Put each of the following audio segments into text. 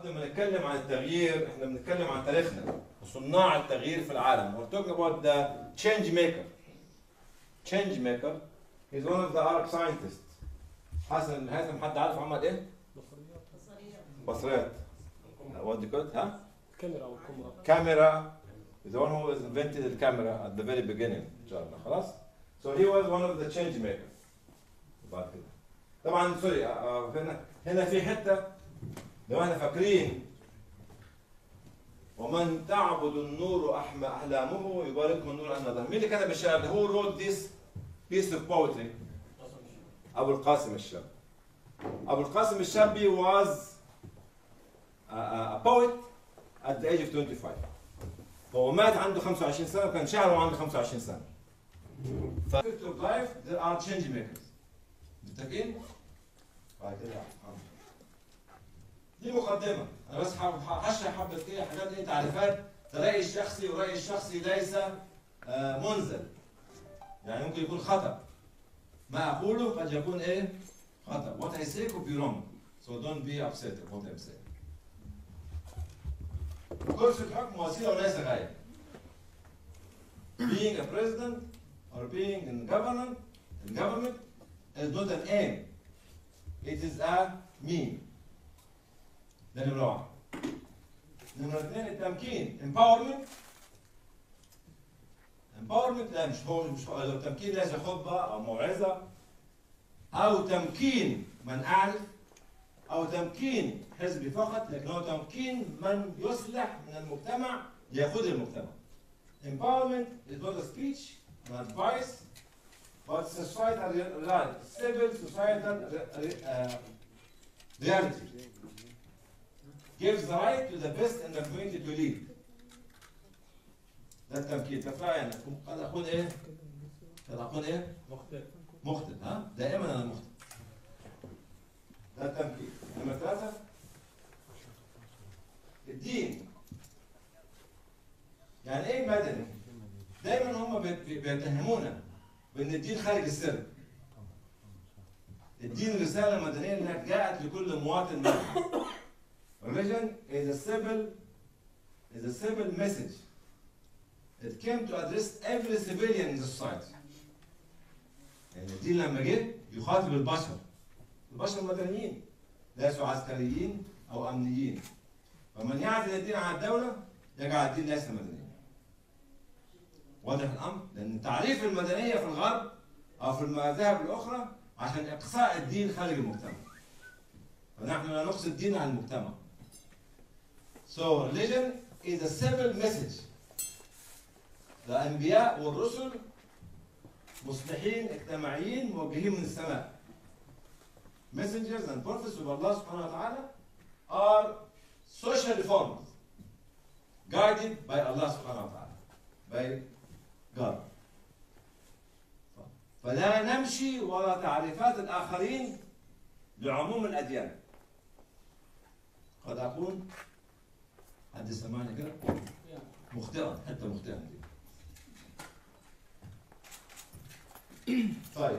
قبل ما نتكلم عن التغيير احنا بنتكلم عن تاريخنا وصناع التغيير في العالم. We're talking about the change maker. Change maker is one of the Arab scientists. حسن هيثم حد عارف عمل ايه؟ بصريات. What do you call it? ها؟ كاميرا والكاميرا camera is the one who invented the camera at the very beginning ان شاء الله خلاص so he was one of the change makers بعد كده طبعا سوري آه، آه، هنا هنا في حته لو احنا فاكرين ومن تعبد النور أحم احلامه يباركه النور النظر مين اللي كتب الشعر ده؟ who wrote this piece of poetry ابو القاسم الشاب ابو القاسم الشابي was a, a, a poet at the age of 25 هو مات عنده 25 سنه وكان شعره عنده 25 سنه ف of life there are change makers متفقين؟ بعد كده آه. دي مقدمه انا بس حابب هشرح حبه كده حاجات ايه تعريفات الراي الشخصي والراي الشخصي ليس آه، منزل يعني ممكن يكون خطا ما اقوله قد يكون ايه خطا what I say could be wrong so don't be upset about what I'm saying كرسي الحكم وسيله وليس غايه. Being a president or being in government, in government is not an aim. It is a mean. ده نمرة واحد. نمرة اثنين التمكين empowerment empowerment لا مش هو مش هو لو تمكين ليس خطبة أو موعظة أو تمكين من أعرف أو تمكين حزبي فقط لكن هو تمكين من يصلح من المجتمع ليقود المجتمع. Empowerment is not a speech, an advice, but societal reality, civil societal re- uh, reality. Gives the right to the best in the community to lead. ده التمكين، تفرع يعني قد أكون إيه؟ قد أكون إيه؟ مختلف مخطئ ها؟ دائما أنا مخطئ. ده التمكين. نمرة ثلاثة الدين يعني ايه مدني؟ دايما هم بيت- بيتهمونا بان الدين خارج السر. الدين رسالة مدنية انها جاءت لكل مواطن مدني. Religion is a civil is a civil message. It came to address every civilian in the society. يعني الدين لما جه يخاطب البشر. البشر مدنيين ليسوا عسكريين او امنيين. فمن يعزل الدين عن الدوله يجعل الدين ليس مدنيا. واضح الامر؟ لان تعريف المدنيه في الغرب او في المذاهب الاخرى عشان اقصاء الدين خارج المجتمع. فنحن لا نقصي الدين عن المجتمع. So religion is a civil message. الانبياء والرسل مصلحين اجتماعيين موجهين من السماء. Messengers and prophets of Allah subhanahu wa ta'ala are social reformers guided by Allah subhanahu wa ta'ala by God فلا نمشي وراء تعريفات الآخرين لعموم الأديان قد أكون حد سمعني كده مخطئا حتى مخطئا دي طيب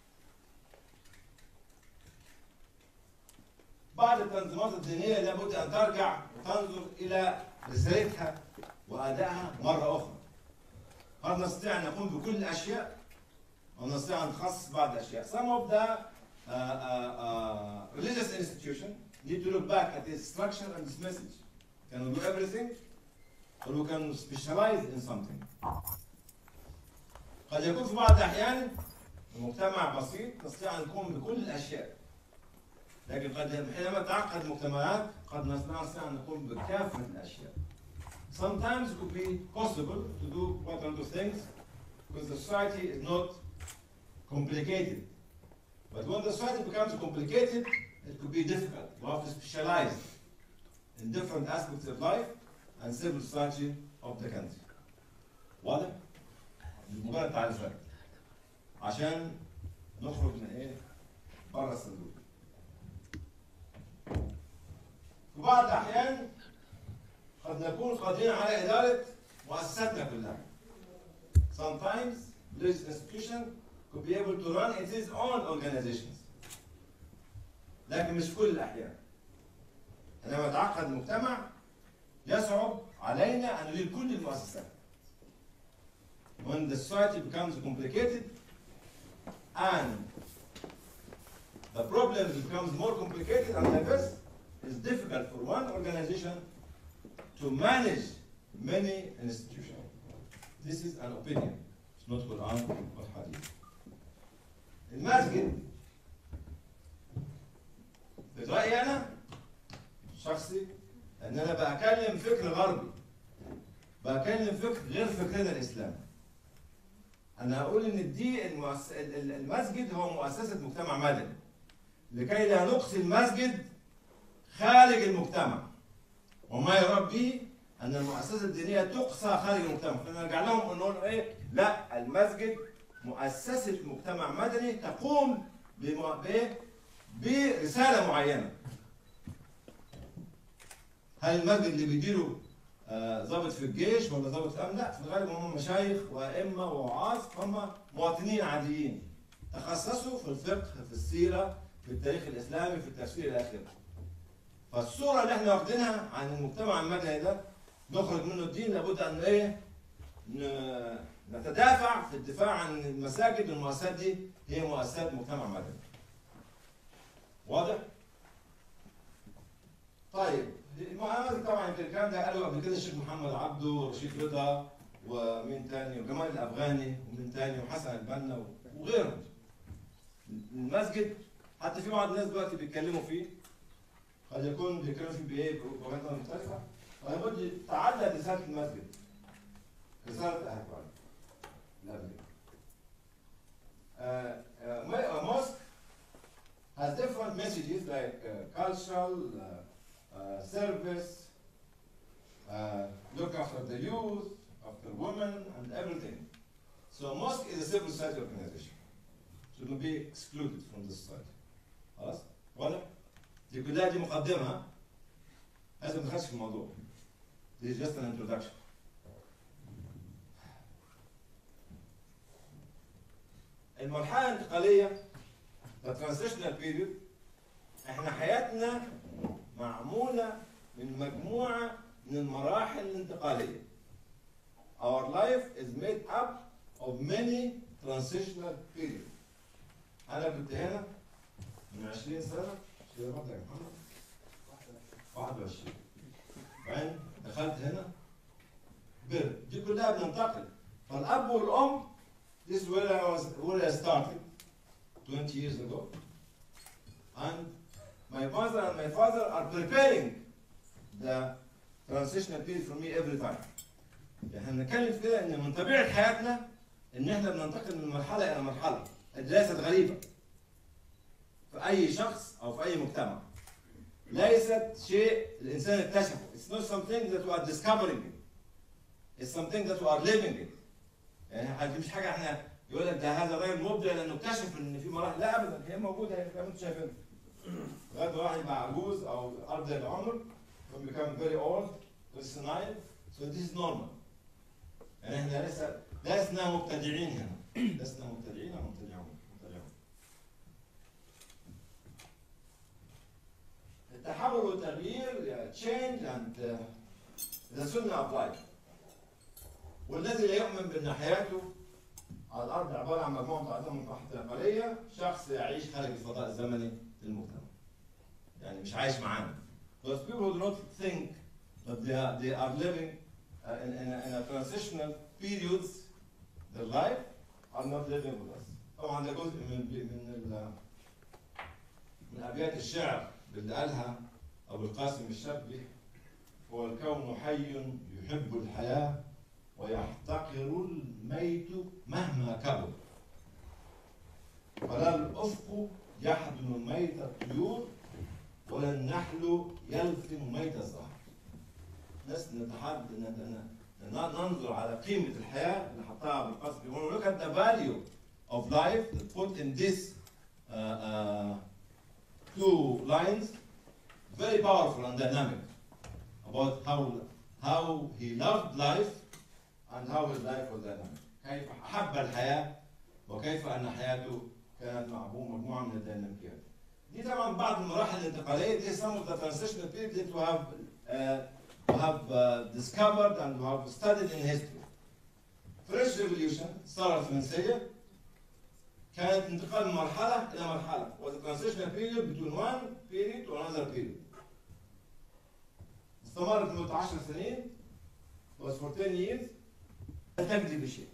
بعض التنظيمات الدينية لابد أن ترجع وتنظر إلى رسالتها وأدائها مرة أخرى. هل نستطيع أن نقوم بكل الأشياء؟ أو نستطيع أن نخصص بعض الأشياء. Some of the uh, uh, uh, religious institutions need to look back at its structure and its message. Can we do everything? Or we can specialize in something. قد يكون في بعض الأحيان المجتمع بسيط نستطيع أن نقوم بكل الأشياء. لكن قد حينما تعقد المجتمعات قد نستطيع أن نقوم بكافة الأشياء. Sometimes it could be possible to do one or two things because the society is not complicated. But when the society becomes complicated, it could be difficult. You have to specialize in different aspects of life and civil society of the country. واضح؟ مجرد تعريفات عشان نخرج من ايه؟ بره الصندوق. في بعض الأحيان قد نكون قادرين على إدارة مؤسساتنا كلها. Sometimes religious institution could be able to run its own organizations. لكن مش في كل الأحيان. عندما يتعقد المجتمع يصعب علينا ان ندير كل المؤسسات. When the society becomes complicated and the problem becomes more complicated and diverse, it's difficult for one organization to manage many institutions. This is an opinion. It's not Quran or Hadith. المسجد برأيي أنا شخصي ان انا بكلم فكر غربي بكلم فكر غير فكرنا الاسلامي انا هقول ان دي المؤس... ال- ال- المسجد هو مؤسسه مجتمع مدني لكي لا نقصي المسجد خارج المجتمع وما يراد به ان المؤسسه الدينيه تقصى خارج المجتمع فنرجع لهم ونقول ايه لا المسجد مؤسسه مجتمع مدني تقوم بم... ب... برساله معينه هل المسجد اللي بيديره آه، ضابط في الجيش ولا ضابط في الامن؟ لا في الغالب هم مشايخ وائمه ووعاظ هم مواطنين عاديين تخصصوا في الفقه في السيره في التاريخ الاسلامي في التفسير الى اخره. فالصوره اللي احنا واخدينها عن المجتمع المدني ده نخرج منه الدين لابد ان ايه؟ ن- نتدافع في الدفاع عن المساجد والمؤسسات دي هي مؤسسات مجتمع مدني. واضح؟ طيب المؤامرة طبعا يمكن الكلام ده قالوا قبل كده الشيخ محمد عبده ورشيد رضا ومين تاني وجمال الافغاني ومين تاني وحسن البنا وغيرهم. المسجد حتى في بعض الناس دلوقتي بيتكلموا فيه قد يكون بيتكلموا فيه بايه بوجهات نظر مختلفه ولابد يتعدى رساله المسجد رساله الاهل الابنيه. Uh, uh, a mosque has different messages like uh, cultural, uh, uh, service, uh, look after the youth, after women, and everything. So mosque is a civil society organization. Shouldn't be excluded from the society. خلاص؟ واضح؟ دي كلها دي مقدمة لازم ما ندخلش في الموضوع. This is just an introduction. المرحلة الانتقالية the transitional period احنا حياتنا معمولة من مجموعة من المراحل الانتقالية. Our life is made up of many transitional periods. أنا كنت هنا من 20 سنة مش كده برضه يا محمد؟ 21 بعدين دخلت هنا بر دي كلها بننتقل فالأب والأم this is where I was where I started 20 years ago and my mother and my father are preparing the transitional period for me every time. احنا بنتكلم في كده ان من طبيعه حياتنا ان احنا بننتقل من مرحله الى مرحله. ليست غريبه. في اي شخص او في اي مجتمع. ليست شيء الانسان اكتشفه. It's not something that we are discovering it. It's something that we are living it. يعني دي مش حاجه احنا يقول لك ده هذا غير مبدع لانه اكتشف ان في مراحل لا ابدا هي موجوده هي زي ما انتم شايفينها. لغايه ما واحد يبقى عجوز او ارض العمر when become very old senile so this is normal يعني احنا لسه لسنا مبتدعين هنا لسنا مبتدعين او مبتدعون مبتدعون التحول والتغيير change and uh, the سنة of life والذي لا يؤمن بأن حياته على الأرض عبارة عن مجموعة متعددة من المراحل الانتقالية شخص يعيش خارج الفضاء الزمني للمجتمع يعني مش عايش معانا Those people do not think that they are, they are living uh, in, in, a, in a transitional periods, their life, are not living with us. طبعا ده جزء من من ال من ابيات الشعر اللي قالها ابو القاسم الشابلي هو الكون حي يحب الحياه ويحتقر الميت مهما كبر ولا الافق يحضن ميت الطيور ولا النحل يلثم ميت الزهر ناس نتحد ننظر على قيمة الحياة اللي حطها ابن القاسم when we look at the value of life put in this uh, uh, two lines very powerful and dynamic about how how he loved life and how his life was dynamic كيف أحب الحياة وكيف أن حياته كانت معه مجموعة من الديناميكيات دي طبعا بعض المراحل الانتقاليه دي some of the transitional periods that we have uh, we have uh, discovered and we have studied in history. French Revolution الثوره الفرنسيه كانت انتقال من مرحله الى مرحله was a transitional period between one period to another period. استمرت لمده 10 سنين was for 10 years لا تجدي بشيء.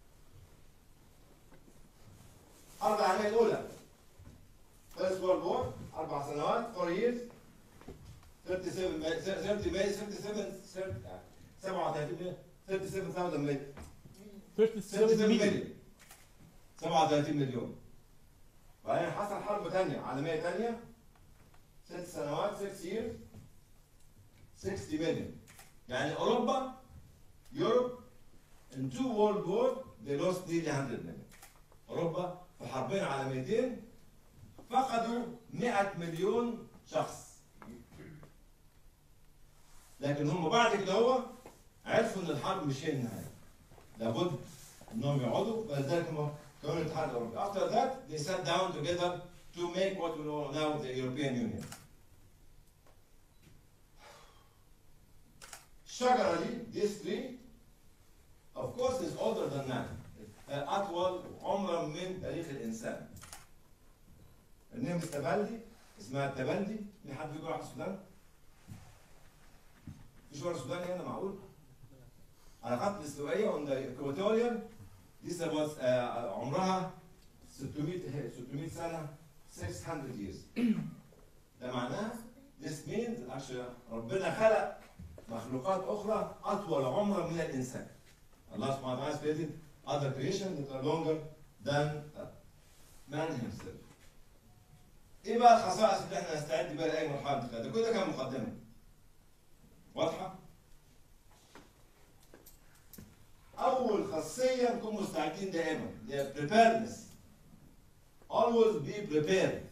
الحرب العالميه الاولى First World War أربع سنوات four years 37 30 May 37 37 37,000 مليون 37 million 37 مليون بعدين حصل حرب ثانية عالمية ثانية ست سنوات 6 years 60 مليون يعني أوروبا يوروب in two world wars they lost nearly 100 million أوروبا في حربين عالميتين فقدوا 100 مليون شخص لكن هم بعد كده هو عرفوا ان الحرب مش هي النهايه لابد انهم يقعدوا فلذلك هم كونوا الاتحاد الاوروبي after that they sat down together to make what we know now the European Union الشجره دي this tree of course is older than man اطول عمرا من تاريخ الانسان النمر التبلدي اسمها التبلدي في حد بيجي راح السودان؟ في شوارع السودان هنا معقول؟ على خط الاستوائية on the equatorial دي سبوت عمرها 600 600 سنة 600 years ده معناه this means عشان ربنا خلق مخلوقات أخرى أطول عمرا من الإنسان الله سبحانه وتعالى created other creation that are longer than man himself ايه بقى الخصائص اللي احنا نستعد بيها لاي مرحله انتقاليه؟ ده كل ده كان مقدمه. واضحه؟ اول خاصيه نكون مستعدين دائما اللي هي preparedness. always be prepared.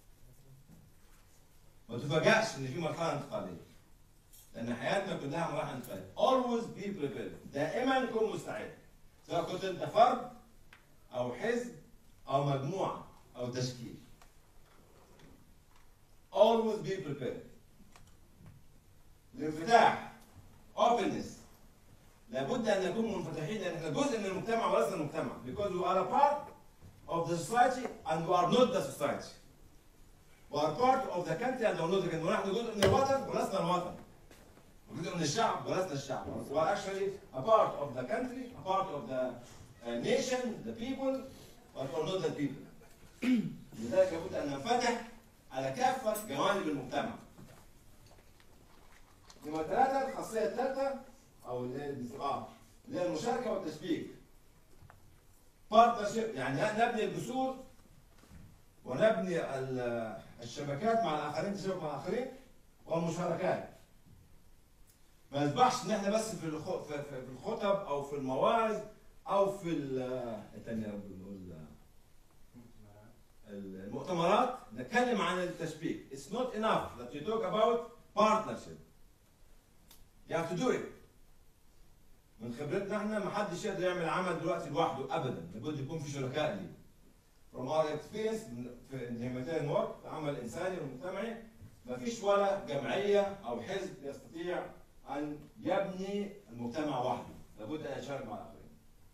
ما تفاجئش ان في مرحله انتقاليه. لان حياتنا كلها مراحل انتقاليه. always be prepared. دائما كن مستعد. سواء كنت انت فرد او حزب او مجموعه او تشكيل. always be prepared. الانفتاح openness لابد ان نكون منفتحين لان احنا جزء من المجتمع ولسنا المجتمع because we are a part of the society and we are not the society. We are part of the country and we are not the country. ونحن جزء من الوطن ولسنا الوطن. جزء من الشعب ولسنا الشعب. We are actually a part of the country, a part of the uh, nation, the people, but we are not the people. لذلك لابد ان ننفتح على كافة جوانب المجتمع. نمرة ثلاثة الخاصية الثالثة أو اللي هي الانتقام اللي هي المشاركة والتشبيك. بارتنرشيب يعني نبني الجسور ونبني ال- الشبكات مع الآخرين تشابك مع الآخرين والمشاركات. ما نسبحش إن إحنا بس في الخ- في في- في الخطب أو في المواعظ أو في ال- التانية بنقول المؤتمرات نتكلم عن التشبيك. It's not enough that you talk about partnership. You have to do it. من خبرتنا احنا ما حدش يقدر يعمل عمل دلوقتي لوحده ابدا، لابد يكون في شركاء ليه. From our experience من- في humanitarian work العمل الانساني والمجتمعي ما فيش ولا جمعيه او حزب يستطيع ان يبني المجتمع وحده، لابد ان يشارك مع الاخرين.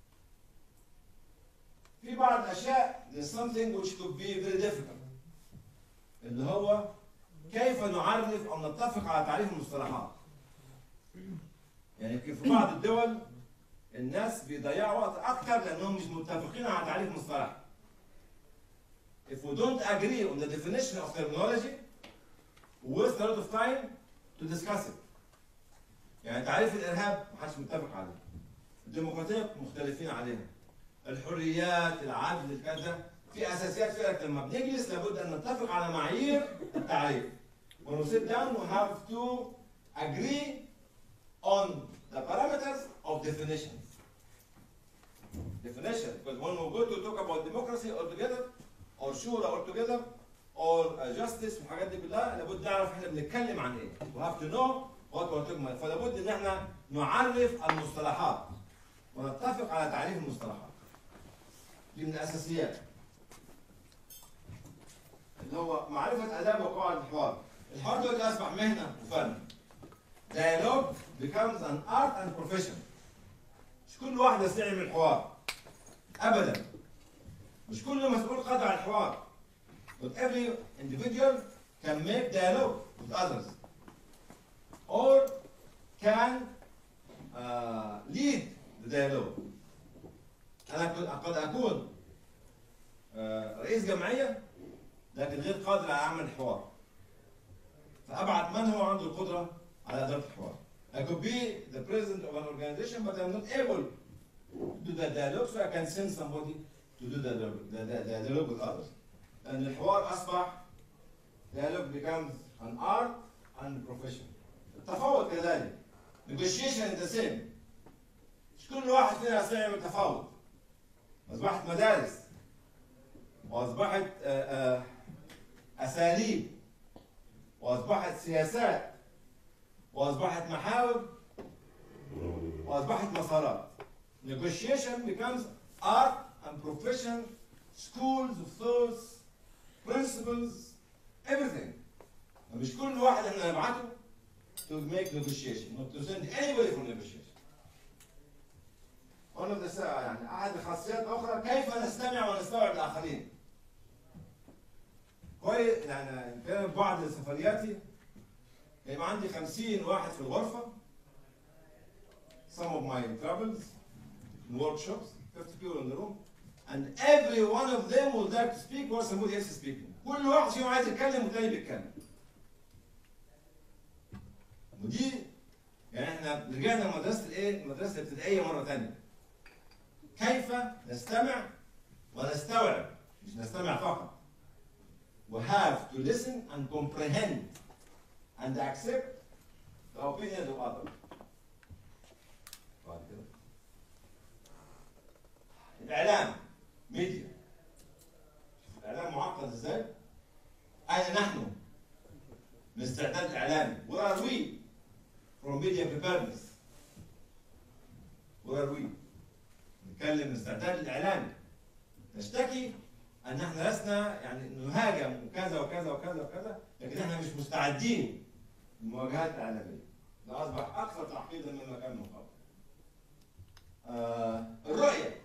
في بعض الاشياء there's something which could be very difficult اللي هو كيف نعرف او نتفق على تعريف المصطلحات يعني يمكن في بعض الدول الناس بيضيعوا وقت اكتر لانهم مش متفقين على تعريف مصطلح if we don't agree on the definition of terminology we waste a lot of time to discuss it يعني تعريف الارهاب محدش متفق عليه الديمقراطيه مختلفين عليها الحريات العدل كذا في اساسيات فيها لكن لما بنجلس لابد ان نتفق على معايير التعريف when we sit down we have to agree on the parameters of definitions definition because when we go to talk about democracy altogether or shura altogether or uh, justice والحاجات دي كلها لابد نعرف احنا بنتكلم عن ايه we have to know what we're talking about فلابد ان احنا نعرف المصطلحات ونتفق على تعريف المصطلحات دي من الاساسيات اللي هو معرفه اداب وقواعد الحوار الحوار دلوقتي اصبح مهنه وفن dialogue becomes an art and profession مش كل واحد يستطيع يعمل الحوار ابدا مش كل مسؤول قادر على الحوار but every individual can make dialogue with others or can uh, lead the dialogue انا كنت- قد اكون آه، رئيس جمعيه لكن غير قادر على عمل الحوار فابعد من هو عنده القدره على اداره الحوار I could be the president of an organization but I'm not able to do the dialogue so I can send somebody to do the, the, the, the dialogue with others لأن الحوار أصبح dialogue becomes an art and profession التفاوض كذلك negotiation is the same مش كل واحد فينا يستطيع يعمل تفاوض أصبحت مدارس وأصبحت آه، آه، أساليب وأصبحت سياسات وأصبحت محاور وأصبحت مسارات negotiation becomes art and profession schools of thoughts principles everything مش كل واحد احنا نبعته to make negotiation not to send anybody for negotiation one of the يعني احد الخاصيات الاخرى كيف نستمع ونستوعب الاخرين كويس يعني كان بعض سفرياتي يبقى عندي 50 واحد في الغرفه some of my travels workshops 50 people in the room and every one of them would like to speak or somebody else is speaking كل واحد فيهم عايز يتكلم والتاني بيتكلم ودي يعني احنا رجعنا لمدرسه الايه؟ المدرسه الابتدائيه مره ثانيه. كيف نستمع ونستوعب مش نستمع فقط. We have to listen and comprehend and accept the opinions of others. بعد كده. الإعلام ميديا الإعلام معقد إزاي؟ أين نحن؟ من استعداد إعلامي Where are we from media preparedness? Where are we؟ نتكلم من استعداد الإعلامي نشتكي أن احنا لسنا يعني نهاجم وكذا وكذا وكذا وكذا لكن احنا مش مستعدين للمواجهات الإعلامية ده أصبح أكثر تعقيدا مما كان من قبل. آه الرؤية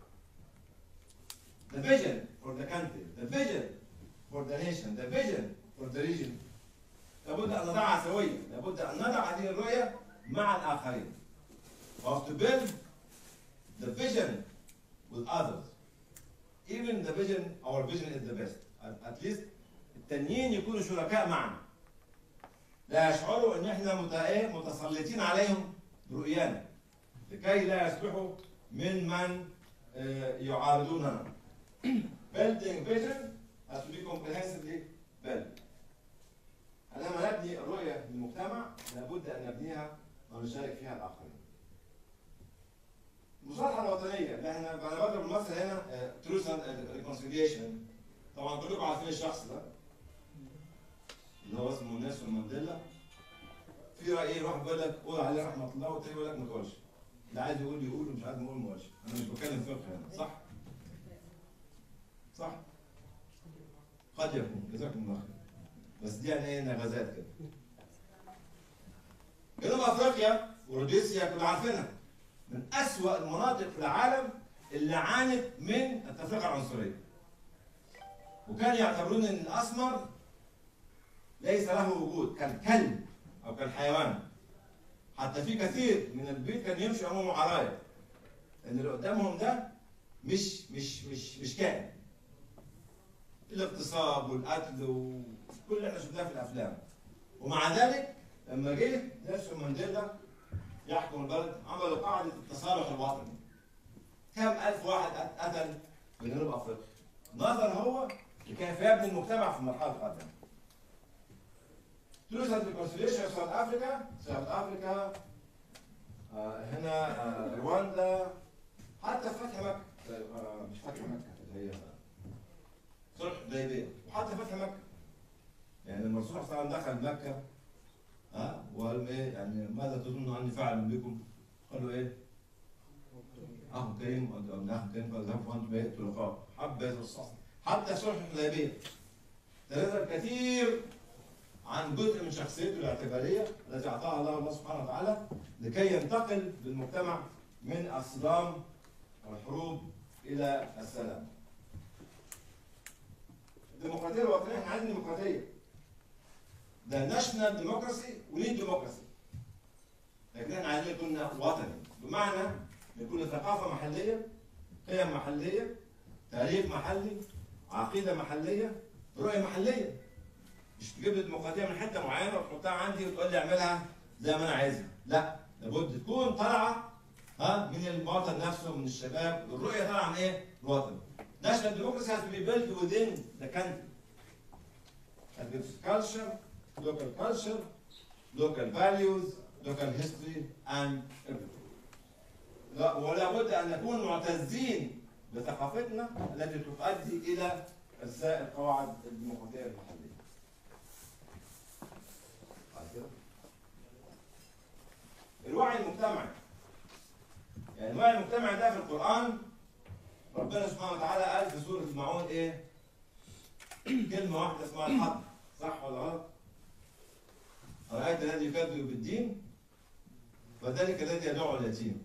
the vision for the country, the vision for the nation, the vision for the region. لابد أن نضعها سويا، لابد أن نضع هذه الرؤية مع الآخرين. We have to build the vision with others. Even the vision, our vision is the best. At, at least التانيين يكونوا شركاء معنا. لا يشعروا ان احنا مت- إيه؟ متسلطين عليهم برؤيانا لكي لا يصبحوا من من آه، يعارضوننا. building vision has to be comprehensively built. عندما نبني الرؤية للمجتمع لابد أن نبنيها ونشارك فيها الآخرين. المصالحة الوطنية اللي احنا أنا بضرب المثل هنا تروث ريكونسيليشن طبعا كلكم عارفين الشخص ده اللي هو اسمه نيلسون مانديلا في رأي ايه واحد بيقول لك قول عليه رحمة الله والتاني يقول لك ما تقولش اللي عايز يقول يقول ومش عايز يقول ما يقولش أنا مش بتكلم فقه هنا صح؟ صح؟ قد يكون جزاكم الله خير بس دي يعني ايه نغزات كده جنوب افريقيا وروديسيا كلنا عارفينها من أسوأ المناطق في العالم اللي عانت من التفرقة العنصرية وكان يعتبرون ان الاسمر ليس له وجود كالكلب او كالحيوان حتى في كثير من البيت كان يمشي امامه عرايا ان اللي قدامهم ده مش مش مش مش كائن الاغتصاب والقتل وكل اللي احنا شفناه في الافلام ومع ذلك لما جه نيلسون مانديلا يحكم البلد عملوا قاعده التصالح الوطني كم الف واحد قتل في جنوب افريقيا نظر هو لكيف يبني المجتمع في المرحله القادمه Truth and Reconciliation في ساوث افريكا ساوث افريكا آه هنا آه رواندا حتى في فتح مكه آه مش فتح مكه اللي هي صلح حديبيه وحتى فتح مكه يعني لما الرسول صلى الله عليه وسلم دخل مكه ها وقال ايه يعني ماذا تظن اني فاعل بكم؟ قالوا ايه؟ اخ كريم ابن اخ كريم قال ذهبوا وانتم ايه طلقاء حب هذا الصح حتى صلح الحديبيه تنازل كثير عن جزء من شخصيته الاعتباريه التي اعطاها الله الله سبحانه وتعالى لكي ينتقل بالمجتمع من الصدام والحروب الى السلام. الديمقراطيه الوطنيه احنا عايزين ديمقراطيه. ده ناشونال ديموكراسي وليد ديموكراسي. لكن احنا عايزين يكون وطني بمعنى يكون ثقافه محليه قيم محليه تاريخ محلي عقيده محليه رؤيه محليه مش تجيب لي ديمقراطيه من حته معينه وتحطها عندي وتقول لي اعملها زي ما انا عايزها لا لابد تكون طالعه ها من المواطن نفسه من الشباب الرؤيه طالعه من ايه؟ الوطن National democracy has to be built within the country. And with culture, local culture, local values, local history and everything. لا ولا بد ان نكون معتزين بثقافتنا التي تؤدي الى ارساء القواعد الديمقراطيه المحليه. بعد كده. الوعي المجتمعي يعني الوعي المجتمعي ده في القران ربنا سبحانه وتعالى قال في سوره المعون ايه؟ كلمه واحده اسمها الحق صح ولا غلط؟ أرأيت الذي يكذب بالدين فذلك الذي يدعو اليتيم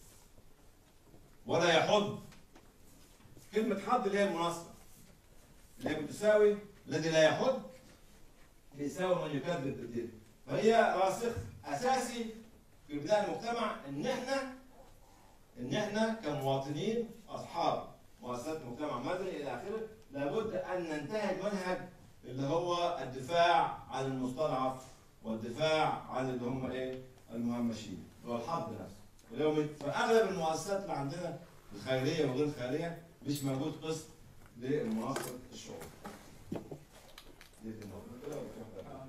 ولا يحض كلمة حض اللي هي المناصرة اللي هي بتساوي الذي لا يحض بيساوي من يكذب بالدين فهي راسخ أساسي في بناء المجتمع إن إحنا إن إحنا كمواطنين أصحاب مؤسسات مجتمع مدني إلى آخره لابد أن ننتهج منهج اللي هو الدفاع عن المستضعف والدفاع عن اللي هم إيه المهمشين هو الحض نفسه ولو من فاغلب المؤسسات اللي عندنا الخيريه وغير الخيريه مش موجود قسط للمناصر الشعوب. دي الموضوع كده ولا في واحدة؟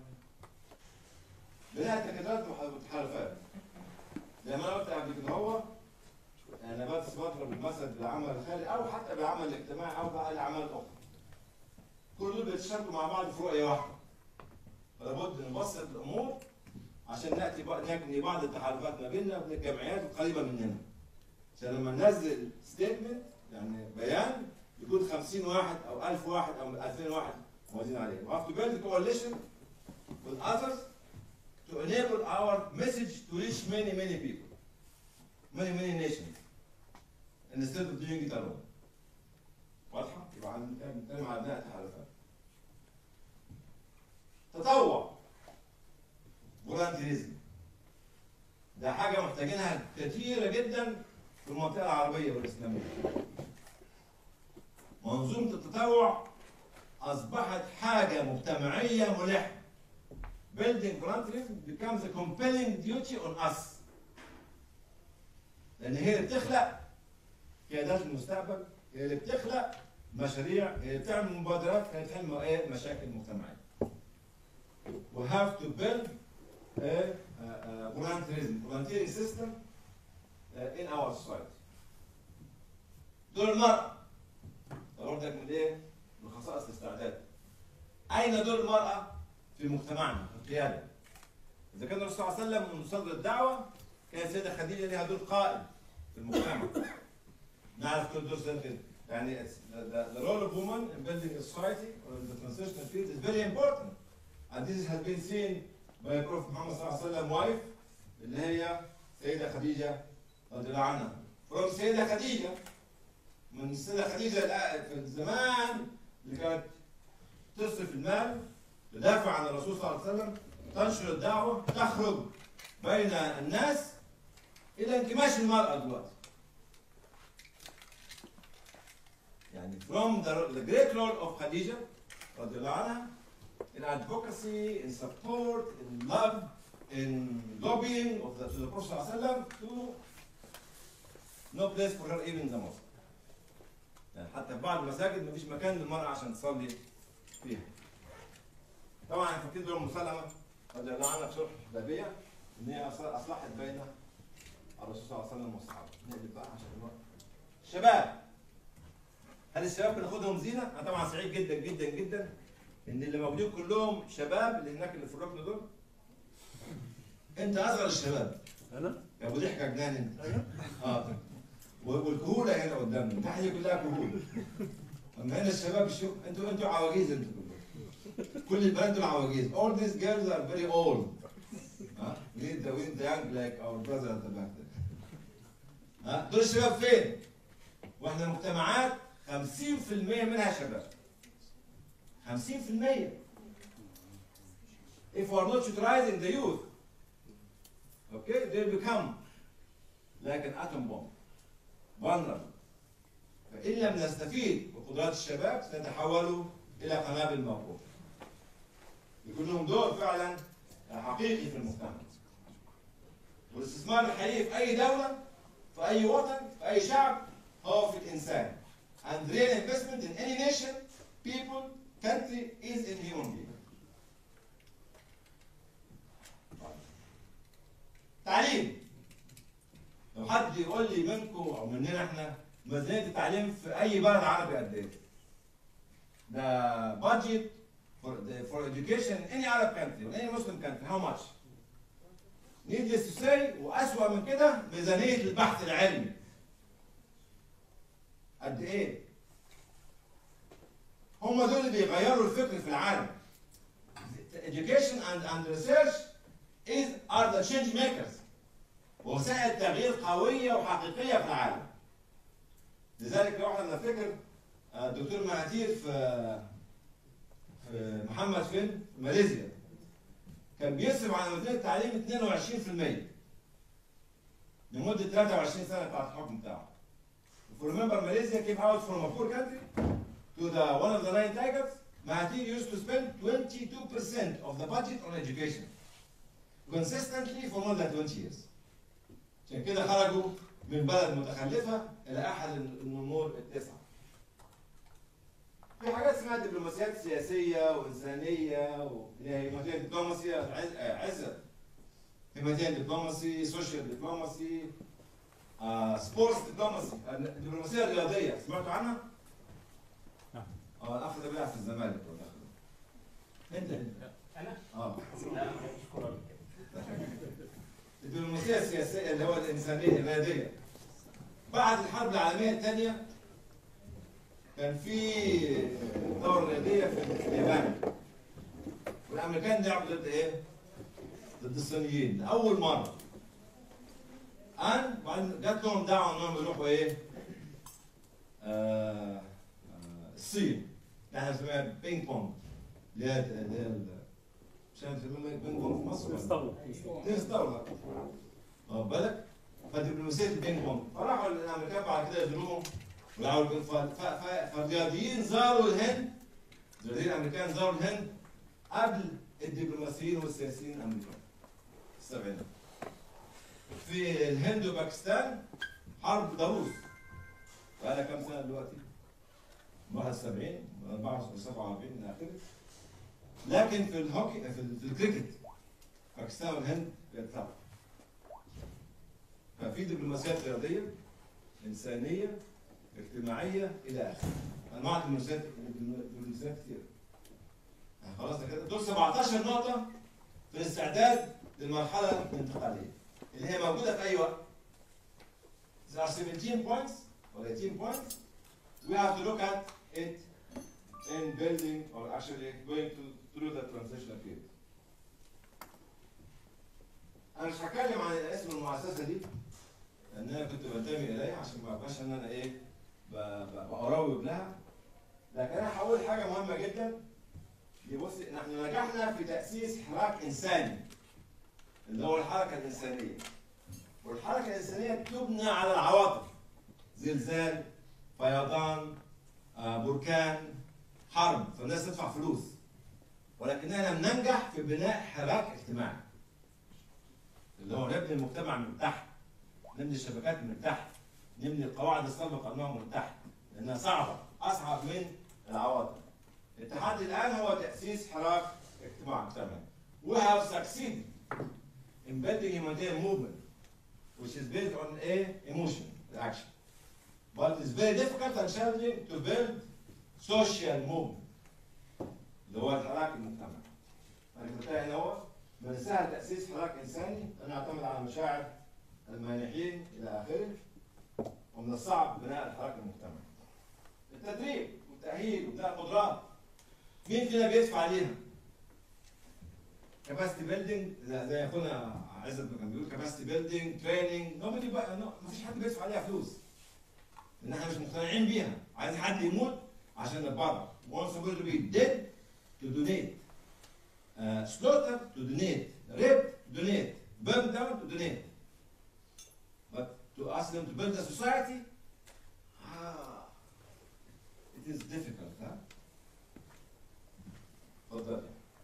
بناء التكتلات والتحالفات زي ما انا قلت قبل كده هو انا بس بضرب المثل بالعمل الخيري او حتى بالعمل الاجتماعي او بقى الاعمال الاخرى. كل دول بيتشاركوا مع بعض في رؤيه واحده. فلابد نبسط الامور عشان ناتي بقى نبني بعض التحالفات ما بيننا وبين الجمعيات القريبه مننا. عشان لما ننزل ستيتمنت يعني بيان يكون 50 واحد او 1000 واحد او 2000 واحد موازين عليه. We have to build a coalition with others to enable our message to reach many many people, many many nations, instead of doing it alone. واضحة؟ يبقى عندنا بنتكلم على بناء التحالفات. تطوع فولنتيريزم ده حاجة محتاجينها كثيرة جدا في المنطقة العربية والإسلامية. منظومة التطوع أصبحت حاجة مجتمعية ملحة. Building volunteerism becomes a compelling duty on us. لأن هي اللي بتخلق قيادات المستقبل، هي اللي بتخلق مشاريع، هي اللي بتعمل مبادرات هي اللي بتحل ايه مشاكل مجتمعية. We have to build a, a, a volunteerism, volunteering system uh, in our society. دور المرأة ده برضك من ايه؟ من خصائص الاستعداد. أين دور المرأة في مجتمعنا في القيادة؟ إذا كان الرسول صلى الله عليه وسلم من صدر الدعوة كانت السيدة خديجة لها دور قائد في المجتمع. نعرف كل دور سيدة خديجة. يعني the, the, the role of woman in building a society or in the transitional field is very important. And this has been seen by Prophet Muhammad صلى الله عليه وسلم wife اللي هي سيدة خديجة رضي الله عنها. From سيدة خديجة من السيدة خديجة الآ- في الزمان اللي كانت تصرف المال تدافع عن الرسول صلى الله عليه وسلم تنشر الدعوة تخرج بين الناس إلى انكماش المرأة دلوقتي. يعني from the, the great role of Khadija رضي الله عنها in advocacy, in support, in love, in lobbying of the, to the Prophet صلى الله عليه وسلم to no place for her even in the mosque. يعني حتى في بعض المساجد مفيش مكان للمرأة عشان تصلي فيها. طبعا احنا فاكرين دور ام سلمة رضي الله عنها في صلح الحديبية ان هي أصل- اصلحت بين الرسول صلى الله عليه وسلم والصحابة. نقلب بقى عشان الوقت. شباب هل الشباب بناخدهم زينة؟ أنا طبعا سعيد جدا جدا جدا إن اللي موجودين كلهم شباب اللي هناك اللي في الركن دول. أنت أصغر الشباب. انا يا ابو ضحكه جنان انت اه والكهوله هنا قدامنا الناحيه كلها كهوله اما هنا الشباب شوف انتوا انتوا عواجيز انتوا كلكم كل البنات دول عواجيز all these girls are very old ها we need the, we need the young like our brother at the back there. ها دول الشباب فين؟ واحنا مجتمعات 50% منها شباب 50% if we are not utilizing the youth okay they become like an atom bomb vulnerable فإن لم نستفيد بقدرات الشباب سنتحولوا إلى قنابل موقوتة يكون لهم دور فعلا حقيقي في المجتمع والاستثمار الحقيقي في أي دولة في أي وطن في أي شعب هو في الإنسان and real investment in any nation people country is in human being تعليم لو حد يقول لي منكم او مننا احنا ميزانيه التعليم في اي بلد عربي قد ايه؟ The budget for, the, for education in any Arab country or any Muslim country how much? Needless to say وأسوأ من كده ميزانية البحث العلمي قد إيه؟ هم دول اللي بيغيروا الفكر في العالم. Education and, and research is are the change makers. وسائل تغيير قوية وحقيقية في العالم. لذلك لو احنا بنفتكر آه، الدكتور مهاتير في في محمد فين؟ في ماليزيا. كان بيصرف على ميزانية التعليم 22% لمدة 23 سنة بتاعت الحكم بتاعه. If you remember Malaysia came out from a poor country to the one of the nine tigers, Mahathir used to spend 22% of the budget on education. Consistently for more than 20 years. عشان كده خرجوا من بلد متخلفة إلى أحد النمور التسعة. في حاجات اسمها دبلوماسيات سياسية وإنسانية وهيماتيان دبلوماسي عز- آه، عزت هيماتيان دبلوماسي سوشيال دبلوماسي آه، سبورتس دبلوماسي الدبلوماسية الرياضية سمعتوا عنها؟ نعم. اه الأخ ده بيلعب في الزمالك ولا آخره. أنت أنت انا؟ اه لا ما بحبش كوره الدبلوماسية السياسية اللي هو الإنسانية الرياضية بعد الحرب العالمية الثانية كان في دورة رياضية في اليابان والأمريكان لعبوا ضد إيه؟ ضد الصينيين لأول مرة أن بعدين جات لهم دعوة إنهم يروحوا إيه؟ آه آه الصين اللي احنا بنسميها بينج بونج اللي هي اللي هي ال- مش عارف بيسموها بينج بونج في مصر ولا؟ اسطورة تستولى واخد بالك فدبلوماسيه البينج بونج فراحوا الامريكان بعد كده يزوروهم ولعبوا البينج ف- ف- ف- فالرياضيين زاروا الهند الرياضيين الامريكان زاروا الهند قبل الدبلوماسيين والسياسيين الامريكان في السبعينات في الهند وباكستان حرب ضروس بقى كام سنه دلوقتي؟ 71 74 47 الى اخره لكن في الهوكي في, ال- في الكريكت باكستان والهند بيتفقوا ففي دبلوماسيات رياضيه انسانيه اجتماعيه الى اخره انواع دبلوماسيات دبلوماسيات كتير يعني خلاص كده دول 17 نقطه في الاستعداد للمرحله الانتقاليه اللي هي موجوده في اي وقت There are 17 points or 18 points. We have to look at it in building or actually going to, through the transitional period. انا مش هتكلم عن اسم المؤسسه دي لان انا كنت بنتمي اليها عشان ما ابقاش ان انا ايه ب- ب- بقراوب لها لكن انا هقول حاجه مهمه جدا دي بص نحن نجحنا في تاسيس حراك انساني اللي هو الحركه الانسانيه والحركه الانسانيه تبنى على العواطف زلزال فيضان آه، بركان حرب فالناس تدفع فلوس ولكننا لم ننجح في بناء حراك اجتماعي اللي هو نبني المجتمع من تحت نبني الشبكات من تحت نبني القواعد الصلبة قانونها من تحت لأنها صعبة أصعب من العواطف التحدي الآن هو تأسيس حراك اجتماع مجتمعي We have succeeded in building humanitarian movement which is built on a emotion, action. But it's very difficult and challenging to build social movement اللي هو الحراك المجتمعي. أنا كتبتها هنا هو من السهل تأسيس حراك إنساني أن يعتمد على مشاعر المانحين إلى آخره ومن الصعب بناء الحراك المجتمعي. التدريب والتأهيل وبناء القدرات مين فينا بيدفع عليها؟ كاباسيتي بيلدينج زي اخونا عزت كان بيقول كاباسيتي بيلدينج تريننج نوبدي بقى ما فيش حد بيدفع عليها فلوس لان احنا مش مقتنعين بيها عايز حد يموت عشان نتبرع once somebody to be dead to donate uh, slaughter to donate rape to donate burn down to donate but to ask them to build a society ah, it is difficult huh? اتفضل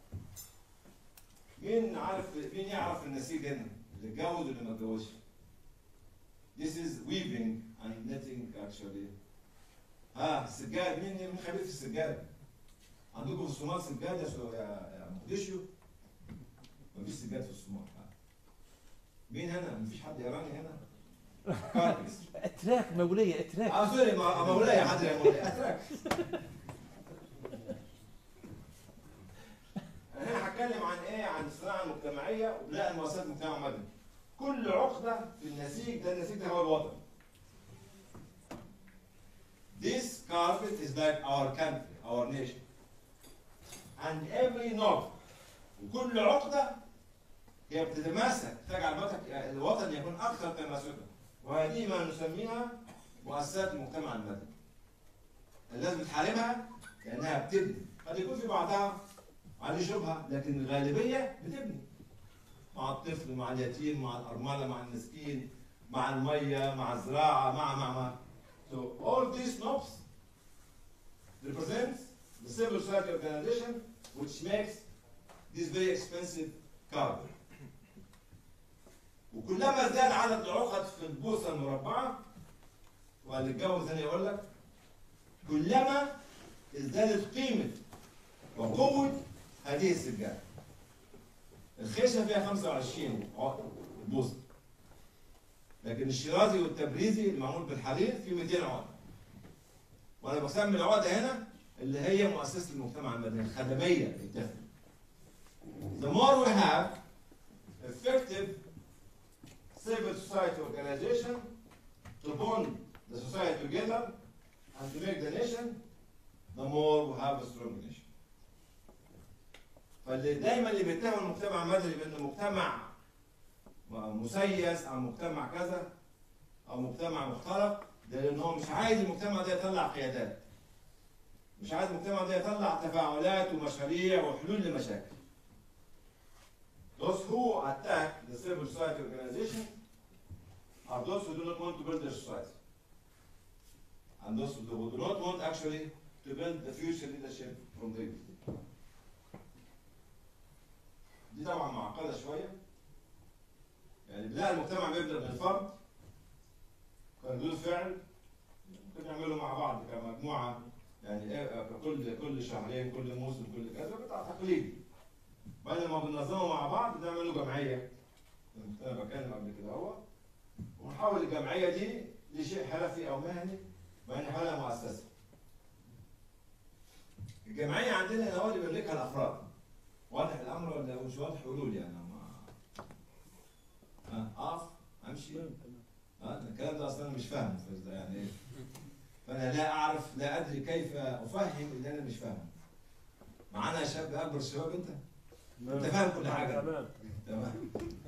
مين عارف مين يعرف النسيج هنا اللي اتجوز واللي ما اتجوزش This is weaving and knitting actually ها السجاد مين مين خبير في السجاد؟ عندكم في الصومال سجاد يا سو- يا يا مقدشيو؟ مفيش سجاد في الصومال ها. مين هنا؟ مفيش حد ايراني هنا؟ كاركس اتراك مولية اتراك اه سوري ما- مولاي حد يا مولاي اتراك انا هنا هتكلم عن ايه؟ عن الصناعه المجتمعيه وبناء المؤسسات المجتمع المدني. كل عقده في النسيج ده النسيج ده هو الوطن. This carpet is like our country, our nation. And every knot وكل عقده هي بتتماسك تجعل الوطن- الوطن يكون اكثر تماسكا. وهذه ما نسميها مؤسسات المجتمع المدني. الناس بتحاربها لانها بتبني، قد يكون في بعضها عليه شبهه لكن الغالبيه بتبني. مع الطفل مع اليتيم مع الارمله مع المسكين مع الميه مع الزراعه مع مع مع So all these knobs represents the civil society organization which makes this very expensive carbon. وكلما زاد عدد العقد في البوصه المربعه واللي اتجوز انا يقول لك كلما ازدادت قيمه وقوه هذه السجاده. الخيشه فيها 25 عقد البوصه. لكن الشيرازي والتبريزي المعمول بالحرير فيه 200 عقده. وانا بسمي العقده هنا اللي هي مؤسسه المجتمع المدني الخدميه اللي بتخدم. The more we have effective civil society organization to bond the society together and to make the nation, the more we have a strong nation. فاللي دايما اللي بيتهم المجتمع المدني بانه مجتمع مسيس او مجتمع كذا او مجتمع مختلط ده لان هو مش عايز المجتمع ده يطلع قيادات مش عايز المجتمع ده يطلع تفاعلات ومشاريع وحلول لمشاكل Those who attack the civil society organization are those who do not want to build their society. And those who do not want actually to build the future leadership from the دي طبعا معقدة شوية يعني بناء المجتمع بيبدأ من الفرد كردود فعل ممكن يعملوا مع بعض كمجموعة يعني ايه كل كل شهرين كل موسم كل كذا بتاع تقليدي بعد ما بننظمه مع بعض بنعملوا جمعية كنت انا بتكلم قبل كده اهو ونحول الجمعية دي لشيء حرفي او مهني مع ان حالها مؤسسة الجمعية عندنا هو اللي بيملكها الافراد واضح الامر ولا مش واضح قولوا لي انا ما ها اقف امشي ها الكلام ده اصلا أنا مش فاهمه فإذا يعني ايه فانا لا اعرف لا ادري كيف افهم اللي انا مش فاهمه معانا شاب اكبر الشباب انت انت فاهم كل حاجه تمام تمام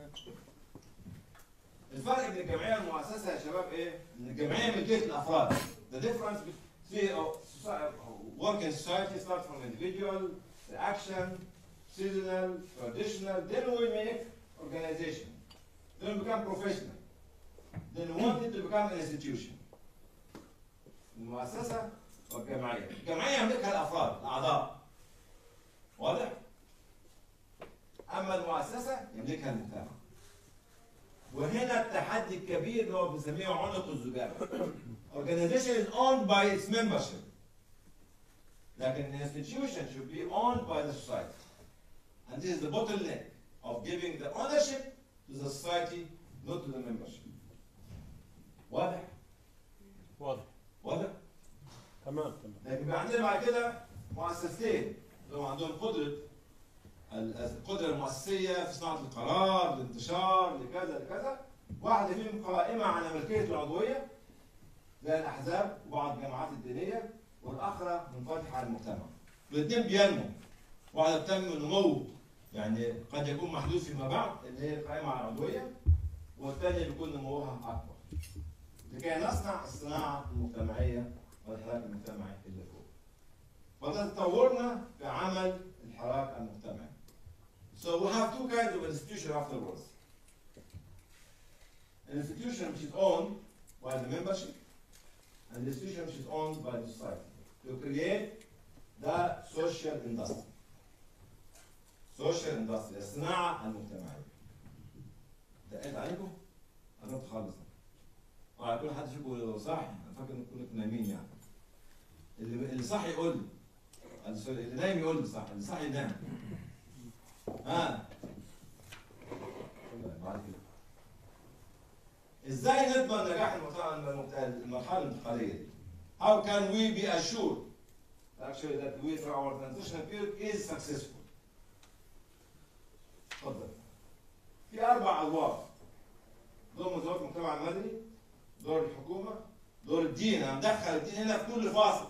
الفرق بين الجمعيه والمؤسسه يا شباب ايه؟ ان الجمعيه ملكيه الافراد. The difference between working society starts from individual, the action, seasonal, traditional, then we make organization. Then we become professional. Then we want it to become an institution. المؤسسة والجمعية. الجمعية يملكها الأفراد، الأعضاء. واضح؟ أما المؤسسة يملكها المجتمع. وهنا التحدي الكبير اللي هو بنسميه عنق الزجاجة. Organization is owned by its membership. لكن an institution should be owned by the society. And this is the bottleneck of giving the ownership to the society, not to the membership. واضح؟ واضح واضح؟ تمام تمام لكن بيبقى عندنا بعد كده مؤسستين اللي هم عندهم قدرة ال- القدرة المؤسسية في صناعة القرار، الانتشار، لكذا لكذا. واحدة فيهم قائمة على ملكية العضوية زي الأحزاب وبعض الجماعات الدينية، والأخرى منفتحة على المجتمع. والاثنين بينمو واحده بتم نمو يعني قد يكون محدود فيما بعد اللي هي قائمه على العضويه والثانيه بيكون نموها اكبر لكي نصنع الصناعه المجتمعيه والحراك المجتمعي اللي فوق فتطورنا في عمل الحراك المجتمعي So we have two kinds of institution afterwards. An institution which is owned by the membership and an institution which is owned by the society to create the social industry. Social industry, الصناعة المجتمعية. دقيت عليكم؟ قربت خالص. اه كل حد فيكم صح؟ انا فاكر ان كلكم نايمين يعني. اللي اللي صح يقول لي. اللي نايم يقول لي صح، اللي صح ينام. ها بعد كده ازاي نضمن نجاح المرحله المرحله الانتقاليه دي؟ How can we be assured actually that we our transitional period is successful? اتفضل. في اربع ادوار. دور وزاره المجتمع المدني، دور الحكومه، دور الدين، انا مدخل الدين هنا في كل فاصل.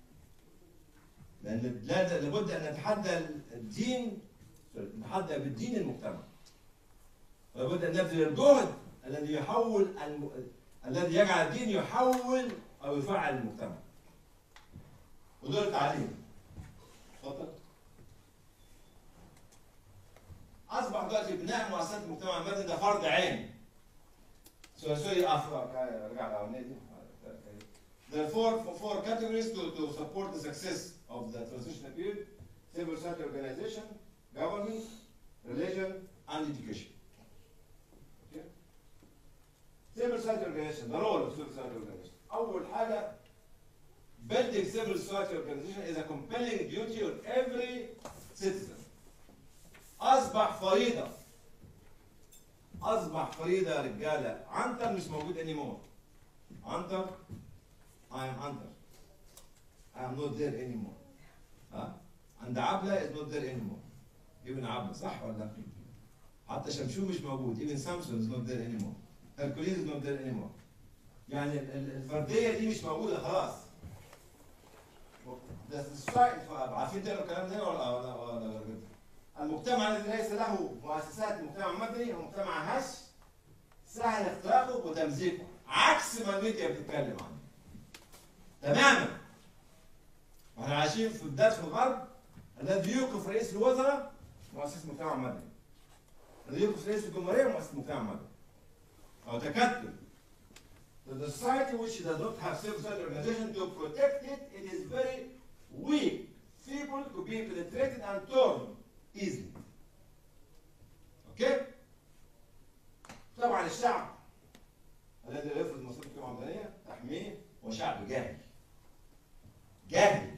لان لا- لابد ان نتحدى الدين نتحدى بالدين المجتمع. لابد ان نبذل الجهد الذي يحول الم... الذي يجعل الدين يحول او يفعل المجتمع. ودور التعليم. اتفضل. اصبح دلوقتي بناء مؤسسات المجتمع المدني ده فرض عين. سوري سوري افرق ارجع الاولانيه دي. There are four, four categories to, to support the success of the transitional period civil society organization, government, religion, and education. Okay? Civil society organization, the role of civil society organization. أول حاجة building civil society organization is a compelling duty on every citizen. أصبح فريضة أصبح فريضة يا رجالة عنتر مش موجود anymore. عنتر I am Hunter. I am not there anymore. ها؟ عند عبلة is not there anymore. ابن عبلة صح ولا لا؟ حتى شمشون مش موجود. ابن سامسون is not there anymore. هركوليز is not there anymore. يعني ال- ال- الفردية دي مش موجودة خلاص. ده السوسايتي عارفين تقروا الكلام ده ولا ولا ولا ولا كده؟ المجتمع الذي ليس له مؤسسات مجتمع مدني هو مجتمع هش سهل اختراقه وتمزيقه عكس ما الميديا بتتكلم عنه. تماما واحنا عايشين في بدايه في الغرب الذي يوقف رئيس الوزراء مؤسسه مجتمع مدني الذي يوقف رئيس الجمهوريه مؤسسه مجتمع مدني او تكتل The society which does not have civil society organization to protect it, it is very weak, feeble to be penetrated and torn easily. اوكي؟ طبعا الشعب الذي لا يفرض مصالح المجتمع المدنيه تحميه هو شعب جاهل. جاهل.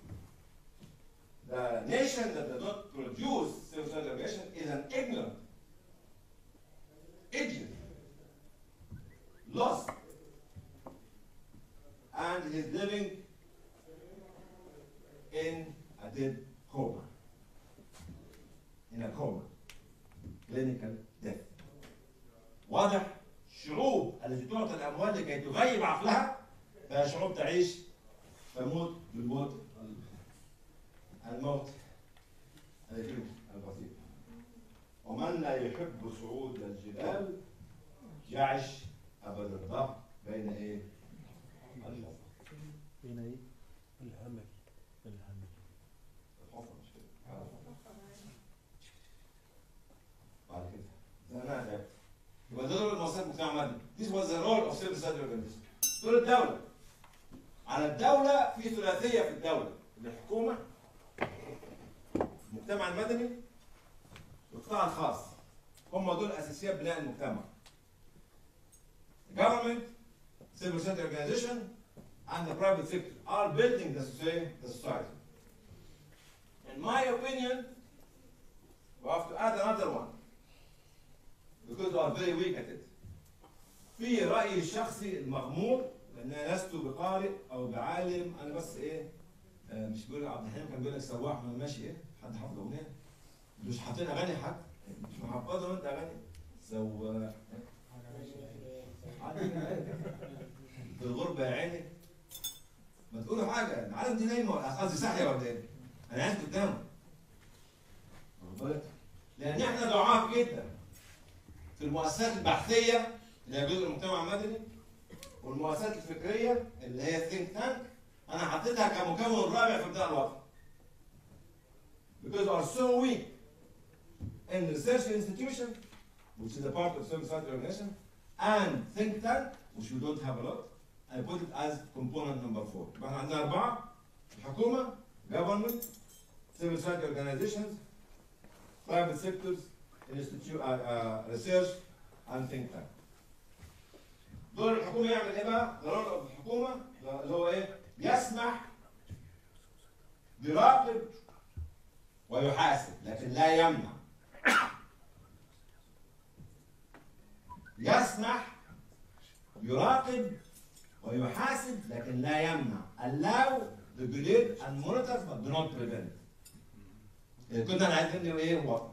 The nation that does not produce civil society organization is an ignorant, idiot, lost, and is living in a dead coma. In a coma. Clinical death. واضح الشعوب التي تعطي الاموال لكي تغيب عقلها فهي شعوب تعيش تموت بالموت الموت اليقين البسيط ومن لا يحب صعود الجبال يعش ابد الظهر بين ايه؟ الحفر بين ايه؟ الهمل الهمل الحفر مش كده بعد كده زمان ده يبقى ده دور المؤسسات المجتمع المدني This was the role of civil society organization دور الدولة على الدولة في ثلاثية في الدولة الحكومة المجتمع المدني والقطاع الخاص هم دول أساسيات بناء المجتمع government, civil society organization and the private sector are building the society. The society. In my opinion, we have to add another one because we are very weak at it. في رأيي الشخصي المغمور لأن أنا لست بقارئ أو بعالم أنا بس إيه آه، مش بيقول عبد الحليم كان بيقول لك سواح وأنا ماشي إيه حد حافظ أغنية مش حاطين أغاني حد مش محفظهم أنت أغاني سواح عادي في الغربة يا عيني ما تقولوا حاجة العالم دي نايمة ولا قصدي صاحية ولا إيه؟ انا عايز قدامه واخد بالك؟ لان احنا ضعاف جدا في المؤسسات البحثيه اللي هي جزء المجتمع المدني والمؤسسات الفكريه اللي هي الثينك تانك انا حطيتها كمكون رابع في بناء الوطن because we are so weak in research institution which is a part of civil society organization and think tank which we don't have a lot I put it as component number four يبقى احنا عندنا أربعة الحكومة government civil society organizations private sectors institute uh, uh, research and think tank دور الحكومة يعمل ايه بقى؟ دور الحكومة اللي هو ايه؟ يسمح بيراقب ويحاسب لكن لا يمنع يسمح يراقب ويحاسب لكن لا يمنع allow regulate and monitor but do not prevent إذا كنا انا عايزين نبقى ايه هو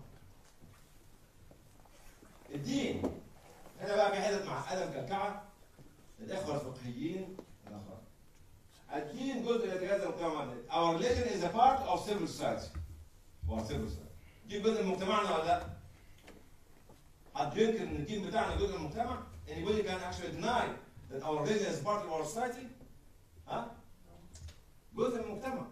الدين هنا بقى في حتت معقده مكلكعه الاخوه الفقهيين الاخر الدين جزء يتجاوز المجتمع المدني our religion is a part of civil society هو civil society دي جزء من مجتمعنا ولا لا؟ حد ينكر ان الدين بتاعنا جزء من المجتمع؟ anybody can actually deny that our religion is part of our society؟ ها؟ جزء من المجتمع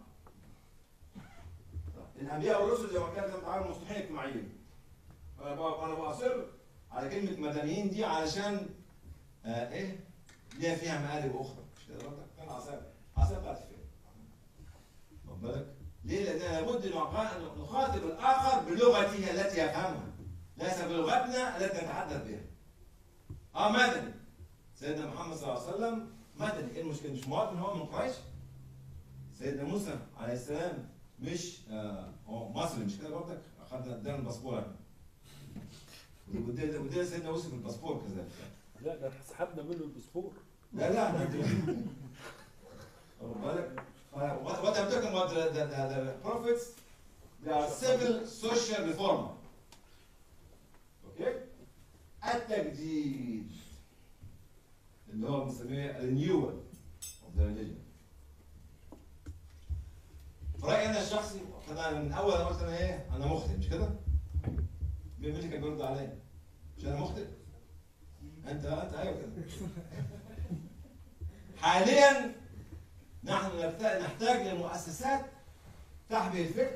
الانبياء والرسل زي ما كان لهم تعامل مصلحين اجتماعيين انا بقى انا بأصر على كلمه مدنيين دي علشان آه ايه ليها فيها مقالب اخرى مش كده برضك كان عصايه عصايه بتاعت فين واخد بالك ليه لان لابد ان نخاطب الاخر بلغته التي يفهمها ليس بلغتنا التي نتحدث بها اه مدني سيدنا محمد صلى الله عليه وسلم مدني ايه المشكله مش مواطن هو من قريش سيدنا موسى عليه السلام مش آه هو مصري مش كده برضك اخذنا ادانا الباسبور يعني. وده وده سيدنا موسى بالباسبور كذلك لا ده سحبنا منه الباسبور لا لا احنا واخد بالك ف- what what I'm talking about the, the, the, the prophets they are civil social reformer اوكي التجديد اللي هو بنسميه renewal of the religion في رأيي أنا الشخصي أنا من أول أنا قلت أنا إيه أنا مخطئ مش كده؟ مين اللي كان بيرد عليا؟ مش أنا مخطئ؟ أنت أنت أيوه كده حاليا نحن نحتاج- نحتاج لمؤسسات تحمي الفكر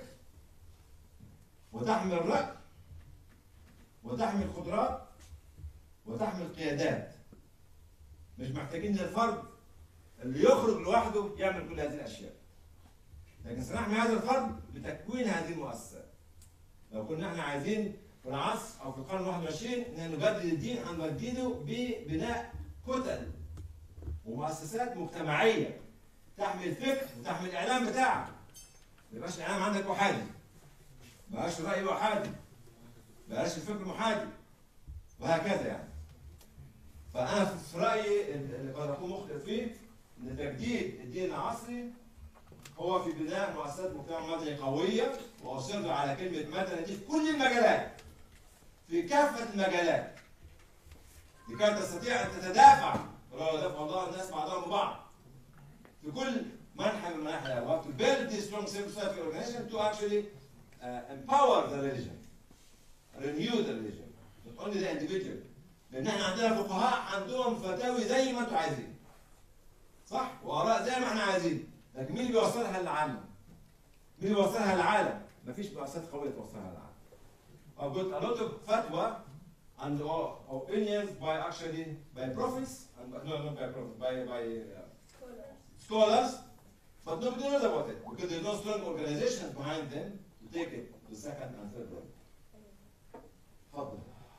وتحمي الرأي وتحمي القدرات وتحمي القيادات مش محتاجين للفرد اللي يخرج لوحده يعمل كل هذه الاشياء لكن سنحمي هذا الفرد بتكوين هذه المؤسسات لو كنا احنا عايزين في العصر او في القرن 21 ان نجدد الدين هنجدده ببناء كتل ومؤسسات مجتمعيه تحمي الفكر وتحمي الاعلام بتاعك ما يبقاش الاعلام عندك احادي ما بقاش الراي احادي ما بقاش الفكر محادي وهكذا يعني فانا في رايي اللي قد اكون مخطئ فيه ان تجديد الدين العصري هو في بناء مؤسسات مجتمع مدني قويه واصر على كلمه مدني دي في كل المجالات في كافه المجالات لكي تستطيع ان تتدافع ولو دافع الله الناس بعضهم ببعض في كل منحى من مناحي الحياه to build this strong civil society organization to actually uh, empower the religion renew the religion not only the individual لان احنا عندنا فقهاء عندهم فتاوي زي ما انتم عايزين صح واراء زي ما احنا عايزين لكن مين اللي بيوصلها للعامه مين اللي بيوصلها للعالم مفيش مؤسسات قويه توصلها للعالم I've got a lot of fatwa and uh, opinions by actually by prophets and no not by prophets by by uh, scholars but nobody knows about it because there's no strong organizations behind them to take it to the second and third level اتفضل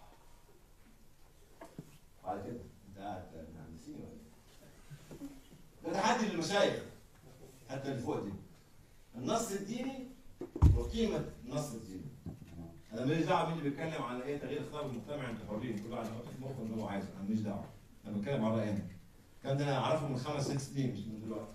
بعد كده انت قاعد مهندسين ولا ايه؟ ده تحدي للمشايخ حتى اللي فوق دي النص الديني وقيمه النص الديني انا ماليش دعوه مين اللي بيتكلم على ايه تغيير خطاب المجتمع انتوا حرين كل واحد يحط في مخه اللي هو عايزه انا ماليش دعوه انا بتكلم على رايي انا الكلام ده انا اعرفه من خمس ست سنين مش من دلوقتي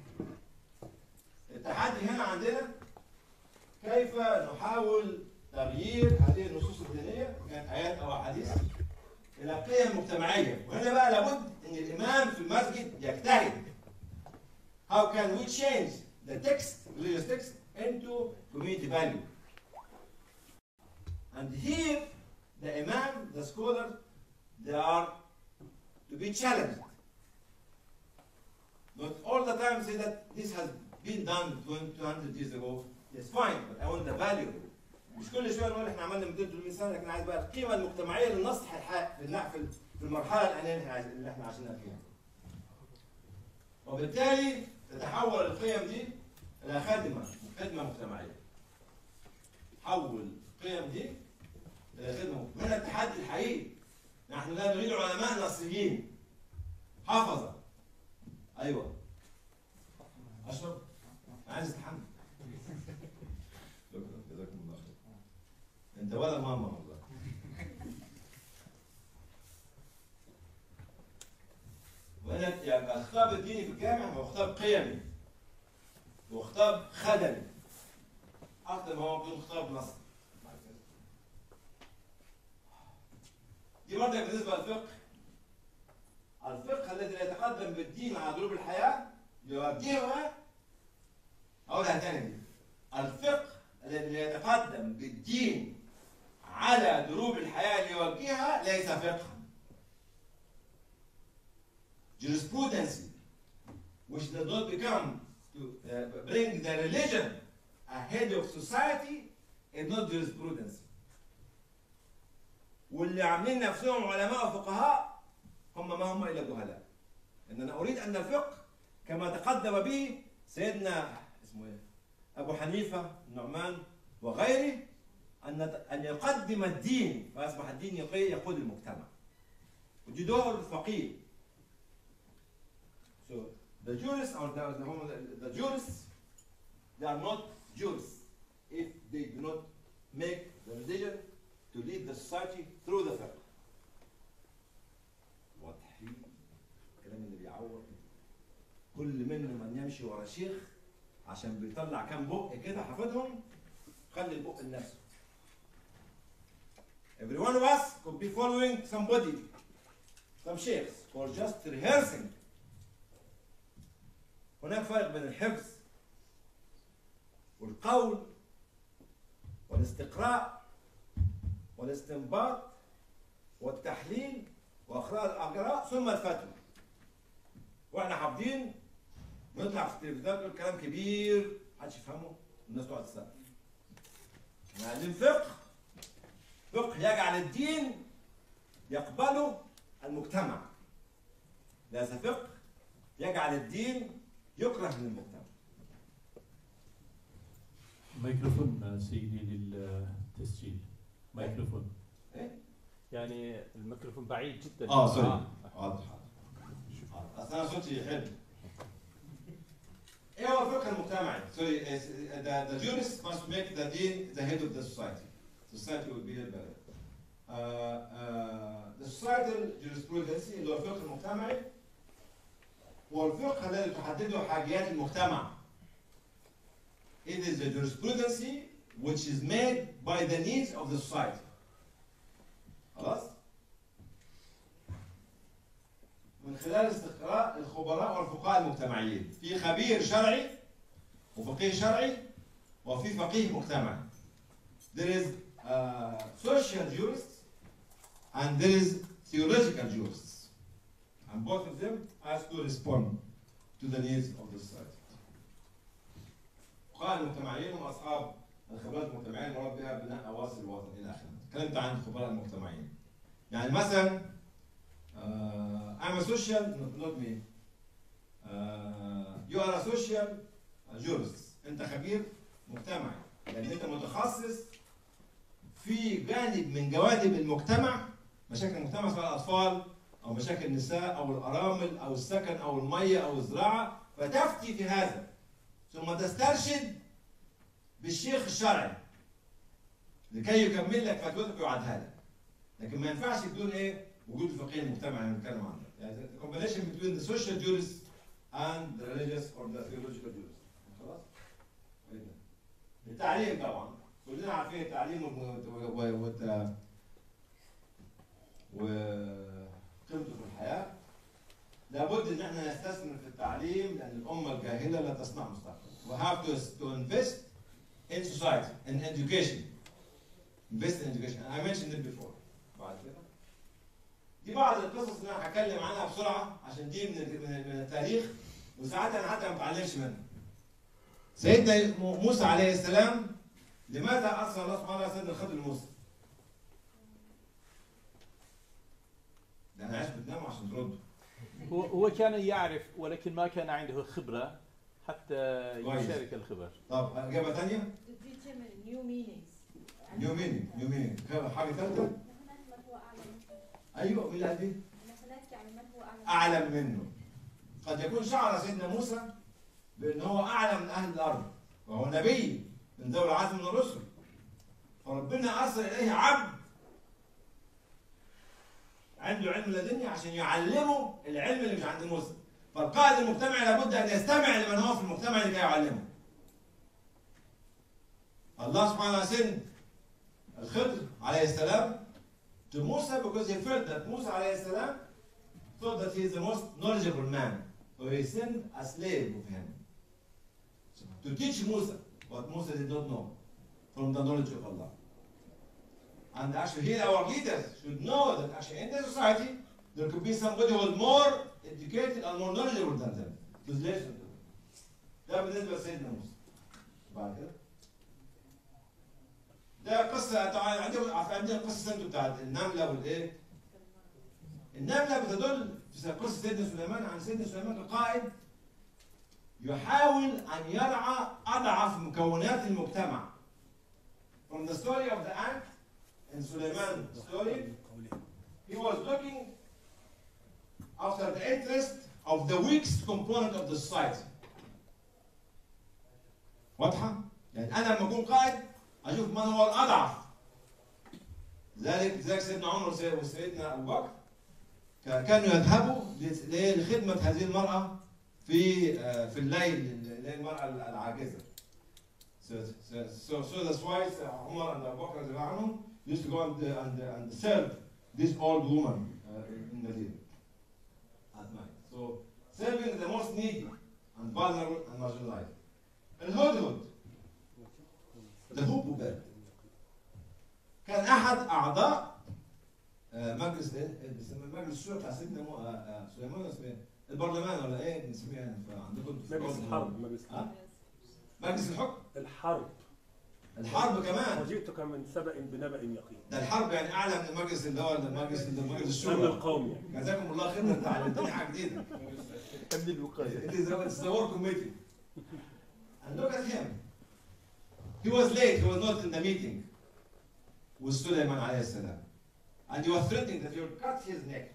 التحدي هنا عندنا كيف نحاول تغيير هذه النصوص الدينيه كانت ايات او احاديث الى قيم مجتمعيه وهنا بقى لابد ان الامام في المسجد يجتهد How can we change the text, religious text, into community value. And here, the imam, the scholar, they are to be challenged. Not all the time say that this has been done 200 years ago. It's fine, but I want the value. مش كل شويه نقول احنا عملنا 200 300 سنه لكن عايز بقى القيمه المجتمعيه للنصح الحق في النع- في في المرحله الحاليه اللي احنا- اللي احنا عايشينها فيها. وبالتالي تتحول القيم دي الى خدمه خدمه مجتمعيه. حول القيم دي الى خدمه هنا التحدي الحقيقي نحن لا نريد علماء نصيين حفظه ايوه اشرب عايز اتحمل شكرا جزاكم الله خير انت ولا ماما والله وهنا يبقى الخطاب الديني في الجامع هو خطاب قيمي وخطاب خدمي اكثر ما هو يكون خطاب نصي دي برضه بالنسبه للفقه الفقه الذي لا يتقدم بالدين على دروب الحياه يوجهها اقولها تاني دي الفقه الذي لا يتقدم بالدين على دروب الحياه ليوجهها ليس فقها jurisprudence which does not become to uh, bring the religion ahead of society is not jurisprudence واللي عاملين نفسهم علماء وفقهاء هم ما هم الا جهلاء ان انا اريد ان الفقه كما تقدم به سيدنا اسمه ايه ابو حنيفه النعمان وغيره ان ان يقدم الدين فاصبح الدين يقي- يقود المجتمع ودي دور الفقيه So the jurists or the, the, the jurists, they are not jurists if they do not make the religion to lead the society through the fiqh. واضحين الكلام اللي بيعور كل منه من يمشي ورا شيخ عشان بيطلع كام بق كده حافظهم خلي البق لنفسه. Every one of us could be following somebody, some sheikhs, or just rehearsing هناك فرق بين الحفظ والقول والاستقراء والاستنباط والتحليل واخراج الاجراء ثم الفتوى واحنا حافظين نطلع في التلفزيون نقول كلام كبير محدش يفهمه الناس تقعد تسقف نعلم فقه فقه يجعل الدين يقبله المجتمع ليس فقه يجعل الدين يكره من المجتمع ميكروفون آه، سيدي للتسجيل ميكروفون إيه؟ يعني الميكروفون بعيد جدا اه سوري حاضر حاضر اصل انا صوتي حلو ايه هو الفقه المجتمعي؟ سوري the, the jurist must make the dean the head of the society. Society will be held by that. Uh, uh, the societal jurisprudence اللي هو الفقه المجتمعي هو الفقه الذي تحدده حاجيات المجتمع. It is the jurisprudence which is made by the needs of the society. خلاص؟ من خلال استقراء الخبراء والفقهاء المجتمعيين في خبير شرعي وفقيه شرعي وفي فقيه مجتمعي there is uh, social jurists and there is theological jurists and both of them has to respond to the needs of the society الفقهاء المجتمعيين هم اصحاب الخبرات المجتمعيه المراد بها بناء اواصر الوطن الى اخره تكلمت عن الخبراء المجتمعيين يعني مثلا uh, I'm a social, not, not me. Uh, you are a social jurist. أنت خبير مجتمعي لأن أنت متخصص في جانب من جوانب المجتمع مشاكل المجتمع سواء الأطفال أو مشاكل النساء أو الأرامل أو السكن أو المية أو الزراعة فتفتي في هذا ثم تسترشد بالشيخ الشرعي لكي يكمل لك فتوتك ويعدها لك لكن ما ينفعش بدون ايه وجود الفقيه المجتمعي اللي بنتكلم عنه يعني the combination between the social jurist and the religious or the theological jurist خلاص التعليم طبعا كلنا عارفين التعليم و- و- و- وقيمته في الحياه لابد ان احنا نستثمر في التعليم لان الامه الجاهله لا تصنع مستقبل we have to, to invest in society in education invest in education I mentioned it before بعد كده دي بعض القصص اللي انا هتكلم عنها بسرعه عشان دي من من من التاريخ وساعات انا حتى ما بتعلمش منها سيدنا موسى عليه السلام لماذا ارسل الله سبحانه وتعالى سيدنا الخضر لموسى؟ ده انا عايز بتناموا عشان تردوا هو هو كان يعرف ولكن ما كان عنده خبرة حتى كويس. يشارك الخبر طب اجابه ثانيه to teach him new meanings. نيو مينينج نيو مينينج حاجه ثالثه نحن من هو أعلم منه. ايوه مين اللي قال دي؟ نحن نحكي عن من هو أعلم اعلم منه قد يكون شعر سيدنا موسى بان هو اعلم من اهل الارض وهو نبي من ذوي العزم من الرسل فربنا ارسل اليه عبد عنده علم لدني عشان يعلمه العلم اللي مش عند موسى فالقائد المجتمعي لابد ان يستمع لمن هو في المجتمع اللي جاي يعلمه الله سبحانه وتعالى سن الخضر عليه السلام to Musa because he felt that Musa عليه السلام thought that he is the most knowledgeable man. So he sent a slave with him to teach Musa what Musa did not know from the knowledge of Allah. And actually, here our leaders should know that actually in the society there could be somebody who is more educated and more knowledgeable than them. To listen to them. ده بالنسبة لسيدنا موسى. بعد كده. ده قصة طبعا عندنا عندنا قصة انتوا بتاعت النملة والايه؟ النملة بتدل في قصة سيدنا سليمان عن سيدنا سليمان كقائد يحاول أن يرعى أضعف مكونات المجتمع. From the story of the ant in Suleiman's story, he was looking after the interest of the weakest component of the society. واضحة؟ يعني أنا لما أكون قائد أشوف من هو الأضعف. لذلك لذلك سيدنا عمر وسي- وسيدنا أبو بكر ك- كانوا يذهبوا ل- لخدمة هذه المرأة في آه، في الليل للمرأة العاجزة. So, so, so, so that's why uh, Umar and Abu Bakr رضي الله عنهم used to go and, uh, and, uh, and serve this old woman uh, in Medina at night. So serving the most needy and vulnerable and marginalized. الهدهد the هوبو bird كان احد اعضاء آه، مجلس ايه؟ بيسموه مجلس الشورى بتاع سيدنا مو- آه، آه، سليمان ولا اسمه ايه؟ البرلمان ولا ايه بنسميه يعني عندكم في مجلس الأردن؟ الحرب مجلس الحرب ها؟ مجلس الحكم الحرب الحرب كمان وجئتك من سبأ بنبأ يقين ده الحرب يعني اعلى من المجلس اللي هو المجلس مجلس أمن الشورى القوم يعني جزاكم الله خير انت علمتني حاجه جديده من الوقاية It is a, it's the war committee. And look at him. He was late, he was not in the meeting with Sulaiman alayhi salam. And he was threatening that he would cut his neck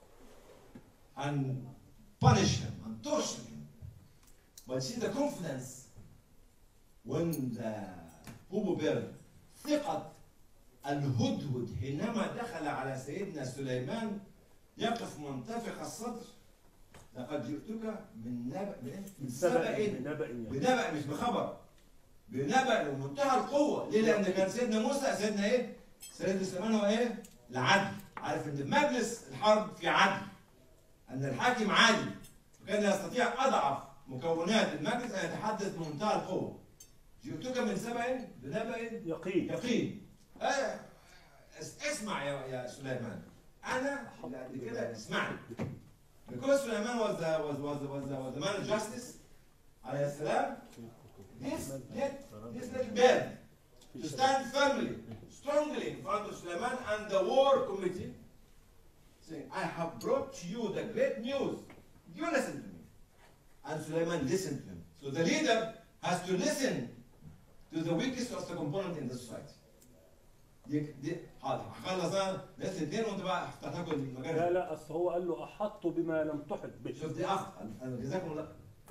and punish him and torture him. But see the confidence when the Hubu Bear ثقة الهدهد حينما دخل على سيدنا سليمان يقف منتفخ الصدر لقد جئتك من نبأ من إيه؟ من سبأ سبأ بنبأ يقين بنبأ مش بخبر بنبأ ومنتهى القوة ليه؟ لأن كان سيدنا موسى سيدنا إيه؟ سيدنا سليمان هو إيه؟ العدل عارف إن مجلس الحرب في عدل أن الحاكم عادل وكان يستطيع أضعف مكونات المجلس أن يتحدث بمنتهى القوة جئتك من سبأ بنبأ يقين يقين آه، اس- اسمع يا يا سليمان انا اللي قد كده اسمعني because سليمان was the was was was the, was the man of justice عليه السلام this let this little bird to stand firmly strongly in front of Suleiman and the war committee saying I have brought to you the great news you listen to me and Suleiman listened to him so the leader has to listen to the weakest of the component in the society دي دي حاضر هخلص انا ناس الاثنين وانت بقى هتاكل لا المجال لا اصل هو قال له احط بما لم تحط به شفت دي اخ انا جزاكم الله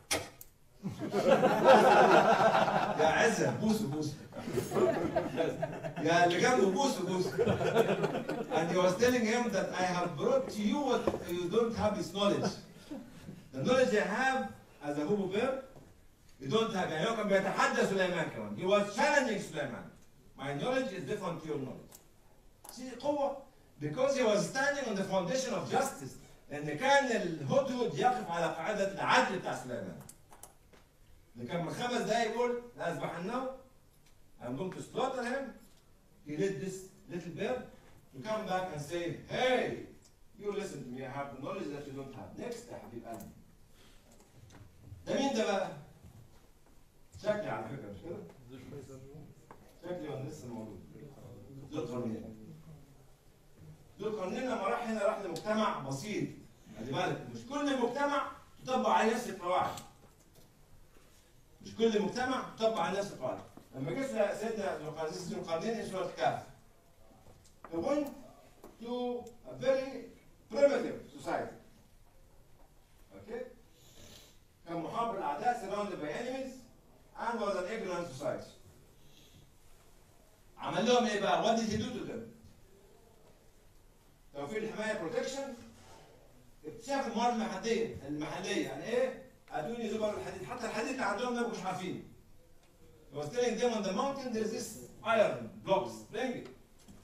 يا عزة بوسوا بوسوا يا اللي جنبه بوسوا بوسوا and he was telling him that I have brought to you what you don't have this knowledge the knowledge I have as a Hubu bear you don't have يعني هو كان بيتحدى سليمان كمان he was challenging سليمان my knowledge is different to your knowledge see قوة because he was standing on the foundation of justice لأن كان الهدهد يقف على قاعدة العدل بتاع سليمان اللي كان من خمس دقايق يقول لأذبحنه I'm going to slaughter him. He led this little bird to come back and say, hey, you listen to me, I have the knowledge that you don't have. Next يا حبيب قلبي. ده مين ده بقى؟ شكلي على فكرة مش كده؟ شكلي وانا لسه موجود. ذو القرنين. ذو القرنين لما راح هنا راح لمجتمع بسيط. خلي بالك مش كل مجتمع تطبق عليه نفس القواعد. مش كل مجتمع تطبق عليه نفس القواعد. لما جه سيدنا ذو القرنين ذو القرنين in سورة الكهف. He went to a very primitive society. Okay? كان محارب الأعداء surrounded by enemies and was an ignorant society. عمل لهم ايه بقى؟ What did he do to them؟ توفير الحماية protection اكتشاف الموارد المحلية المحلية يعني ايه؟ ادوني زبر الحديد حتى الحديد اللي عندهم ما مش عارفين. He was telling them on the mountain there's this iron blocks bring it.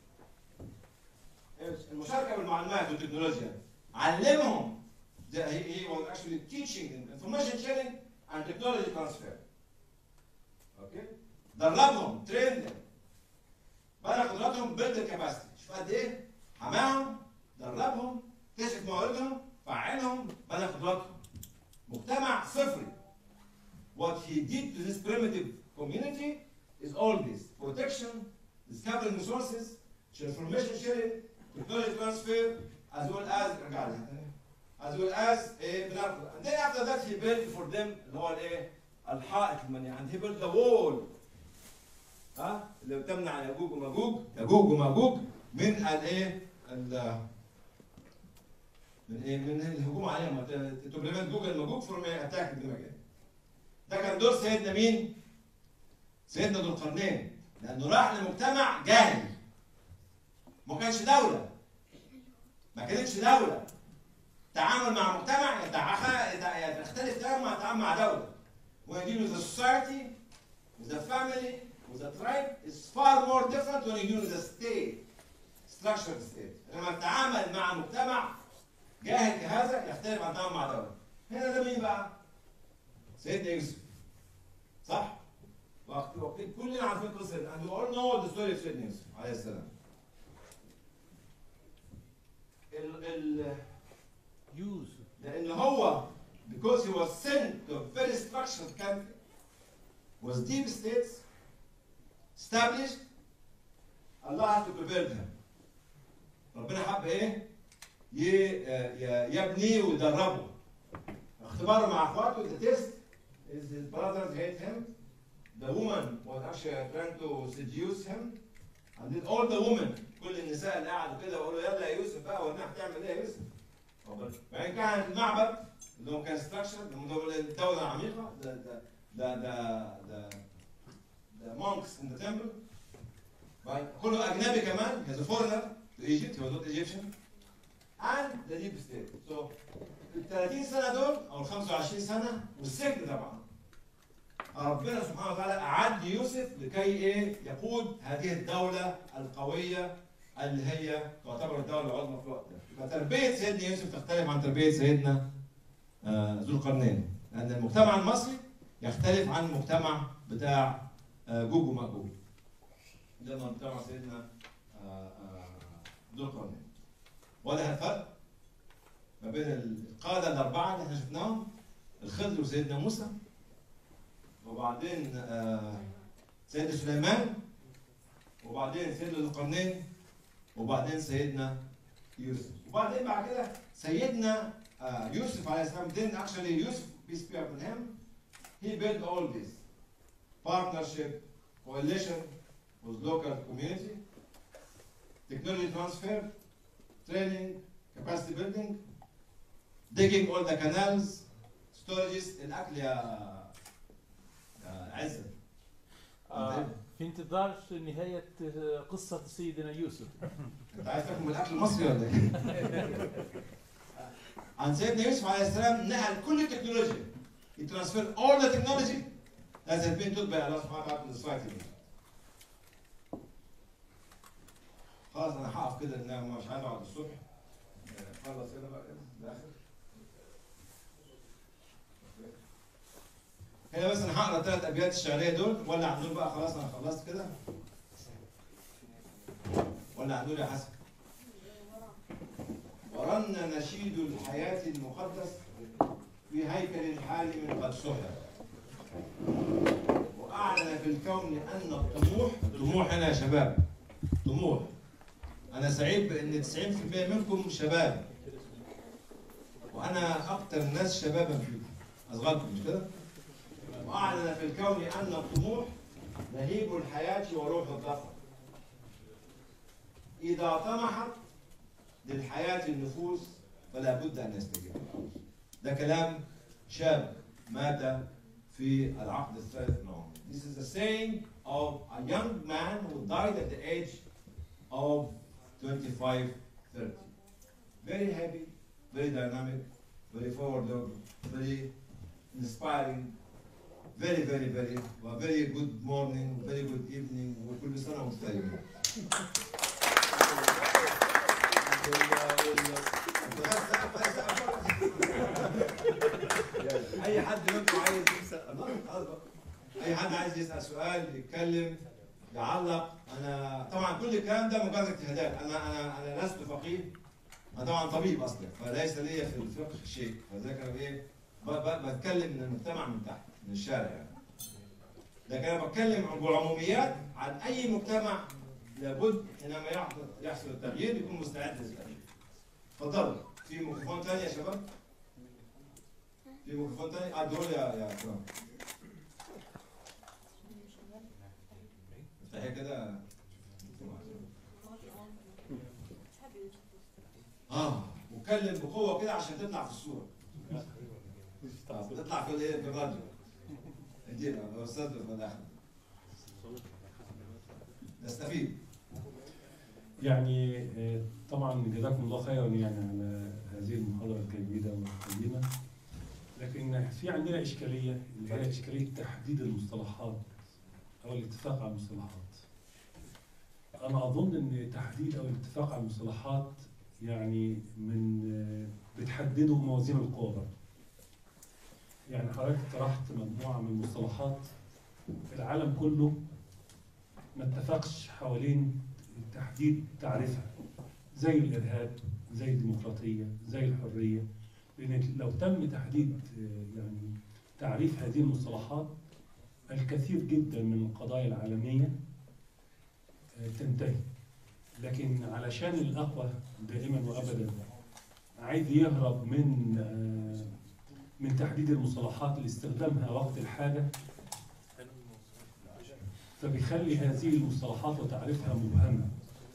المشاركة بالمعلومات والتكنولوجيا علمهم that he, he was actually teaching information sharing and technology transfer. Okay? دربهم trained them بنى قدراتهم build their capacity شوف قد ايه حماهم دربهم كشف مواردهم فعلهم بنى قدراتهم مجتمع صفري what he did to this primitive community is all this protection discovering resources information sharing technology transfer as well as رجع لي as well as ايه بناخد and then after that he built for them اللي هو الايه الحائط المنيع and he built the wall ها اللي بتمنع ياجوج وماجوج ياجوج وماجوج من الايه ال- من ايه من الهجوم عليهم to prevent جوج وماجوج from attack them again ده كان دور سيدنا مين؟ سيدنا ذو القرنين لانه راح لمجتمع جاهل ما كانش دوله ما كانتش دوله تعامل مع مجتمع يتعخ- يت- يختلف تماما مع التعامل مع دوله when you deal with a society with a family with a tribe is far more different when you deal with a state structured state لما تتعامل مع مجتمع جاهل كهذا يختلف عن التعامل مع دوله هنا ده مين بقى؟ سيدنا يوسف صح؟ وقت وقت كلنا عارفين قصه and we all know the story of سيدنا يوسف عليه السلام ال ال يوسف لان هو because he was sent to a very structured country was deep states established Allah had to prepare them ربنا حب ايه ي- ي- يبني ويدربه اختباره مع اخواته the test is his brothers hate him the woman was actually trying to seduce him and then all the women كل النساء اللي قعدوا كده وقالوا يلا يا يوسف بقى ورينا هتعمل ايه يا يوسف بعدين كان المعبد اللي هو كان ستراكشر الدوله العميقه the the the the the, the monks in the temple بعد كله اجنبي كمان he's a foreigner to Egypt he was not Egyptian and the deep state so ال 30 سنه دول او ال 25 سنه والسجن طبعا ربنا سبحانه وتعالى اعد يوسف لكي ايه يقود هذه الدوله القويه اللي هي تعتبر الدوله العظمى في الوقت ده فتربيه سيدنا يوسف تختلف عن تربيه سيدنا آه، ذو القرنين لان المجتمع المصري يختلف عن المجتمع بتاع آه، جوج وماجوج ده مجتمع سيدنا آه، آه، ذو القرنين واضح الفرق ما بين القاده الاربعه اللي احنا شفناهم الخضر وسيدنا موسى وبعدين آه، سيدنا سليمان وبعدين سيدنا ذو القرنين وبعدين سيدنا يوسف وبعدين بعد كده سيدنا آه، يوسف عليه السلام then actually Yusuf peace be upon him he built all this partnership coalition with local community technology transfer training capacity building digging all the canals storages الاكل يا يا عزت آه، في انتظار نهاية آه، قصة سيدنا يوسف انت عايز تاكل من الاكل المصري ولا ايه؟ عن سيدنا يوسف عليه السلام نقل كل التكنولوجيا يترانسفير all the technology that has been taught by Allah سبحانه وتعالى to the society. خلاص انا هقف كده ان انا مش عايز اقعد الصبح آه، خلص كده بقى الاخر هنا بس انا هقرا الثلاث ابيات الشعريه دول ولا عندهم بقى خلاص انا خلصت كده ولا عندهم يا حسن ورن نشيد الحياة المقدس في هيكل الحالم قد سحر وأعلن في الكون أن الطموح طموح هنا يا شباب طموح أنا سعيد بأن 90% منكم شباب وأنا أكثر الناس شبابا فيكم أصغركم مش كده؟ وأعلن في الكون أن الطموح لهيب الحياة وروح الظفر إذا طمحت للحياة النفوس فلا بد أن يستجيب ده كلام شاب مات في العقد الثالث من عمره This is a saying of a young man who died at the age of 25, 30. Very happy, very dynamic, very forward looking, very inspiring, very, very, very, well, very good morning, very good evening, وكل سنة وانتم طيبين. اي حد منكم عايز يسال الله خلاص بقى. اي حد عايز يسال سؤال يتكلم يعلق انا طبعا كل الكلام ده مجرد اجتهادات انا انا انا لست فقيه انا طبعا طبيب اصلا فليس لي في الفقه شيء فذلك انا ايه ب- ب- بتكلم من المجتمع من تحت من الشارع يعني لكن انا بتكلم عن بعموميات عن اي مجتمع لابد حينما يحصل يحصل التغيير يكون مستعد للتغيير اتفضلوا في ميكروفون تاني يا شباب في ميكروفون تاني اه دول يا يا اكرام افتحي كده اه واتكلم بقوه كده عشان تطلع في الصوره آه، تطلع في الايه في الراديو ادينا يا استاذ محمد احمد نستفيد يعني آه، طبعا جزاكم الله خيرا يعني على هذه المحاضرة الجيدة والقيمة لكن في عندنا إشكالية اللي هي إشكالية تحديد المصطلحات أو الاتفاق على المصطلحات أنا أظن أن تحديد أو الاتفاق على المصطلحات يعني من آه، بتحدده موازين القوى برضه. يعني حضرتك طرحت مجموعة من المصطلحات العالم كله ما اتفقش حوالين تحديد تعريفها زي الارهاب زي الديمقراطيه زي الحريه لان لو تم تحديد آه، يعني تعريف هذه المصطلحات الكثير جدا من القضايا العالميه آه، تنتهي لكن علشان الاقوى دائما وابدا عايز يهرب من آه، من تحديد المصطلحات لاستخدامها وقت الحاجه فبيخلي هذه المصطلحات وتعريفها مبهمة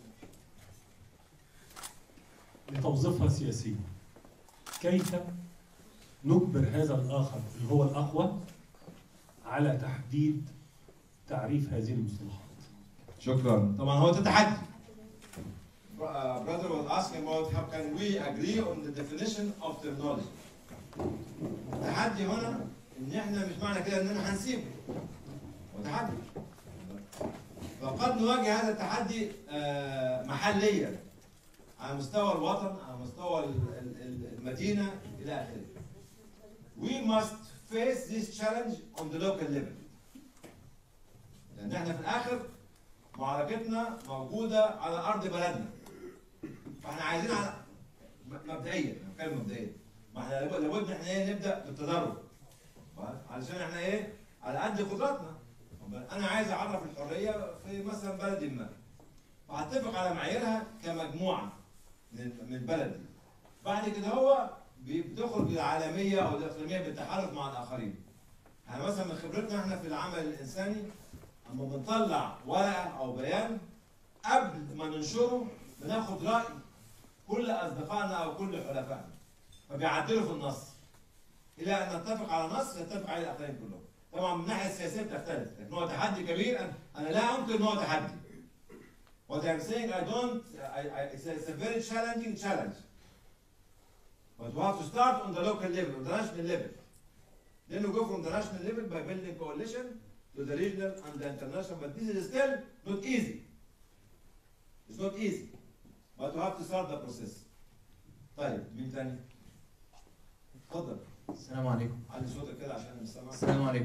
لتوظيفها سياسيا كيف نجبر هذا الآخر اللي هو الأقوى على تحديد تعريف هذه المصطلحات شكرا طبعا هو ده تحدي Uh, brother was asking about how can we agree on the definition of terminology. التحدي هنا ان احنا مش معنى كده اننا هنسيبه. هو تحدي. فقد نواجه هذا التحدي آه، محليا على مستوى الوطن على مستوى ال- ال- ال- المدينه الى اخره. We must face this challenge on the local level. لان احنا في الاخر معركتنا موجوده على ارض بلدنا. فاحنا عايزين على م- مبدئيا أنا بتكلم مبدئيا ما احنا لابد لابد ان احنا ايه نبدا بالتدرج علشان احنا ايه على قد قدراتنا انا عايز اعرف الحريه في مثلا بلد ما فهتفق على معاييرها كمجموعه من من البلد دي بعد كده هو بي- بتخرج للعالميه او الاقليميه بالتحالف مع الاخرين يعني مثلا من خبرتنا احنا في العمل الانساني اما بنطلع ورقه او بيان قبل ما ننشره بناخد راي كل اصدقائنا او كل حلفائنا فبيعدلوا في النص الى ان نتفق على نص يتفق عليه الاخرين كلهم طبعا من الناحيه السياسيه بتختلف لكن هو تحدي كبير أنا- انا لا انكر ان هو تحدي What I'm saying, I don't, I, I, it's, a, it's a very challenging challenge. But we have to start on the local level, on the national level. Then we go from the national level by building coalition to the regional and the international, but this is still not easy. It's not easy. But we have to start the process. طيب مين تاني؟ اتفضل السلام عليكم علي صوتك كده عشان نسمع السلام عليكم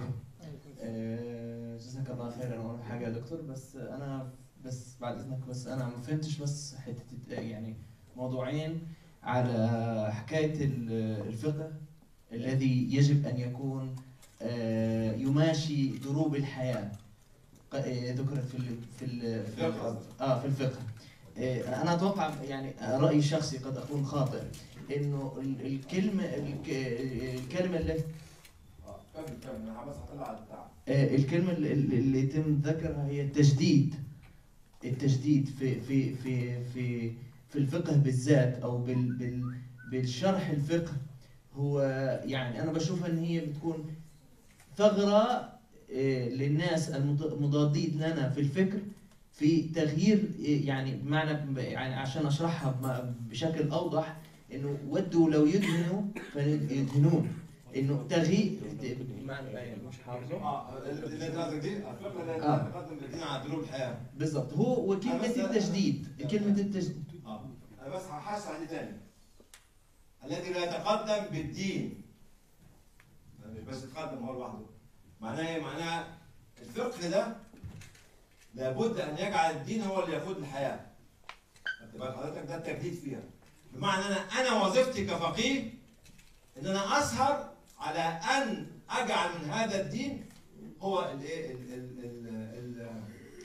آه، جزاك الله خيرا ولا حاجه يا دكتور بس انا بس بعد اذنك بس انا ما فهمتش بس حته يعني موضوعين على حكايه ال- الفقه الذي يجب ان يكون آه، يماشي دروب الحياه ق- آه، ذكرت في ال في ال في ال- الفقه قصدك. اه في الفقه آه، انا اتوقع يعني رايي الشخصي قد اكون خاطئ انه ال- الكلمه الك- الكلمه التي اه كمل كمل انا بس هطلع على البتاع آه، الكلمة اللي- اللي اللي يتم ذكرها هي التجديد التجديد في في في في في الفقه بالذات او بال بال بالشرح الفقه هو يعني انا بشوفها ان هي بتكون ثغرة آه، للناس المض- المضادين لنا في الفكر في تغيير آه، يعني بمعنى يعني عشان اشرحها بم- بشكل اوضح انه ودوا لو يدهنوا فيدهنون انه تغيير بمعنى يعني مش حافظه اه اللي انت قصدك دي الفقه اللي آه. تقدم الدين على دروب الحياه بالضبط هو وكلمة بس- التجديد كلمة التجديد اه انا بس هحاسب عليه تاني الذي لا يتقدم بالدين مش بس يتقدم هو لوحده معناه ايه؟ معناه الفقه ده لابد ان يجعل الدين هو اللي يقود الحياه خدت بال حضرتك ده التجديد فيها بمعنى انا انا وظيفتي كفقيه ان انا اسهر على ان اجعل من هذا الدين هو الايه ال- ال- ال- ال-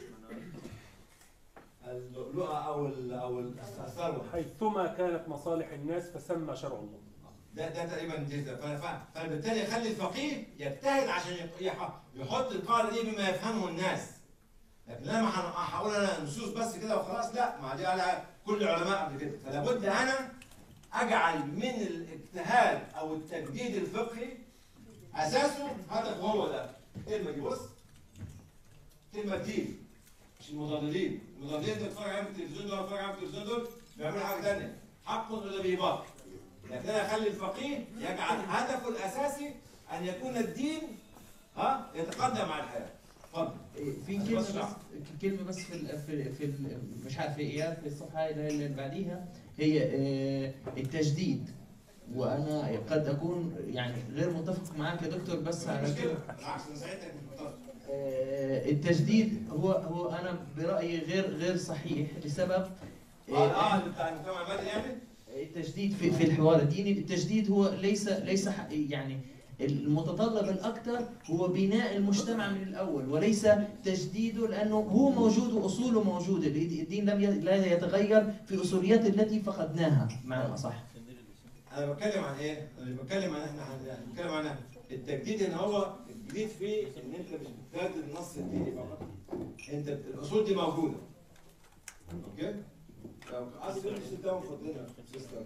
اللؤلؤه او ال- او الثروه حيثما كانت مصالح الناس فسمى شرع الله ده ده تقريبا دي ف- ف- فبالتالي يخلي الفقيه يجتهد عشان يق- يح- يحط القاعده دي بما يفهمه الناس لكن انا ما هن- هقول انا نصوص بس كده وخلاص لا ما دي على كل العلماء قبل كده فلا بد انا اجعل من الاجتهاد او التجديد الفقهي اساسه هدف هو ده كلمه دي بص كلمه دين مش المضللين المضللين اللي بتتفرج عليهم في التلفزيون دول بتتفرج عليهم في التلفزيون دول بيعملوا حاجه ثانيه حق ولا بيباطل لكن انا اخلي الفقيه يجعل هدفه الاساسي ان يكون الدين ها يتقدم مع الحياه اتفضل في كلمة بس كلمة بس في ال في, في ال مش عارف ايه في الصفحة اللي اللي بعديها هي آه، التجديد وانا قد اكون يعني غير متفق معاك يا دكتور بس على مش كده كلمة بالعكس انا ساعتها مش متفق آه، التجديد هو هو انا برايي غير غير صحيح لسبب اه اه اللي بتاع المجتمع المدني يعني التجديد في في الحوار الديني التجديد هو ليس ليس ح- يعني المتطلب الاكثر هو بناء المجتمع من الاول وليس تجديده لانه هو موجود واصوله موجوده الدين لم ي- لا يتغير في اصوليات التي فقدناها معنى صح انا بتكلم عن ايه؟ انا بتكلم عن احنا عن- يعني بتكلم عن التجديد ان هو الجديد فيه ان انت مش بتجدد النص الديني فقط انت بت- الاصول دي موجوده اوكي؟ لو اصل الشيء ده مفضلنا سيستر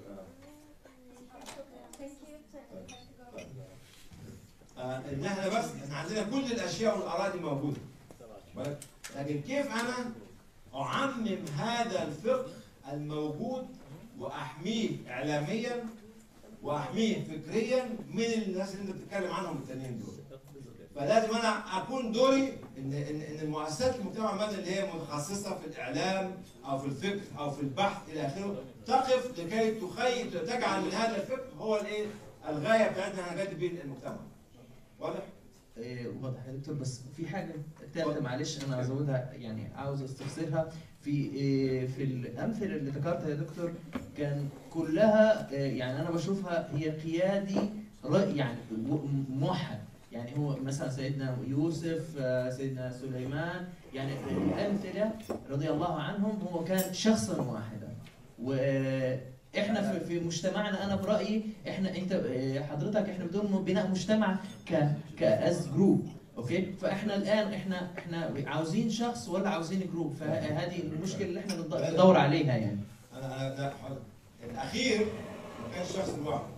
آه، ان احنا بس احنا عندنا كل الاشياء والاراء دي موجوده بالك؟ لكن كيف انا اعمم هذا الفقه الموجود واحميه اعلاميا واحميه فكريا من الناس اللي انت بتتكلم عنهم التانيين دول فلازم انا اكون دوري ان ان ان المؤسسات المجتمع المدني اللي هي متخصصه في الاعلام او في الفكر او في البحث الى اخره تقف لكي تخيل تجعل من هذا الفقه هو الايه الغايه بتاعتنا هنجدد بيه المجتمع واضح؟ إيه، واضح يا دكتور بس في حاجه ثالثه معلش انا ازودها يعني عاوز استفسرها في إيه، في الامثله اللي ذكرتها يا دكتور كان كلها إيه، يعني انا بشوفها هي قيادي رأي يعني و- موحد يعني هو مثلا سيدنا يوسف آه، سيدنا سليمان يعني الامثله رضي الله عنهم هو كان شخصا واحدا واحنا في في مجتمعنا انا برايي احنا انت آه، حضرتك احنا بدون بناء مجتمع ك كاز جروب اوكي فاحنا الان احنا احنا عاوزين شخص ولا عاوزين جروب فهذه المشكله اللي احنا بند- بندور عليها يعني انا انا لا حاضر. الاخير ما كانش شخص لوحده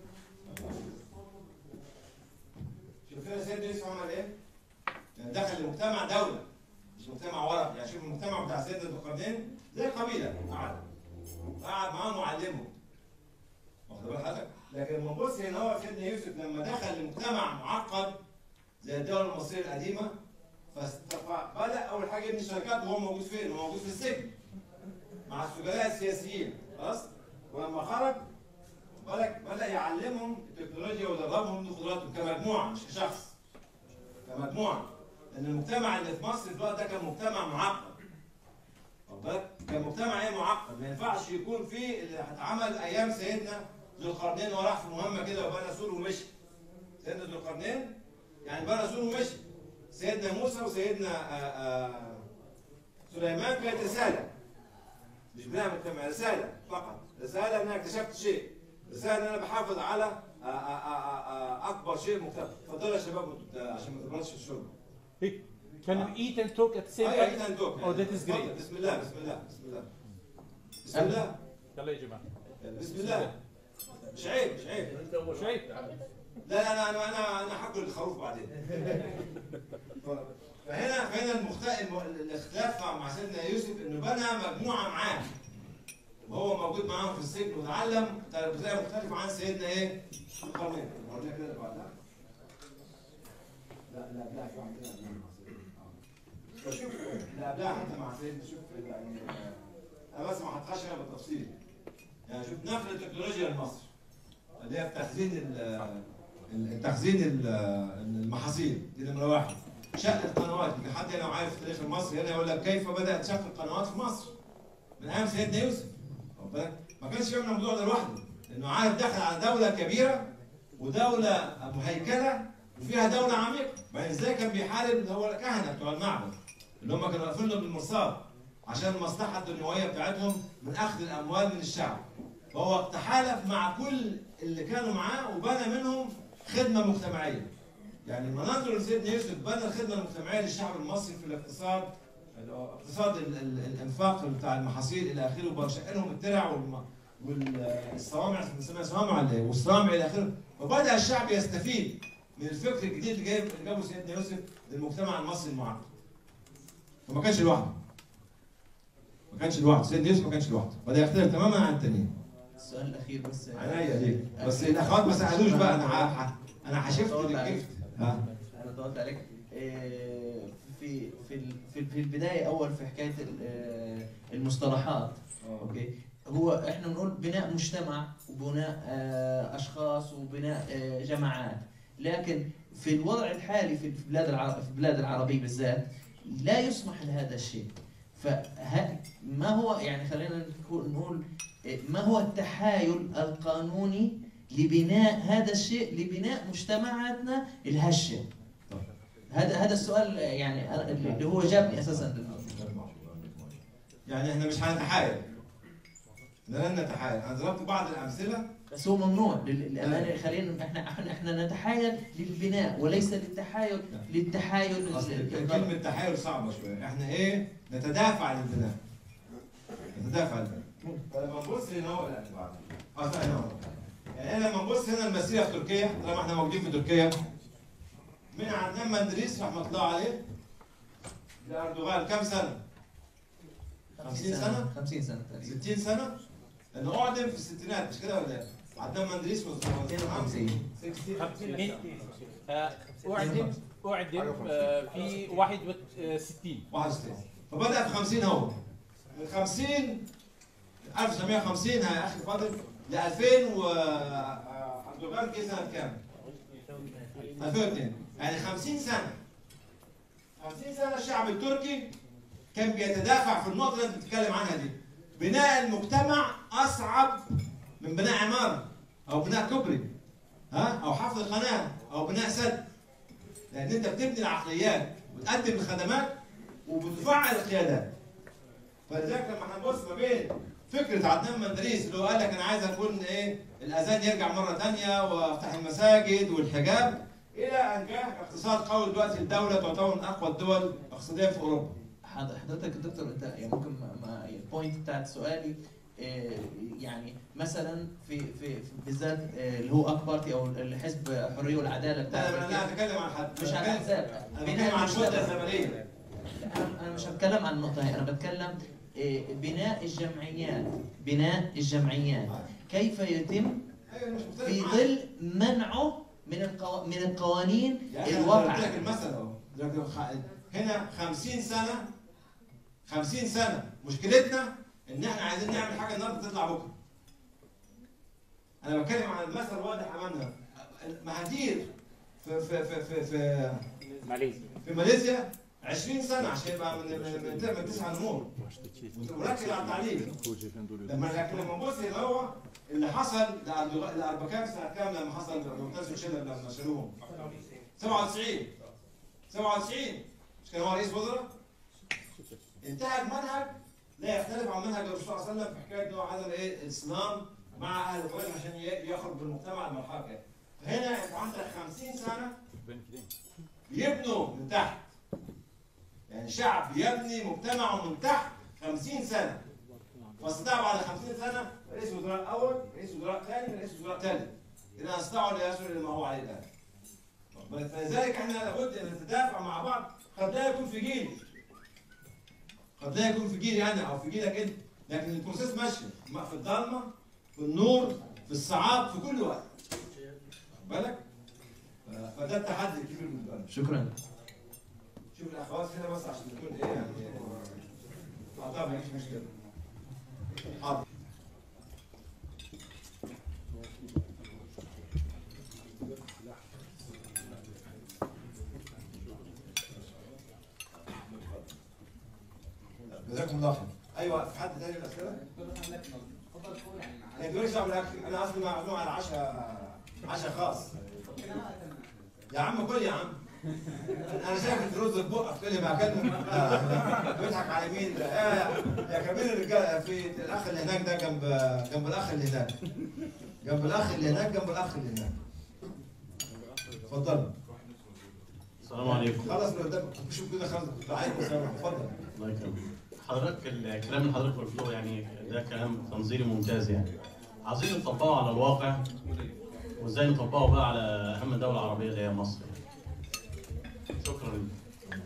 شوف كده سيدنا يوسف عمل ايه؟ يعني دخل المجتمع دوله مش مجتمع ورق يعني شوف المجتمع بتاع سيدنا ذو القرنين زي قبيله قعد قعد معاهم وعلمهم واخد بال حضرتك؟ لكن لما نبص هنا هو سيدنا يوسف لما دخل لمجتمع معقد زي الدوله المصريه القديمه فاست- فبدا اول حاجه يبني شركات وهو موجود فين؟ هو موجود في السجن مع السجناء السياسيين خلاص ولما خرج بالك بدا يعلمهم التكنولوجيا ويدربهم من قدراتهم كمجموعه مش كشخص كمجموعه لان المجتمع اللي في مصر في الوقت ده كان مجتمع معقد واخد بالك؟ كان مجتمع ايه معقد ما ينفعش يكون فيه اللي اتعمل ايام سيدنا ذو القرنين وراح في مهمه كده وبنى سور ومشي سيدنا ذو القرنين يعني بنى سور ومشي سيدنا موسى وسيدنا آآ آآ سليمان كانت رساله مش بناء مجتمع رساله فقط رساله ان انا اكتشفت شيء رساله ان انا بحافظ على آآ آآ آآ اكبر شيء مجتمع اتفضلوا يا شباب وانتوا- عشان ما تبردش في الشرب Can we eat and talk at the same ايوه time? ايد هندوك Oh, that is اتفضل. great. بسم الله بسم الله بسم الله بسم الله يلا يا جماعة بسم الله مش عيب مش عيب شايف؟ لا لا انا انا انا انا هاكل الخروف بعدين فهنا فهنا المخت... الم... الاختلاف مع مع سيدنا يوسف انه بنى مجموعه معاه وهو موجود معاهم في السجن وتعلم بطريقه مختلفه عن سيدنا ايه؟ القرنين ورينا كده اللي بعدها لا لا لا في واحد كده قبلها مع سيدنا. آه. فشوف لا قبلها حتى مع سيدنا شوف يعني آه، انا بس ما حطهاش هنا بالتفصيل يعني شوف نقل التكنولوجيا لمصر اللي هي في تخزين ال- ال- تخزين ال- المحاصيل دي نمره واحد شق القنوات يمكن حد هنا عارف التاريخ المصري هنا يقول لك كيف بدات شق القنوات في مصر من ايام سيدنا يوسف واخد بالك؟ ما كانش يعمل الموضوع ده لوحده لانه عارف دخل على دوله كبيره ودوله مهيكله وفيها دوله عميقه بعدين ازاي كان بيحارب اللي هو الكهنه بتوع المعبد اللي هم كانوا واقفين له بالمرصاد عشان المصلحه الدنيويه بتاعتهم من اخذ الاموال من الشعب فهو تحالف مع كل اللي كانوا معاه وبنى منهم خدمه مجتمعيه يعني لما ننظر لسيدنا يوسف بنى الخدمه المجتمعيه للشعب المصري في الاقتصاد اقتصاد ال- ال- الانفاق بتاع المحاصيل الى اخره وبشق لهم الترع والم- والصوامع بنسميها صوامع ال- والصوامع الى اخره وبدا الشعب يستفيد من الفكر الجديد اللي جايب اللي جابه سيدنا يوسف للمجتمع المصري المعقد وما كانش لوحده ما كانش لوحده سيدنا يوسف ما كانش لوحده بدا يختلف تماما عن التانيين السؤال الاخير بس عينيا ليك بس الاخوات ما سالوش بقى انا ح- ح- انا حشفت الجفت ها انا طولت عليك آه، في في ال- في في البدايه اول في حكايه ال- آه، المصطلحات اوكي هو احنا بنقول بناء مجتمع وبناء آه، اشخاص وبناء آه، جماعات لكن في الوضع الحالي في البلاد العرب في البلاد العربيه بالذات لا يسمح لهذا الشيء فما هو يعني خلينا نقول نقول آه، ما هو التحايل القانوني لبناء هذا الشيء لبناء مجتمعاتنا الهشه هذا هذا السؤال يعني أنا- اللي هو جابني اساسا للموضوع. يعني احنا مش هنتحايل لا لن نتحايل انا ضربت بعض الامثله بس هو ممنوع لل- للامانه خلينا احنا احنا احنا نتحايل للبناء وليس للتحايل للتحايل اصل ال- كلمه تحايل صعبه شويه احنا ايه نتدافع عن البناء نتدافع عن البناء فلما نبص هنا هو لا بعد اصل هنا هو يعني احنا لما نبص هنا المسيره في تركيا طالما احنا موجودين في تركيا من عدنان مندريس رحمه الله عليه لاردوغان كم سنه؟ 50 سنه؟ 50 سنه تقريبا 60 سنه لانه اعدم في الستينات مش كده ولا ايه؟ عدنان مندريس و 52 60 آه، أعدم أعدم آه، في 61 61 فبدا في 50 اهو من 50 1950 يا اخي فاضل ل 2000 و آه، اردوغان جه سنه كام؟ 2002 يعني 50 سنه 50 سنه الشعب التركي كان بيتدافع في النقطه اللي انت بتتكلم عنها دي بناء المجتمع اصعب من بناء عماره او بناء كوبري ها او حفر قناه او بناء سد لان انت بتبني العقليات وتقدم الخدمات وبتفعل القيادات فلذلك لما هنبص ما بين فكره عدنان مندريس اللي هو قال لك انا عايز اكون ايه الاذان يرجع مره ثانيه وافتح المساجد والحجاب الى ان جاء اقتصاد قوي دلوقتي الدوله تعتبر من اقوى الدول اقتصاديا في اوروبا حض- حضرتك يا دكتور انت يعني ممكن ما- ما البوينت بتاعت سؤالي آه، يعني مثلا في في في بالذات آه، اللي هو اك بارتي او الحزب الحريه والعداله بتاع لا انا لا اتكلم عن حد مش عن أنا احزاب بتكلم- انا بناء بتكلم عن المجتمع. مده زمنيه انا انا مش هتكلم عن النقطه هي انا بتكلم آه، بناء الجمعيات بناء الجمعيات كيف يتم ايوه مش مختلف في معاك. ظل منعه من القو... من القوانين يا اخي انا الواقعه قلت لك المثل اهو دلوقتي خ- هنا 50 سنه 50 سنه مشكلتنا ان احنا عايزين نعمل حاجه النهارده تطلع بكره انا بتكلم عن المثل واضح امامنا المهادير في في في في في, في ماليزيا في ماليزيا 20 سنه عشان يبقى من من من من تسع نمور وركز على التعليم لما لكن لما نبص اللي هو اللي حصل لأردوغ- لاربكان سنه كام لما حصل معتز الشلل لما شالوهم 97 97 مش كان هو رئيس وزراء انتهج منهج لا يختلف عن منهج الرسول صلى الله عليه وسلم في حكايه ان هو عدم ايه الاسلام مع اهل القرى عشان ي- يخرج بالمجتمع المرحله كده فهنا انت عندك 50 سنه بيبنوا من تحت يعني شعب يبني مجتمعه من تحت 50 سنه فاستطاع بعد 50 سنه رئيس وزراء اول رئيس وزراء ثاني رئيس وزراء ثالث اذا استطاعوا لا يصلوا لما هو عليه الان فلذلك احنا لابد ان نتدافع مع بعض قد لا يكون في جيلي قد لا يكون في جيلي انا او في جيلك انت لكن البروسيس ماشيه ما- في الضلمه في النور في الصعاب في كل وقت واخد بالك ف- فده التحدي الكبير بالنسبه لنا شكرا شوف الاخوات هنا بس عشان تكون ايه يعني اه طبعا مفيش مشكله حاضر جزاكم الله خير ايوه في حد تاني الاسئله؟ ما تقولش اعمل اكل انا اصلي معزوم على عشاء عشاء خاص يا عم كل يا عم انا شايف انت رز بقك كل ما اكلم بيضحك على مين ده آه يا كبير الرجال في الاخ اللي هناك ده جنب جنب الاخ اللي هناك جنب الاخ اللي هناك جنب الاخ اللي هناك اتفضل السلام عليكم خلص من قدامك شوف كده خلص عليكم السلام اتفضل الله يكرمك حضرتك الكلام اللي حضرتك قلته يعني ده كلام تنظيري ممتاز يعني عايزين نطبقه على الواقع وازاي نطبقه بقى على اهم دوله عربيه اللي هي مصر شكرا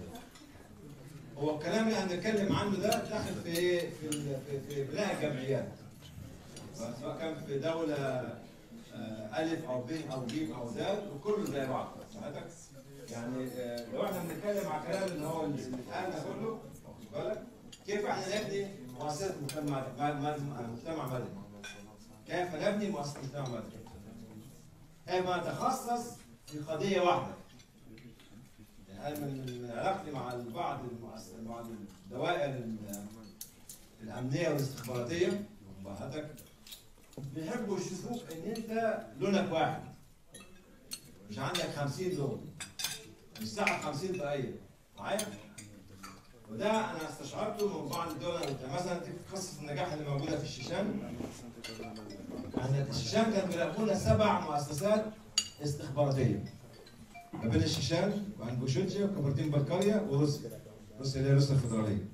هو الكلام اللي هنتكلم عنه ده داخل في ايه؟ في ال- في, في بناء الجمعيات سواء كان في دوله آه، الف او ب او ج او د وكله زي بعض صحتك يعني آه، لو احنا بنتكلم على الكلام اللي هو اللي اتقال ده كله واخد بالك كيف احنا نبني مؤسسه مجتمع مجتمع مدني كيف نبني مؤسسه مجتمع مدني كيف نتخصص في قضيه واحده يعني أنا من علاقتي مع بعض المؤسسات بعض الدوائر ال- الامنيه والاستخباراتيه وحضرتك بيحبوا يشوفوك ان انت لونك واحد مش عندك 50 لون مش ساعة 50 طاقية معايا؟ وده انا استشعرته من بعض الدول يعني مثلا دي قصه النجاح اللي موجوده في الشيشان يعني الشيشان كان بيراقبونا سبع مؤسسات استخباراتيه ما بين الشيشان وانجوشوتشا وكبرتين بلقاريا وروسيا روسيا اللي هي روسيا الفدراليه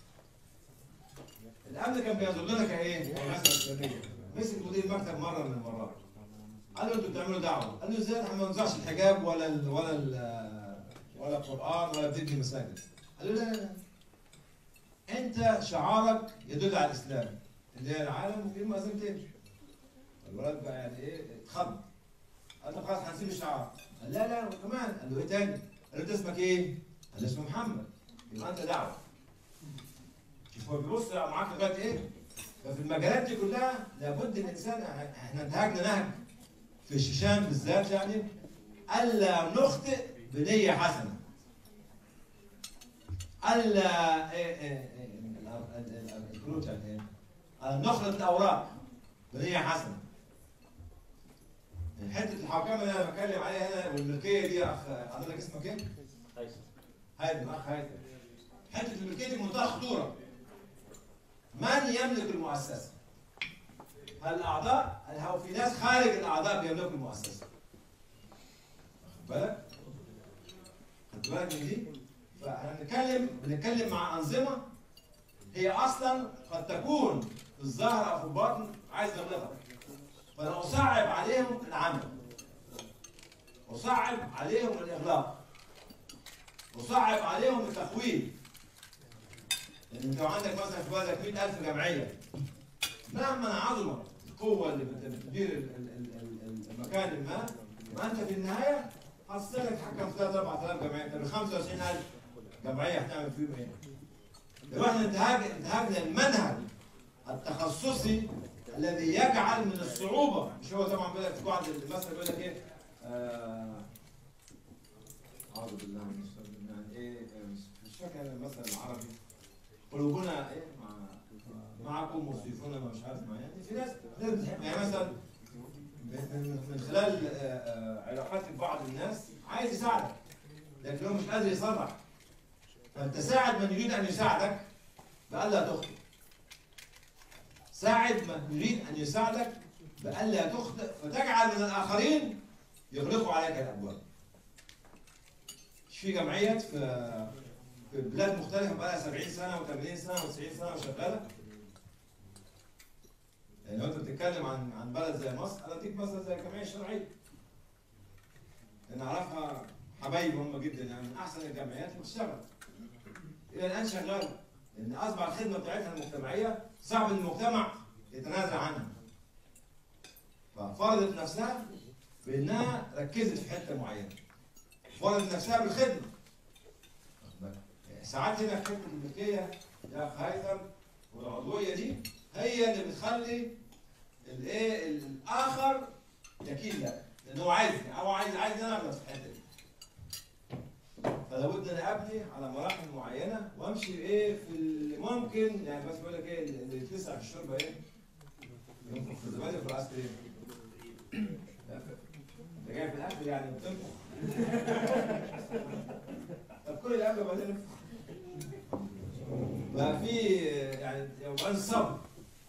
الامن كان بينظر لنا كايه؟ كمؤسسه اسلاميه مسك مدير المكتب مره من المرات قال له انتوا بتعملوا دعوه قال له ازاي احنا ما بنوزعش الحجاب ولا ال ولا ال ولا القران ولا بنبني مساجد قال له لا لا لا انت شعارك يدل على الاسلام اللي هي العالم وفي مؤذنتين الولد بقى يعني ايه اتخض قال له خلاص هنسيب الشعار قال لا لا وكمان قال له ايه تاني؟ قال له انت اسمك ايه؟ قال له اسمه محمد يبقى انت دعوه شوف هو بيبص معاك لغايه ايه؟ ففي المجالات دي كلها لابد الانسان احنا انتهجنا نهج في الشيشان بالذات يعني الا نخطئ بنيه حسنه الا إيه إيه إيه ال- ال- ال- الكروت يعني ايه؟ ألا نخلط الاوراق بنيه حسنه حته الحوكمه اللي انا بتكلم عليها هنا والملكيه دي يا اخ حضرتك اسمك ايه؟ هيثم اخ هيثم حته الملكيه دي منتهى الخطوره من يملك المؤسسه؟ هل الاعضاء؟ هل هو في ناس خارج الاعضاء بيملكوا المؤسسه؟ واخد بالك؟ خدت بالك من دي؟ فاحنا بنتكلم بنتكلم مع انظمه هي اصلا قد تكون في الظاهر او في الباطن عايز تغلطك فانا اصعب عليهم العمل اصعب عليهم الاغلاق اصعب عليهم التخويف لان انت لو عندك مثلا في بلدك 100000 جمعيه مهما عظمت القوه اللي بت- بتدير ال- ال- ال- ال- المكان ما ما انت في النهايه هتصير تتحكم في 3 4000 جمعيه انت ب 25000 جمعيه هتعمل فيهم ايه؟ لو احنا انتهاج انتهاجنا المنهج التخصصي الذي يجعل من الصعوبه مش هو طبعا بيقول لك في بعض المثل بيقول لك ايه؟ آه اعوذ بالله من الشيطان يعني ايه مش مش فاكر المثل العربي قلوبنا ايه مع معكم وسيوفنا ما مش عارف ما يعني في ناس ناس بتحب يعني مثلا من من خلال آه، آه، علاقات بعض الناس عايز يساعدك لكن هو مش قادر يصرح فانت ساعد من يريد ان يساعدك بألا تخطئ ساعد من يريد ان يساعدك بألا تخطئ فتجعل من الاخرين يغلقوا عليك الابواب مش في جمعيات في في بلاد مختلفه بقى لها 70 سنه و80 سنه و90 سنه وشغاله يعني لو انت بتتكلم عن عن بلد زي مصر انا اديك مثلا زي الجمعيه الشرعيه انا اعرفها حبايبي هم جدا يعني من احسن الجمعيات اللي بتشتغل الى الان شغاله لان اصبح الخدمه بتاعتها المجتمعيه صعب ان المجتمع يتنازل عنها ففرضت نفسها بانها ركزت في حته معينه فرضت نفسها بالخدمه ساعات هنا حته الملكيه يا اخ هيثم والعضويه دي هي اللي بتخلي الايه الاخر يكيل لك لان هو عايزني او عايز عايز انا اغلط في الحته دي فلابد ان ابني على مراحل معينه وامشي ايه في اللي ممكن يعني بس بقول لك ايه اللي يتلسع في الشوربه ايه؟ ينفخ في الزبادي في الاصل ايه؟ لا، انت جاي في الاكل يعني بتنفخ طب كل اللي قبله بعدين انفخ بقى في يعني يبقى الصبر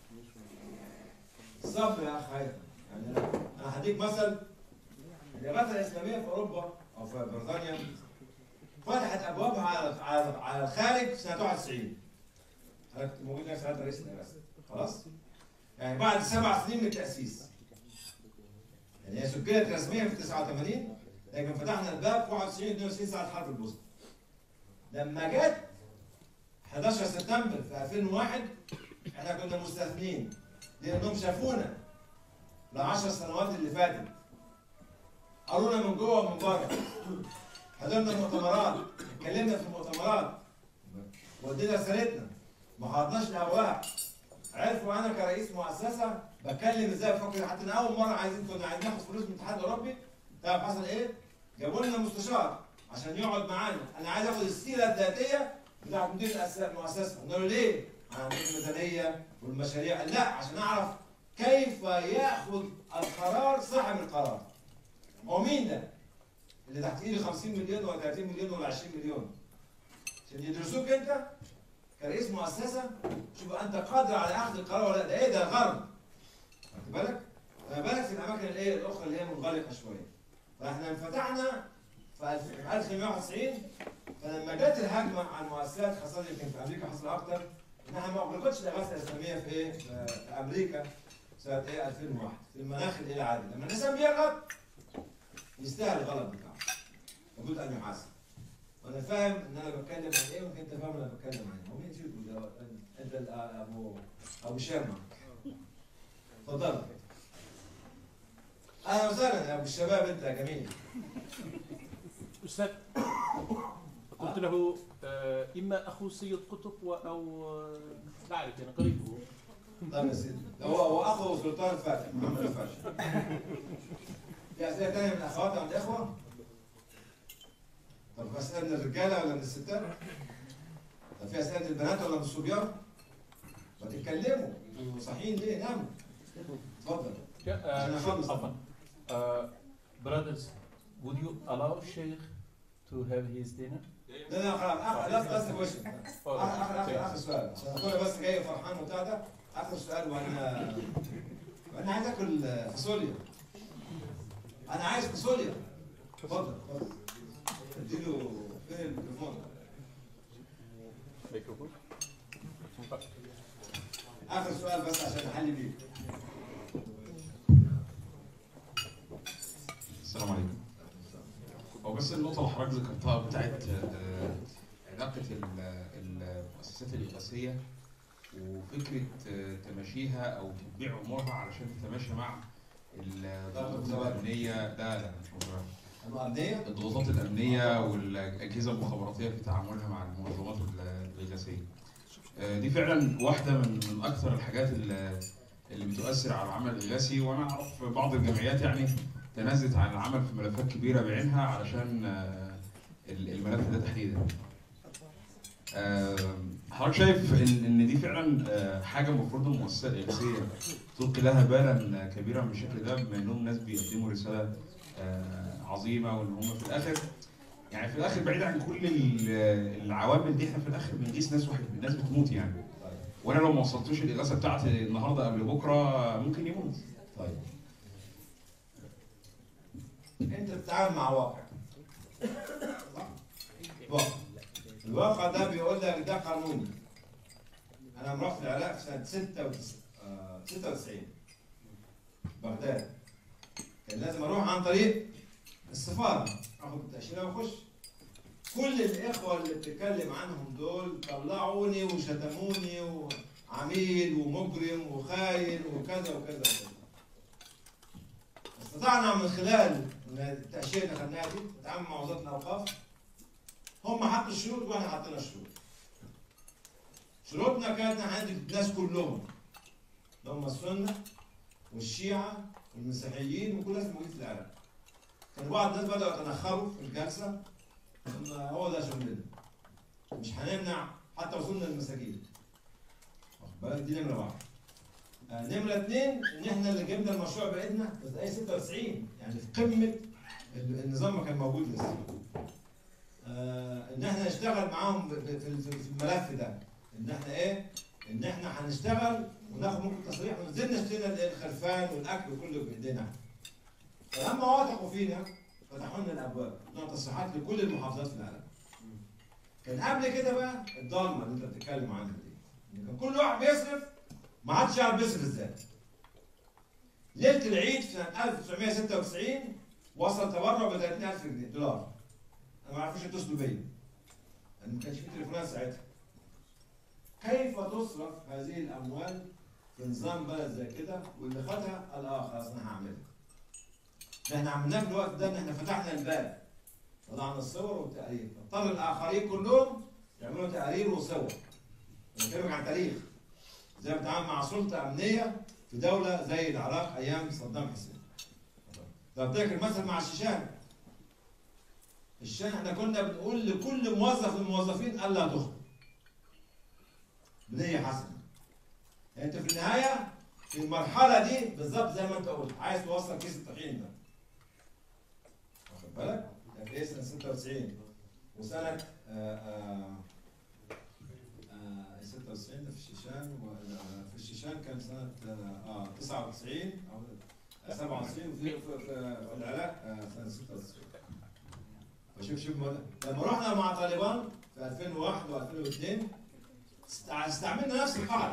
الصبر يا اخ هيثم يعني انا انا هديك مثل الإغاثة الإسلامية في أوروبا أو في بريطانيا فتحت أبوابها على على على الخارج في سنة 91 أنا كنت موجود هناك ساعتها رئيس الإغاثة خلاص؟ يعني بعد سبع سنين من التأسيس يعني هي سجلت رسميا في 89 لكن فتحنا الباب في 91 92 ساعة حرب البوسنة لما جت 11 سبتمبر في 2001 احنا كنا مستثنين لانهم شافونا العشر سنوات اللي فاتت قرونا من جوه ومن بره حضرنا مؤتمرات اتكلمنا في المؤتمرات ودينا رسالتنا ما حضرناش الاوراق عرفوا انا كرئيس مؤسسه بتكلم ازاي بفكر حتى انا اول مره عايزين كنا عايزين ناخد فلوس من الاتحاد الاوروبي تعرف حصل ايه؟ جابوا لنا مستشار عشان يقعد معانا انا عايز اخد السيره الذاتيه بتاعت مدير الأس- المؤسسه قلنا له ليه؟ عن الميزانيه والمشاريع قال لا عشان اعرف كيف ياخذ القرار صاحب القرار هو مين ده؟ اللي تحت ايده 50 مليون ولا 30 مليون ولا 20 مليون عشان يدرسوك انت كرئيس مؤسسه شوف انت قادر على اخذ القرار ولا لا ده ايه ده الغرب واخد بالك؟ فما بالك في الاماكن الايه الاخرى اللي هي منغلقه شويه فاحنا انفتحنا في 1991 فلما جت الهجمه على المؤسسات خاصه يمكن في امريكا حصل اكتر انها ما اغلقتش الاغاثه الاسلاميه في ايه؟ في في امريكا سنه ايه 2001 في المناخ الايه العادي لما الانسان بيغلط يستاهل الغلط بتاعه لابد ان يحاسب وانا فاهم ان انا بتكلم عن ايه وانت فاهم انا بتكلم عن ايه هو مين فيكم ده انت ال- ابو ابو شامه اتفضل اهلا وسهلا يا ابو الشباب انت يا جميل أستاذ قلت له آه، إما أخو سيد قطب و- أو آه، لا أعرف يعني قريبه طيب يا سيدي هو هو اخو سلطان الفاتح محمد الفاتح في اسئله ثانيه من الاخوات او الاخوه؟ طب اسئله من الرجاله ولا من الستات؟ طب في اسئله من البنات ولا من الصبيان؟ ما تتكلموا انتوا صاحيين ليه؟ ناموا اتفضل عشان اخلص عفوا Uh, brothers, would you allow Sheikh to have his dinner? لا لا خلاص اخر لاست لاست كويشن اخر اخر اخر اخر سؤال عشان اخويا بس جاي فرحان وبتاع ده اخر سؤال وانا وانا عايز اكل فاصوليا انا عايز فاصوليا اتفضل اتفضل اديله فين الميكروفون Microphone. اخر سؤال بس عشان احل بيه السلام عليكم. هو بس النقطة اللي حضرتك ذكرتها بتاعت آه، علاقة ال- المؤسسات الإغاثية وفكرة آه، تماشيها أو تتبيع أمورها علشان تتماشى مع الضغوطات الأمنية لا لا مش مجرد المعديه الضغوطات الأمنية والأجهزة المخابراتية في تعاملها مع المنظمات ال- الإغاثية. آه، دي فعلا واحدة من من أكثر الحاجات اللي اللي بتؤثر على العمل الإغاثي وأنا أعرف بعض الجمعيات يعني تنازلت عن العمل في ملفات كبيرة بعينها علشان آه، ال- الملف ده تحديدا آم، حضرتك شايف ان ان دي فعلا آه، حاجه المفروض المؤسسه الرئاسيه تلقي لها بالا كبيرا بالشكل ده بما انهم ناس بيقدموا رساله آه، عظيمه وان هم في الاخر يعني في الاخر بعيد عن كل ال- العوامل دي احنا في الاخر بنقيس ناس واحد ناس بتموت يعني وانا لو ما وصلتوش الإغاثة بتاعتي النهارده قبل بكره ممكن يموت طيب انت بتتعامل مع واقع صح؟ واقع الواقع ده بيقول لك ده قانوني انا لما رحت العراق في سنه 96 آه، 96 بغداد كان لازم اروح عن طريق السفاره اخد التاشيره واخش كل الاخوه اللي بتتكلم عنهم دول طلعوني وشتموني وعميل ومجرم وخاين وكذا وكذا وكذا استطعنا من خلال التأشيرة اللي خدناها دي نتعامل مع وزارة الأوقاف هم حطوا الشروط واحنا حطينا الشروط. شروطنا كانت عند الناس كلهم اللي هم السنة والشيعة والمسيحيين وكل الناس موجودين في العراق. كان بعض الناس بدأوا يتنخروا في الجلسة إن هو ده شغلنا. مش هنمنع حتى وصولنا للمساجين. واخد بالك دي نمرة واحد. آه، نمرة اثنين ان احنا اللي جبنا المشروع بايدنا في اي 96 يعني في قمة ال- النظام ما كان موجود لسه. آه، ان احنا نشتغل معاهم ب- ب- في في- في الملف ده ان احنا ايه؟ ان احنا هنشتغل وناخد ممكن تصريح ونزلنا اشترينا ال- الخرفان والاكل كله بايدينا. فلما وثقوا فينا فتحوا لنا الابواب، ادونا تصريحات لكل المحافظات في العالم. كان قبل كده بقى الضلمه اللي انت بتتكلم عنها دي. ان كان كل واحد بيصرف ما حدش يعرف بيصرف ازاي. ليله العيد في سنه 1996 وصل تبرع ب 30000 جنيه دولار. انا ما اعرفش يتصلوا بيا. لان ما كانش في تليفونات ساعتها. كيف تصرف هذه الاموال في نظام بلد زي كده واللي خدها قال اه خلاص انا هعملها. اللي احنا عملناه في الوقت ده ان احنا فتحنا الباب. وضعنا الصور والتقارير، اضطر الاخرين كلهم يعملوا تقارير وصور. انا بكلمك عن تاريخ. زي ما بتعامل مع سلطه امنيه في دوله زي العراق ايام صدام حسين. طب تذكر مثلا مع الشيشان. الشيشان احنا كنا بنقول لكل موظف من الموظفين الا تخطئ. بنيه حسنه. يعني انت في النهايه في المرحله دي بالظبط زي ما انت قلت عايز توصل كيس الطحين ده. واخد بالك؟ ده في ايه سنه 96 وسنه آه آه آه 96 ده في الشيشان وفي الشيشان كان سنة اه 99 أو آه، 97 وفي في, في, في العراق آه سنة 96 فشوف شوف مدى. لما رحنا مع طالبان في 2001 و2002 استعملنا نفس القاعدة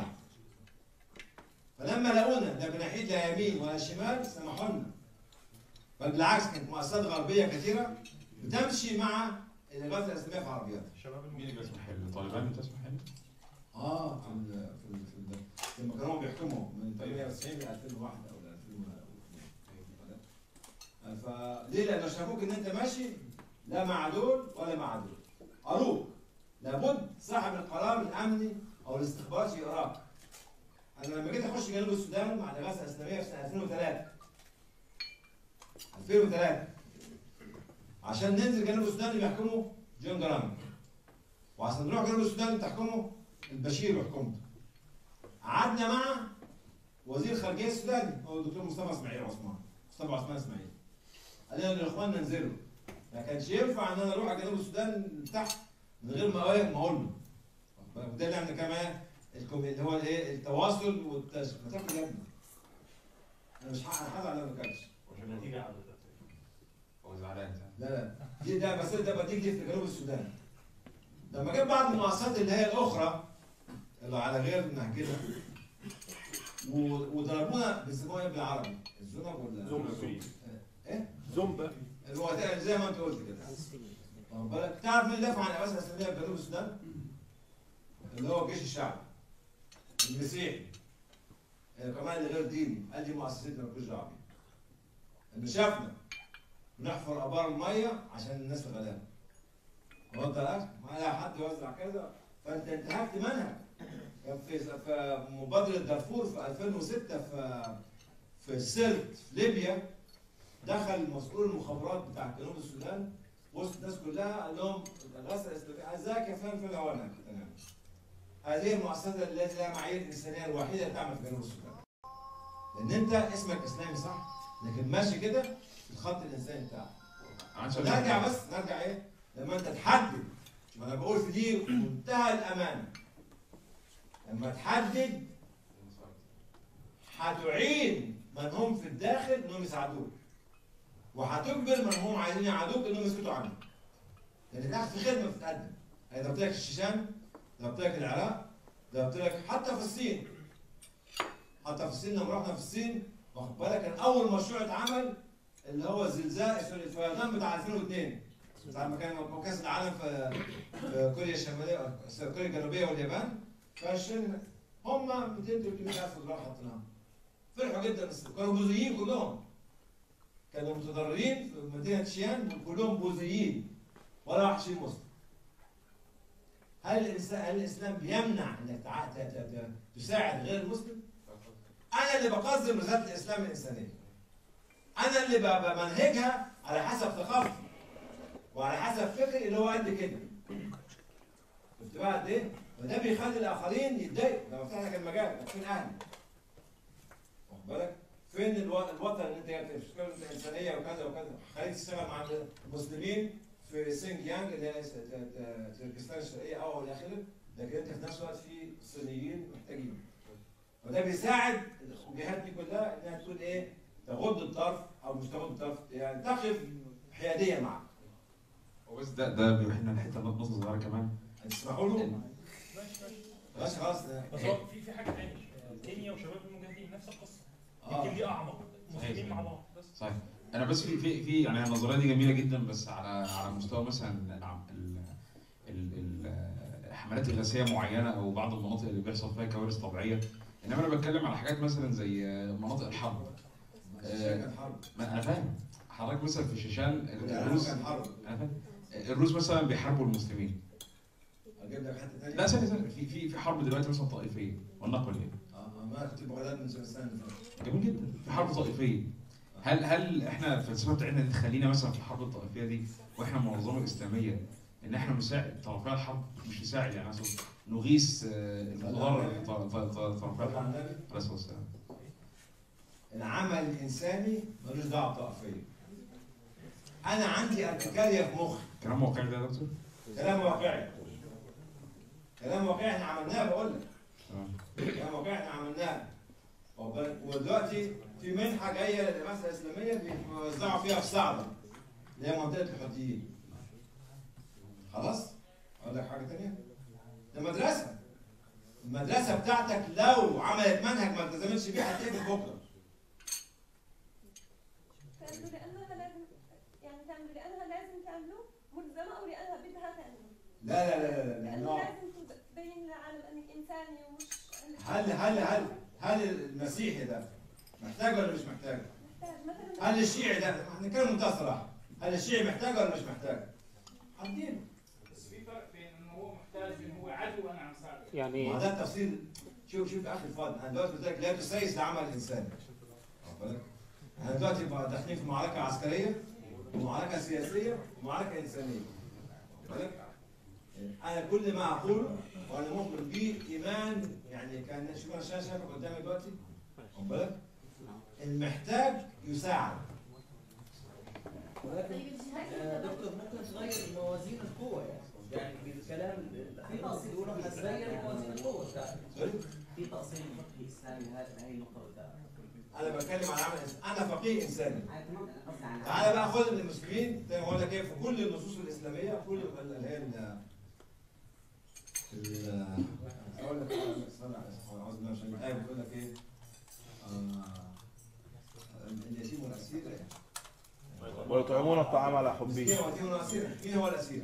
فلما لقونا لا بناحية لا يمين ولا شمال سمحوا لنا بل بالعكس كانت مؤسسات غربية كثيرة بتمشي مع الإغاثة الإسلامية في عربيات مين اللي بيسمح الطالبان بتسمح له؟ اه في ال في ال في ال لما كانوا بيحكموا من 98 ل 2001 او ل 2002 فليه؟ لانه شافوك ان انت ماشي لا مع دول ولا مع دول قروك لابد صاحب القرار الامني او الاستخباراتي يقراك انا لما جيت اخش جنوب السودان مع الاغاثه الاسلاميه في سنه 2003 2003 عشان ننزل جنوب السودان اللي بيحكموا جون جرام وعشان نروح جنوب السودان اللي بتحكمه البشير وحكومته قعدنا مع وزير الخارجيه السوداني هو الدكتور مصطفى اسماعيل عثمان مصطفى عثمان اسماعيل قال لنا لاخواننا انزلوا ما كانش ينفع ان انا اروح على جنوب السودان تحت من غير ما ايه ما اقول له واخد بالك؟ وده اللي احنا كمان الكم- اللي هو الايه التواصل والتشغيل ما تاكل يا ابني انا مش هحقق حاجه على ما اكلش عشان النتيجه عدت هو زعلان لا لا دي ده بس ده بديك دي في جنوب السودان لما جت بعض المؤسسات اللي هي الاخرى اللي على غير نهجنا و- وضربونا بيسموها ايه بالعربي؟ الزنب ولا زومبا. ايه؟ زومبا اللي هو ده زي ما انت قلت كده واخد بالك تعرف مين دافع عن الاباس الاسلاميه في جنوب السودان؟ اللي هو الجيش الشعبي المسيحي آه، كمان اللي غير ديني قال دي مؤسستنا مالكوش دعوه بيها. انه شافنا بنحفر ابار الميه عشان الناس الغلابه وضع الاكل ما لا حد يوزع كذا فانت انتهكت منهج كان في في مبادره دارفور في 2006 في في السرت في ليبيا دخل مسؤول المخابرات بتاع جنوب السودان وسط الناس كلها قال لهم الغسل الاسلامي ازاك يا فلان فلان وانا تمام هذه المؤسسه التي لها معايير الانسانيه الوحيده اللي تعمل في جنوب السودان لان انت اسمك اسلامي صح لكن ماشي كده في الخط الانساني بتاعك نرجع بس نرجع ايه لما انت تحدد شوف انا بقول في دي منتهى الامانه لما تحدد هتعين من هم في الداخل انهم يساعدوك وهتجبر من هم عايزين يعادوك انهم يسكتوا عنك لان تحت في خدمه بتتقدم انا ضربت لك الشيشان ضربت لك العراق ضربت لك حتى في الصين حتى في الصين لما رحنا في الصين واخد بالك كان اول مشروع اتعمل اللي هو الزلزال سوري الفيضان بتاع 2002 ساعة ما كان كاس العالم في في كوريا الشماليه كوريا الجنوبيه واليابان فعشان هم 200 300 الف دولار حطيناهم فرحوا جدا بس كانوا بوذيين كلهم كانوا متضررين في مدينه شيان كلهم بوذيين ولا واحد شيء مسلم هل الإنسان هل الاسلام بيمنع انك تع- ت- ت- ت- تساعد غير المسلم؟ انا اللي بقدم رساله الاسلام الانسانيه انا اللي ب- بمنهجها على حسب ثقافتي وعلى حسب فكري اللي هو قد كده شفت بقى قد ايه؟ وده بيخلي الاخرين يتضايقوا لو فتح لك المجال فين اهلي؟ واخد بالك؟ فين الو- الوطن اللي انت جاي تشتغل انت انسانيه وكذا وكذا خليك تشتغل مع المسلمين في سينج يانج اللي هي ت- ت- تركستان الشرقيه او الى اخره لكن انت في نفس الوقت في صينيين محتاجين وده بيساعد الجهات دي كلها انها تكون ايه؟ تغض الطرف او مش تغض الطرف يعني تقف حياديه معك هو بس ده ده بيوحينا لحته نقطه صغيره كمان تسمحوا له؟ ماشي خلاص بس هو في في حاجه ثانيه كينيا وشباب المجاهدين نفس القصه آه. يمكن دي اعمق صحيح. مسلمين مع بعض بس صحيح انا بس في في في يعني النظريه دي جميله جدا بس على على مستوى مثلا العم- ال ال ال الحملات الغازيه معينه او بعض المناطق اللي بيحصل فيها كوارث طبيعيه انما انا بتكلم على حاجات مثلا زي مناطق الحرب الشيشان كانت حرب ما انا فاهم حضرتك مثلا في الشيشان العراق الروس كان حرب انا فاهم الروس مثلا بيحاربوا المسلمين اجيب لك حته ثانيه لا ثانيه ثانيه في في في حرب دلوقتي مثلا طائفيه ولنقل يعني اه ما أنا كنت في بغداد من سنه اللي فاتت جميل جدا في حرب طائفيه هل هل احنا الفلسفه بتاعتنا دي تخلينا مثلا في الحرب الطائفيه دي واحنا منظمه اسلاميه ان احنا نساعد طرفي الحرب مش نساعد يعني اقصد نغيث آه، المتضرر ط- ط- ط- طرفي صلى على الحرب النبي عليه الصلاه والسلام العمل الانساني ملوش دعوه بطائفيه انا عندي ارتكاليه في مخي كلام واقعي ده يا دكتور؟ كلام واقعي كلام واقعي احنا عملناه بقول لك تمام كلام واقعي احنا عملناه واخد بالك؟ ودلوقتي في منحه جايه للبعثه الاسلاميه بيوزعوا فيها في صعبه اللي هي منطقه الحوثيين خلاص؟ اقول لك حاجه ثانيه؟ ده مدرسه المدرسه بتاعتك لو عملت منهج ما التزمتش بيه هتقفل بكره تعملوا لانها لازم يعني تعملوا لانها لازم تعملوا ملزمه او لانها بدها تعملوا لا لا لا لا, لا. لانه نوع. لازم تبين للعالم انك انساني ومش عندك هل هل هل هل المسيحي ده محتاج ولا مش محتاج؟ محتاج مثلا هل الشيعي ده هنتكلم بمنتهى الصراحه هل الشيعي محتاج ولا مش محتاج؟ هديله بس في فرق بين ان هو محتاج ان هو عدو وانا عم ساعده يعني ما ده التفصيل شوف شوف يا اخي الفاضل انا دلوقتي قلت لك لا تسيس لعمل الانسان واخد بالك؟ احنا دلوقتي بقى داخلين في معركه عسكريه ومعركه سياسيه ومعركه انسانيه واخد بالك؟ انا كل ما اقوله وانا مؤمن به ايمان يعني كان شوف انا شايف شايفك قدامي دلوقتي واخد بالك؟ المحتاج يساعد ولكن آه، دكتور ممكن تغير موازين القوة يعني يعني بالكلام الأخير اللي بتقوله هتغير موازين القوة بتاعتك سوري؟ في تأصيل فقهي إسلامي هذه هي النقطة بتاعتك انا بتكلم عن عمل إنسان. انا فقيه انساني أنا كمان قصدي عن تعالى بقى خد من المسلمين زي ما بقول لك ايه في كل النصوص الاسلاميه كل اللي هي ال ال اقول لك استنى اعوذ بالله من الشيطان الايه بتقول لك ايه؟ آه، اليتيم والاسير يعني ويطعمون الطعام على حبه مسكين واليتيم والاسير مين هو الاسير؟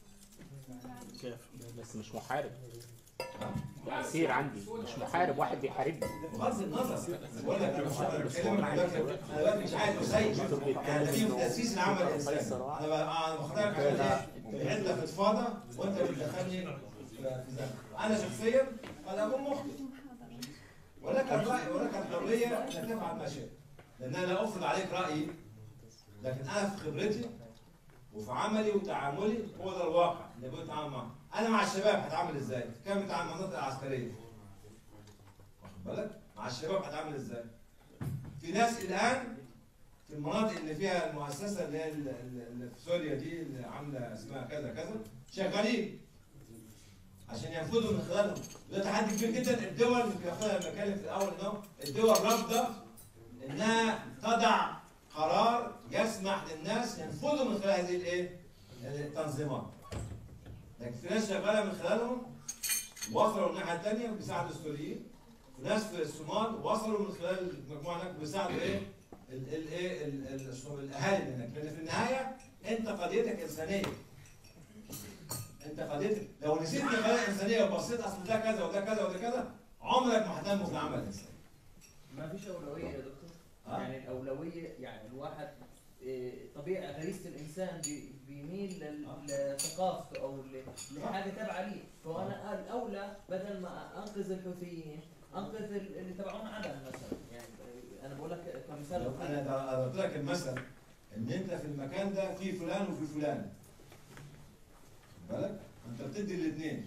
بس مش محارب ده اسير عندي مش محارب واحد بيحاربني بغض النظر بقول لك انا مش أنا بتكلم عن دلوقتي انا دلوقتي مش عايز اسيب يعني في تاسيس العمل الانساني انا ب- انا بختارك عشان ايه؟ في حته فضفاضه وانت بتدخلني في في ذنب انا شخصيا انا اكون مخطئ ولك الراي ولك الحريه ان تفعل ما شئت لان انا لا افرض عليك رايي لكن انا في خبرتي وفي عملي وتعاملي هو ده الواقع اللي بتعامل معاه انا مع الشباب هتعامل ازاي؟ كم بتعامل مع المناطق العسكريه واخد بالك؟ مع الشباب هتعامل ازاي؟ في ناس الان في المناطق اللي فيها المؤسسه اللي هي ال- ال- اللي في سوريا دي اللي عامله اسمها كذا كذا شغالين عشان ينفذوا من خلالهم ده تحدي كبير جدا الدول اللي بياخدها بتكلم في الاول انه الدول رافضه انها تضع قرار يسمح للناس ينفذوا من خلال هذه الايه؟ التنظيمات. لكن في ناس شغاله من خلالهم وصلوا الناحيه الثانيه وبيساعدوا السوريين وناس في الصومال وصلوا من خلال المجموعه هناك بيساعدوا ايه؟ ال- ال- ايه ال- ال- الصو- الاهالي اللي هناك لان في النهايه انت قضيتك انسانيه. انت قضيتك لو نسيت القضيه الانسانيه وبصيت اصل ده كذا وده كذا وده كذا عمرك ما هتنمو في العمل الانساني. ما فيش اولويه يا دكتور آه. يعني الاولويه يعني الواحد إيه، طبيعه غريزه الانسان بي- بيميل لل- لثقافته او ل- لحاجه تابعه ليه فانا الاولى بدل ما انقذ الحوثيين انقذ ال- اللي تبعون عدن مثلا يعني انا بقول لك كمثال لو انا ده- أنا قلت لك المثل ان انت في المكان ده في فلان وفي فلان خد بالك انت بتدي الاثنين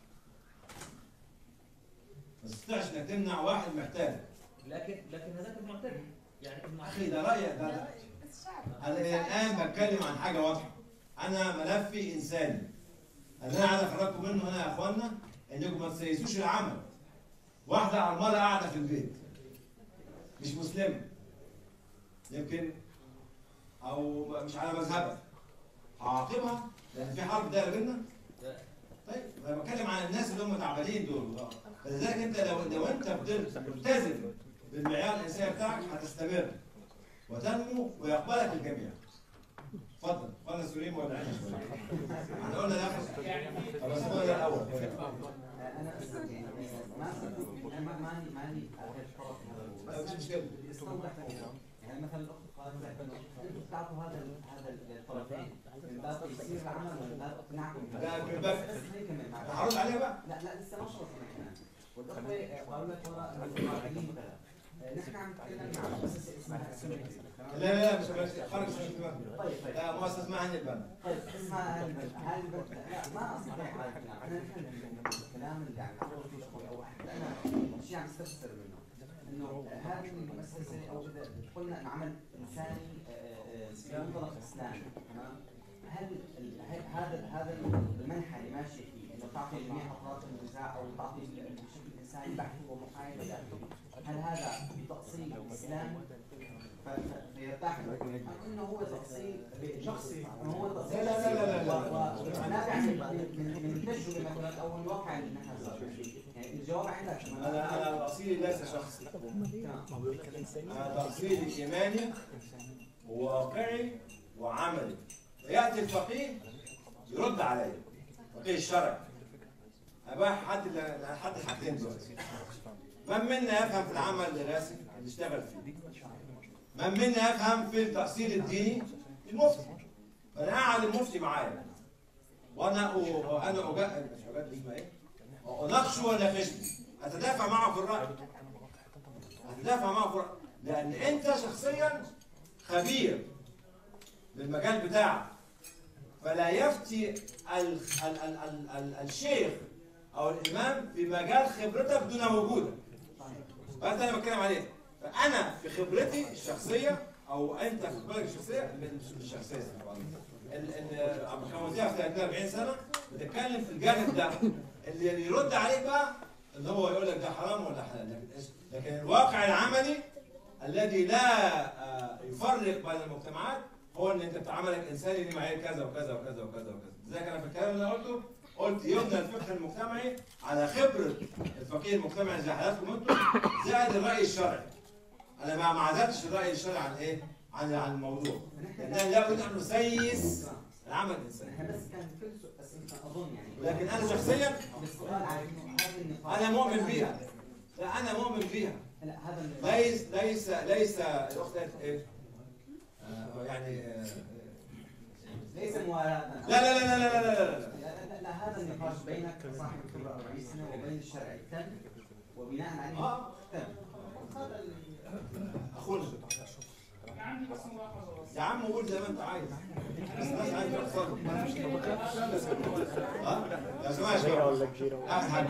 ما تستطيعش انك تمنع واحد محتاج لكن لكن هذاك المعتدي يعني اخي ده رايك ده ده. انا الان بتكلم عن حاجه واضحه انا ملفي انساني اللي انا عايز اخرجكم منه هنا يا اخوانا انكم ما تسيسوش العمل واحده عماله قاعده في البيت مش مسلمه يمكن او مش على مذهبها هعاقبها لان في حرب دايره بينا طيب انا بتكلم عن الناس اللي هم تعبانين دول فلذلك انت لو لو انت فضلت ملتزم بالمعيار الانساني بتاعك هتستمر وتنمو ويقبلك الجميع. اتفضل اتفضل يا سليم ولا عيني شويه. احنا قلنا ناخد خلاص هو ده الاول انا اسف يعني ما انا ما ماني ماني طرف هذا لا، مش مشكلة. استوضح يعني مثلا الاخت قالت لك انه انتم بتعطوا هذا ال- هذا الطرفين من باب تيسير العمل ومن باب اقناعكم لا، من باب- بس خليني اكمل معك هرد عليها بقى. لا لا لسه ما خلصنا كمان والاخوه قالوا لك والله الاسرائيليين كذا آه، نحن عم نتكلم عن مؤسسه اسمها سميتي لا لا لا مش مش خارج مش مش طيب طيب لا مؤسسه اسمها هاني البنا طيب اسمها هالبلد هالبلد لا ما اصلا هذا الكلام احنا نفهم الكلام اللي عم نقوله فيه شوي او حتى انا شيء عم استفسر منه انه هذه المؤسسه او اذا قلنا انه عمل انساني آه، آه، بمنطلق اسلامي تمام هل ال- هل هذا هذا المنحى اللي ماشي فيه انه تعطي جميع اطراف النزاع او تعطي بشكل انساني بحت ومحايد هل هذا بتاصيل اسلامي ف- ف- فيرتاح له أم انه هو تاصيل شخصي انه هو تاصيل لا لا لا لا لا. و- و- ونابع من من من التجربه مثلا او الواقع اللي نحن صار فيه. يعني الجواب عندك انا انا تاصيلي ليس شخصي انا تاصيلي ايماني وواقعي وعملي ياتي الفقيه يرد علي الفقيه الشرعي اباح حد حد الحاجتين دلوقتي من منا يفهم في العمل الراسي اللي اشتغل فيه من منا يفهم في التأصيل الديني المفتي فانا قاعد المفتي معايا وانا وانا أجا... مش أجا... اسمها ايه؟ اناقشه واناقشه اتدافع معه في الراي اتدافع معه في الراي لان انت شخصيا خبير بالمجال بتاعك فلا يفتي ال... ال... ال... ال... ال... الشيخ او الامام في مجال خبرتك دون وجودك فانت انا بتكلم عليه فانا في خبرتي الشخصيه او انت في خبرتك الشخصيه مش الشخصيه الكونتيه في 30 40 سنه بتتكلم في الجانب ده اللي يرد عليك بقى اللي هو يقول لك ده حرام ولا حلال لكن لكن الواقع العملي الذي لا آه، يفرق بين المجتمعات هو ان انت بتعاملك انساني ليه معايير كذا وكذا وكذا وكذا وكذا لذلك انا في الكلام اللي انا قلته قلت يبنى الفقه المجتمعي على خبره الفقيه المجتمعي زي حضراتكم انتم زائد الراي الشرعي انا ما ما عزلتش الراي الشرعي عن ايه؟ عن عن الموضوع لان لابد ان نسيس العمل الانساني احنا بس كان كل سؤال اسئلتنا اظن يعني لكن انا شخصيا السؤال عن إنه هذا النقاش انا مؤمن بيها لا انا مؤمن بيها لا هذا النقاش ليس ليس ليس الاخت قالت ايه؟ آه، يعني آه، ليس موالاة لا لا لا لا لا لا لا لا لا, لا, لا هذا النقاش بينك كصاحب خبرة 40 سنة وبين الشرع تم وبناء عليه آه. تم هذا ال- اخونا انا عندي بس ملاحظه بس يا عم قول زي ما انت عايز بس الناس عايزه تتصرف ها يا جماعه يا شباب اخر حاجه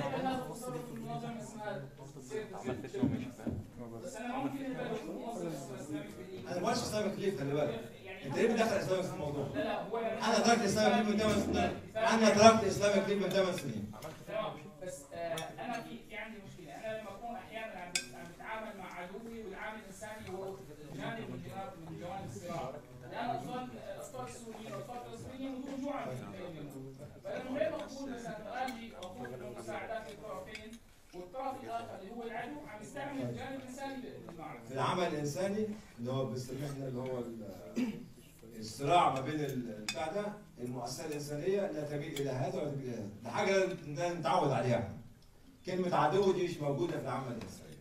بس انا ممكن ابقى منظم اسلامي انا ما اعرفش اسلامك ليه خلي بالك انت ليه بتدخل اسلامك في الموضوع؟ لا لا هو انا تركت اسلامك ليه من 8 سنين انا تركت اسلامك ليه من 8 سنين تمام بس آه، انا في في عندي مشكله انا لما اكون احيانا عم عم بتعامل مع عدوي والعامل الانساني هو جانب من جوانب من جوانب الصراع لان اطفال اطفال السوريين واطفال الفلسطينيين يموتون جوعا في البيت فلما غير مقبول مثلا اجي اقول انه مساعدات للطرفين والطرف الاخر اللي هو العدو عم يستعمل الجانب الانساني للمعركه في العمل الانساني اللي هو بنسميه احنا اللي هو ال- الصراع ما بين ال- البتاع ده المؤسسه الانسانيه لا تميل الى هذا ولا تميل الى هذا ده حاجه لازم لازم نتعود عليها كلمه عدو دي مش موجوده في العمل الانساني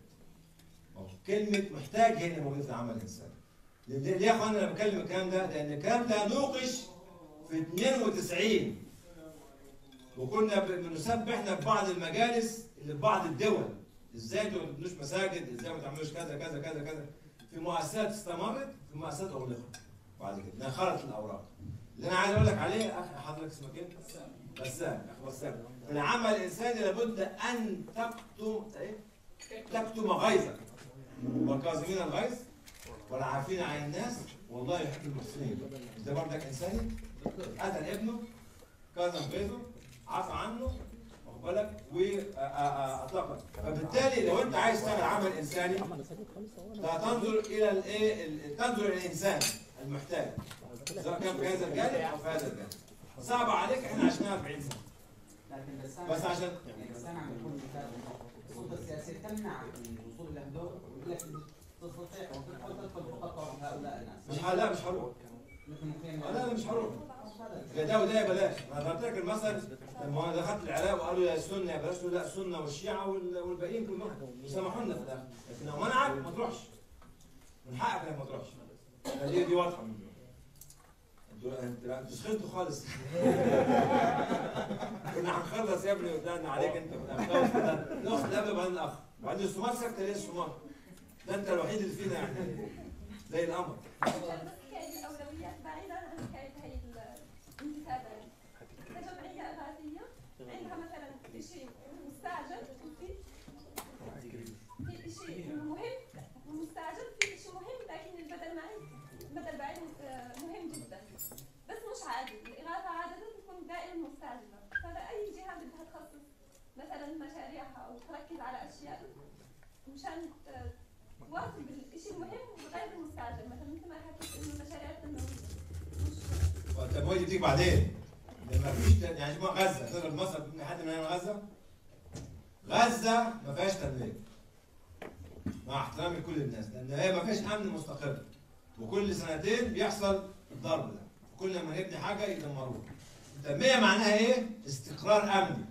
كلمه محتاج هنا موجوده في العمل الانساني ليه ليه يا اخوانا انا بتكلم الكلام ده؟ لان الكلام ده نوقش في 92 وكنا ب- بنسبح احنا في بعض المجالس اللي في بعض الدول ازاي انتوا ما تبنوش مساجد ازاي ما تعملوش كذا كذا كذا كذا في مؤسسات استمرت في مؤسسات اغلقت بعد كده نخرت الاوراق اللي انا عايز اقول لك عليه اخي حضرتك اسمك ايه؟ بسام اخ بسام في العمل الانساني لابد ان تكتم ايه؟ تكتم غيظك والكاظمين الغيظ والعافين عن الناس والله يحب المحسنين مش ده برضك انساني قتل ابنه كظم غيظه عفى عنه واخد بالك واطلقه فبالتالي لو انت عايز تعمل عمل انساني لا تنظر الى الايه ال- تنظر الى الانسان المحتاج سواء كان في هذا الجانب او في هذا الجانب صعب عليك احنا عشناها 40 سنه لكن بس بس عشان يعني بس انا عم بكون مثال السلطه السياسيه تمنع من الوصول لهدول ويقول لك تستطيع وتدخل في خطر هؤلاء الناس مش ح- لا مش هروح مثل مخيم لا لا مش هروح يا ده وده يا بلاش انا ضربت لك المثل لما انا دخلت العراق وقالوا يا السنه يا بلاش قلت لا السنه والشيعه وال- والباقيين كلهم وسمحوا لنا في الاخر لكن لو منعك ما تروحش من حقك انك ما تروحش دي دي واضحه من دول انتوا انتوا انتوا سخنتوا خالص كنا هنخلص يا ابني قدامنا عليك انت خلاص كده الاخت قبل بعدين الاخ بعدين السمار سكت ليه السمار ده انت الوحيد اللي فينا يعني زي القمر بس حكاية الأولويات بعيدا عن حكاية هي الانتخابات كجمعية إغاثية عندها مثلا شيء مستعجل وفي في شيء مهم ومستعجل في شيء مهم لكن المدى البعيد المدى البعيد آه، مهم جدا بس مش عادي الإغاثة عادة تكون دائما مستعجلة فأي جهة بدها تخصص مثلا مشاريعها أو تركز على أشياء مشان آه، تواصل بالشيء المهم غير المستعجل مثلا مثل ما حكيت انه المشاريع التنمويه والتمويل دي بتيجي بعدين لما فيش يعني يا جماعه غزه تضرب مصر من حد من هنا غزه غزه ما فيهاش تنميه مع احترامي لكل الناس لان هي ما فيهاش امن مستقر وكل سنتين بيحصل الضرب ده كل ما نبني حاجه يدمروها التنميه معناها ايه؟ استقرار امني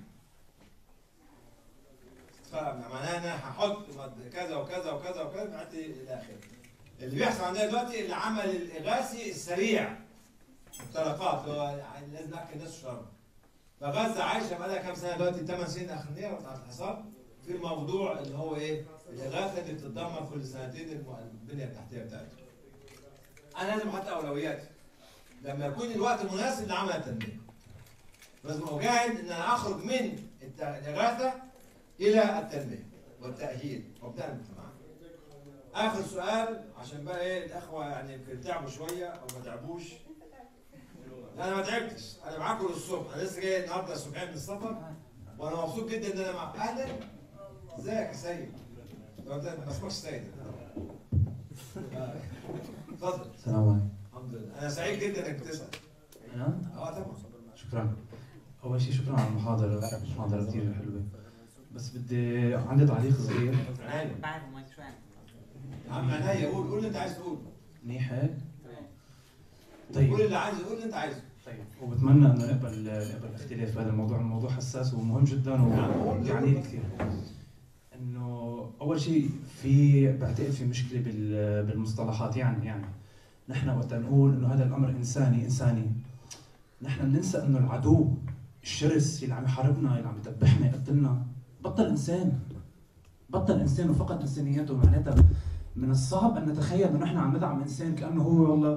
استقرار امني معناها ان انا هحط كذا وكذا وكذا وكذا بعد الى اخره اللي بيحصل عندنا دلوقتي العمل الاغاثي السريع الطلقات اللي هو لازم ناكل الناس الشرب فغزه عايشه بقى لها كام سنه دلوقتي 8 سنين اخرانيه بتاعت الحصار في الموضوع اللي هو ايه؟ الاغاثه اللي بتتدمر كل سنتين الم- البنيه التحتيه بتاعتها. انا لازم احط اولوياتي لما يكون الوقت المناسب لعمل التنميه. لازم اجاهد ان انا اخرج من الت- الاغاثه الى التنميه والتاهيل وبتاع المجتمعات. اخر سؤال عشان بقى ايه الاخوه يعني يمكن تعبوا شويه او ما تعبوش لا انا ما تعبتش انا معاكم للصبح انا لسه جاي النهارده الصبحين من السفر وانا مبسوط جدا ان انا مع اهلا ازيك يا سيد لو انت ما اسمكش سيد آه. اتفضل السلام عليكم الحمد لله انا سعيد جدا انك بتسال أنا؟ اه طبعا شكرا أول شيء شكرا على المحاضرة محاضرة كثير حلوة بس بدي عندي تعليق صغير بعد ما شوي يا عم عينيا قول قول اللي انت عايز تقوله منيح هيك؟ طيب قول اللي عايز قول اللي انت عايزه طيب وبتمنى انه نقبل نقبل الاختلاف في هذا الموضوع، الموضوع حساس ومهم جدا ويعني لي كثير. انه اول شيء في بعتقد في مشكله بال- بالمصطلحات يعني يعني نحن وقت نقول انه هذا الامر انساني انساني نحن بننسى انه العدو الشرس اللي عم يحاربنا اللي عم يذبحنا يقتلنا بطل انسان بطل انسان وفقد انسانيته معناتها من الصعب ان نتخيل انه نحن عم ندعم انسان كانه هو والله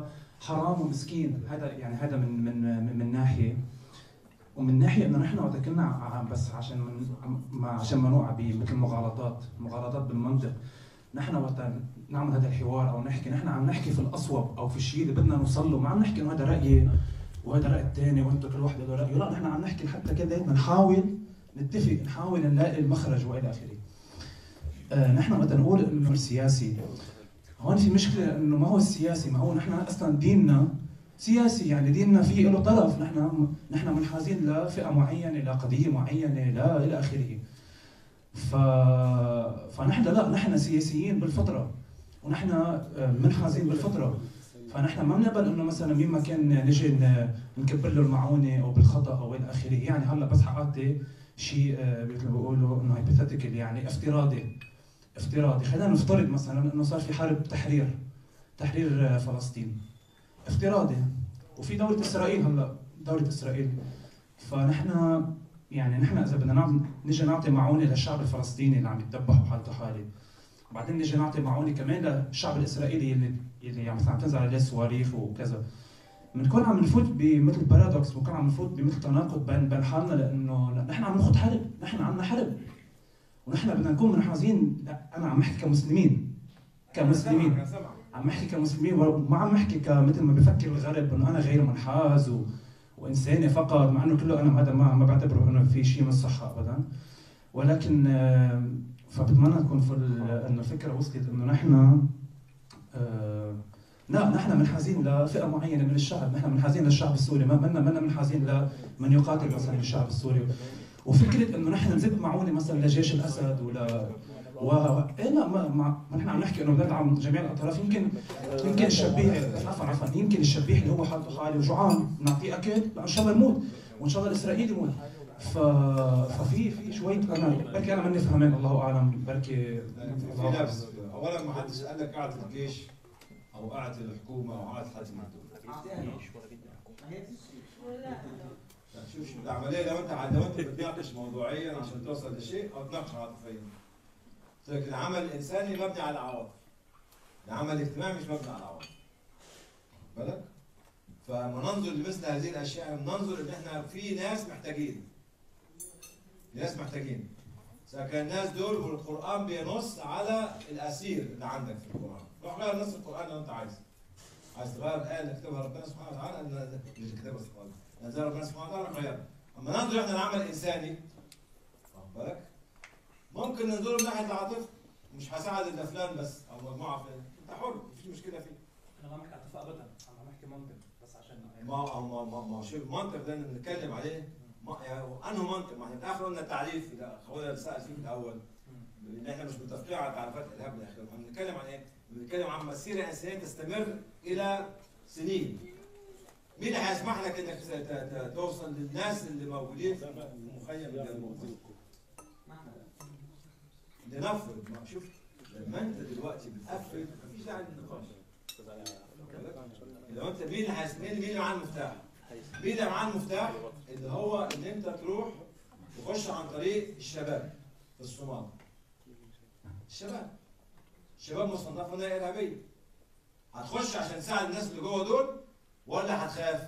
حرام ومسكين هذا يعني هذا من من من, من ناحيه ومن ناحيه انه نحن وقت كنا ع- بس عشان من ما عشان ما نوقع بمثل مغالطات مغالطات بالمنطق نحن وقت نعمل هذا الحوار او نحكي نحن عم نحكي في الاصوب او في الشيء اللي بدنا نوصل له ما عم نحكي انه هذا رايي وهذا راي الثاني وانتم كل واحد له رايه لا نحن عم نحكي حتى كده بدنا نحاول نتفق نحاول نلاقي المخرج والى اخره آه نحن وقت نقول انه السياسي هون في مشكله انه ما هو السياسي ما هو نحن اصلا ديننا سياسي يعني ديننا فيه له طرف نحن نحن منحازين لفئه معينه لقضيه معينه لا الى اخره ف... فنحن لا نحن سياسيين بالفطره ونحن آه، منحازين بالفطره فنحن ما بنقبل انه مثلا مين ما كان نجي ن- نكبر له المعونه او بالخطا او الى اخره يعني هلا بس حقعطي شيء آه، مثل ما بيقولوا انه هايبوثيتيكال يعني افتراضي افتراضي خلينا نفترض مثلا انه صار في حرب تحرير تحرير آه، فلسطين افتراضي وفي دولة اسرائيل هلا دولة اسرائيل فنحن يعني نحن اذا بدنا نعم نجي نعطي معونه للشعب الفلسطيني اللي عم يتذبحوا حالته حاله وبعدين نجي نعطي معونه كمان للشعب الاسرائيلي اللي اللي يعني مثلا عم تنزل عليه صواريخ وكذا بنكون عم نفوت بمثل بارادوكس بنكون عم نفوت بمثل تناقض بين بين حالنا لانه نحن عم ناخذ حرب نحن عنا حرب ونحن بدنا نكون منحازين لا انا عم احكي كمسلمين كمسلمين عم احكي كمسلمين وما عم احكي كمثل ما بفكر الغرب انه انا غير منحاز و... وانساني فقط مع انه كله انا هذا ما ما بعتبره انه في شيء من الصحه ابدا ولكن آه، فبتمنى تكون في ال- انه الفكره وصلت انه نحن آه، لا نحن منحازين لفئه معينه من الشعب، نحن منحازين للشعب السوري، ما منا منا منحازين لمن يقاتل مثلا الشعب السوري وفكره انه نحن نزق معونه مثلا لجيش الاسد ولا و إيه لا ما, ما, ما نحن عم نحكي انه بندعم جميع الاطراف يمكن يمكن الشبيح عفوا عفوا يمكن الشبيح اللي هو حالته حالي وجوعان نعطيه اكل لا ان شاء الله يموت وان شاء الله الاسرائيلي يموت ف... ففي في شويه انا بركي انا ماني فهمان الله اعلم بركي في لبس اولا ما حدش قال لك قاعد الجيش او قاعد الحكومه او قاعد حد من دول لا، شوف شوف العمليه لو انت لو انت بتناقش موضوعيا عشان توصل لشيء او تناقش عاطفيا لكن العمل الانساني مبني على العواطف العمل الاجتماعي مش مبني على العواطف بالك فمننظر لمثل هذه الاشياء بننظر ان احنا في ناس محتاجين ناس محتاجين إذا كان الناس دول والقرآن بينص على الأسير اللي عندك في القرآن روح غير نص القرآن لو أنت عايز عايز تغير الآية اللي كتبها ربنا سبحانه وتعالى اللي مش اللي كتبها سبحانه وتعالى نزل ربنا سبحانه وتعالى روح غيرها أما ننظر إحنا لعمل إنساني واخد بالك ممكن ننظر من ناحية العاطفة مش هساعد إلا فلان بس أو مجموعة فلان أنت حر مفيش مشكلة فيه انا ما بحكي عاطفه ابدا انا عم بحكي منطق بس عشان ما ما ما ما شو المنطق ده اللي بنتكلم عليه ما يعني انه منطق ما احنا في الاخر قلنا التعريف ده اخويا اللي سال فيه في الاول ان احنا مش متفقين على تعريفات الارهاب من الاخر احنا بنتكلم عن ايه؟ بنتكلم عن مسيره انسانيه تستمر الى سنين مين اللي هيسمح لك انك ت- ت- ت- توصل للناس اللي موجودين في المخيم اللي موجود؟ لنفرض ما شوف لما انت دلوقتي بتقفل مفيش داعي للنقاش لو انت مين اللي هيس- مين مين اللي معاه المفتاح؟ مين اللي معاه المفتاح؟ اللي هو ان انت تروح تخش عن طريق الشباب في الصومال. الشباب. الشباب مصنفه انها ارهابيه. هتخش عشان تساعد الناس اللي جوه دول ولا هتخاف؟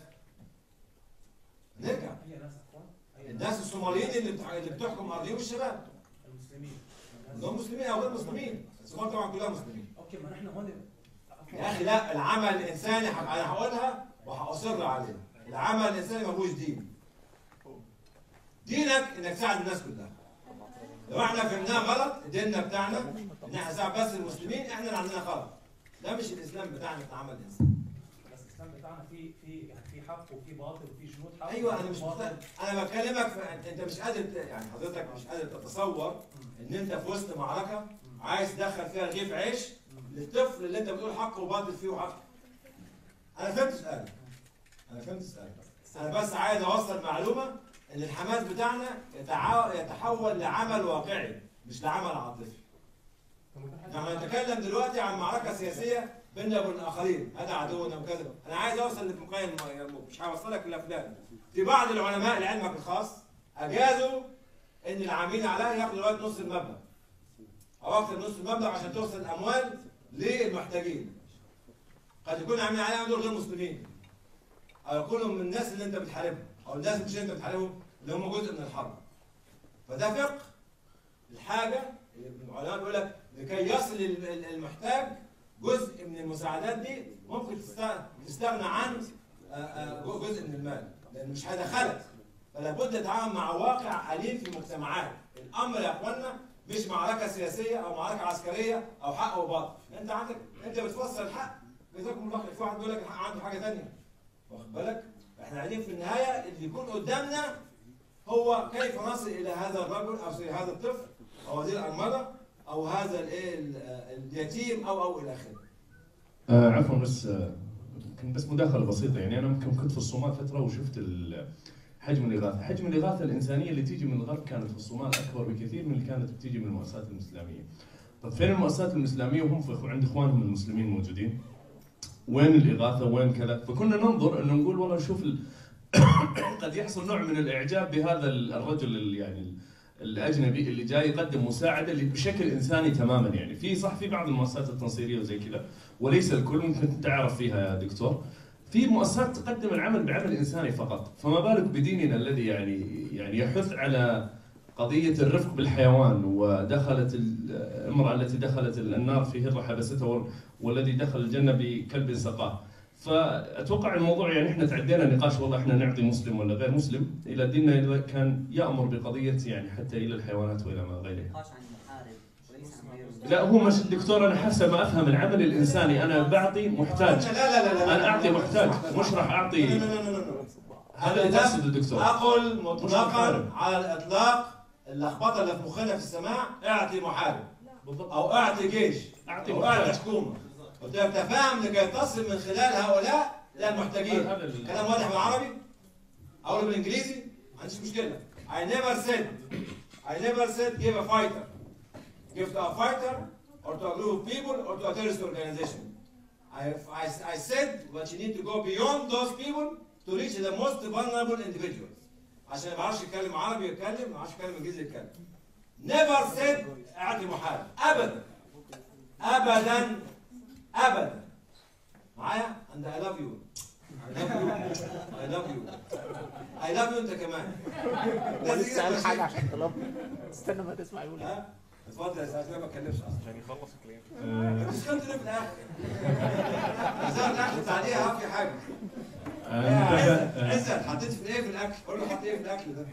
نرجع. هي ناس اخوان هي الناس الصوماليين اللي بتح... اللي بتحكم ارضهم الشباب. المسلمين دول مسلمين او غير مسلمين. الصومال طبعا كلها مسلمين. اوكي ما نحن هون يا اخي لا العمل الانساني ح- انا هقولها وهاصر عليها العمل الانساني ملوش دين دينك انك تساعد الناس كلها لو احنا فهمناه غلط ديننا بتاعنا ان احنا نساعد بس المسلمين احنا اللي عندنا غلط ده مش الاسلام بتاعنا في العمل الانساني بس الاسلام بتاعنا في في يعني في حق وفي باطل وفي جنود حق ايوه انا مش باطل. مختلف انا بكلمك في انت انت مش قادر ت- يعني حضرتك مش قادر تتصور ان انت في وسط معركه عايز تدخل فيها رغيف عيش للطفل اللي انت بتقول حقه وباطل فيه وحق انا فهمت سؤالك انا فهمت سؤالك انا بس عايز اوصل معلومه ان الحماس بتاعنا يتعا- يتحول لعمل واقعي مش لعمل عاطفي نحن نتكلم دلوقتي عن معركه سياسيه بيننا وبين الاخرين هذا عدونا وكذا انا عايز اوصل لمقايم مش هوصلك الا فلان في بعض العلماء لعلمك الخاص اجازوا ان العاملين عليها ياخدوا لغايه نص المبلغ او اكثر من نص المبلغ عشان توصل الاموال للمحتاجين قد يكون عاملين عليها دول غير مسلمين او يكونوا من الناس اللي انت بتحاربهم او الناس مش انت بتحاربهم اللي هم جزء من الحرب فده فقه الحاجه العلماء بيقول لك لكي يصل ال- ال- المحتاج جزء من المساعدات دي ممكن تست- تستغنى عن آه، آه، جزء من المال لان مش هيدخلك فلا بد تتعامل مع واقع أليم في المجتمعات الامر يا اخوانا مش معركه سياسيه او معركه عسكريه او حق وباطل انت عندك انت بتفسر الحق جزاكم الله خير في واحد بيقول لك الحق عنده حاجه ثانيه واخد بالك احنا عايزين في النهايه اللي يكون قدامنا هو كيف نصل الى هذا الرجل او إلى هذا الطفل او هذه الارمله او هذا الايه ال- اليتيم او او الى اخره آه عفوا بس آه يمكن بس مداخله بسيطه يعني انا يمكن كنت في الصومال فتره وشفت ال- حجم الاغاثه، حجم الاغاثه الانسانيه اللي تيجي من الغرب كانت في الصومال اكبر بكثير من اللي كانت بتيجي من المؤسسات الاسلاميه. طب فين المؤسسات الاسلاميه وهم في عند اخوانهم المسلمين موجودين؟ وين الاغاثه وين كذا؟ فكنا ننظر انه نقول والله شوف ال... قد يحصل نوع من الاعجاب بهذا الرجل ال- يعني الاجنبي اللي جاي يقدم مساعده اللي بشكل انساني تماما يعني في صح في بعض المؤسسات التنصيريه وزي كذا وليس الكل ممكن تعرف فيها يا دكتور في مؤسسات تقدم العمل بعمل انساني فقط فما بالك بديننا الذي يعني يعني يحث على قضيه الرفق بالحيوان ودخلت المراه التي دخلت النار في هره حبستها وال- والذي دخل الجنه بكلب سقاه فاتوقع الموضوع يعني احنا تعدينا نقاش والله احنا نعطي مسلم ولا غير مسلم الى ديننا إذا كان يامر بقضيه يعني حتى الى الحيوانات والى ما غيره نقاش عن المحارب وليس عن غير لا هو مش دكتور انا حسب ما افهم العمل الانساني انا بعطي محتاج لا لا لا لا لا. انا اعطي محتاج مش راح اعطي لا لا لا لا لا. هذا اللي تقصده دكتور اقل مش مطلقا محارب. على الاطلاق اللخبطه اللي في مخنا في السماع اعطي محارب او اعطي جيش اعطي او محارب. اعطي حكومه قلت لك تفاهم لكي تصل من خلال هؤلاء الى المحتاجين هذا ال- كلام واضح بالعربي او بالانجليزي ما عنديش مشكله I never said I never said give a fighter give to a fighter or to a group of people or to a terrorist organization I, I, I said that you need to go beyond those people to reach the most vulnerable individuals عشان ما يعرفش يتكلم عربي يتكلم ما يعرفش يتكلم انجليزي يتكلم never said اعطي محارب ابدا ابدا ابدا معايا and I love you I love you I love you I love you انت كمان لازم لسه قال كده حاجه ماشي. عشان طلب استنى ما تسمع يقول إيه. ها اتفضل يا استاذ ما اتكلمش اصلا عشان يخلص الكلام انت مش خدت ليه في الاخر زي الاكل تعليقها ها في حاجه أنا متفق- يا عزت عزت حطيت في ايه في الاكل قول له حط ايه في الاكل ده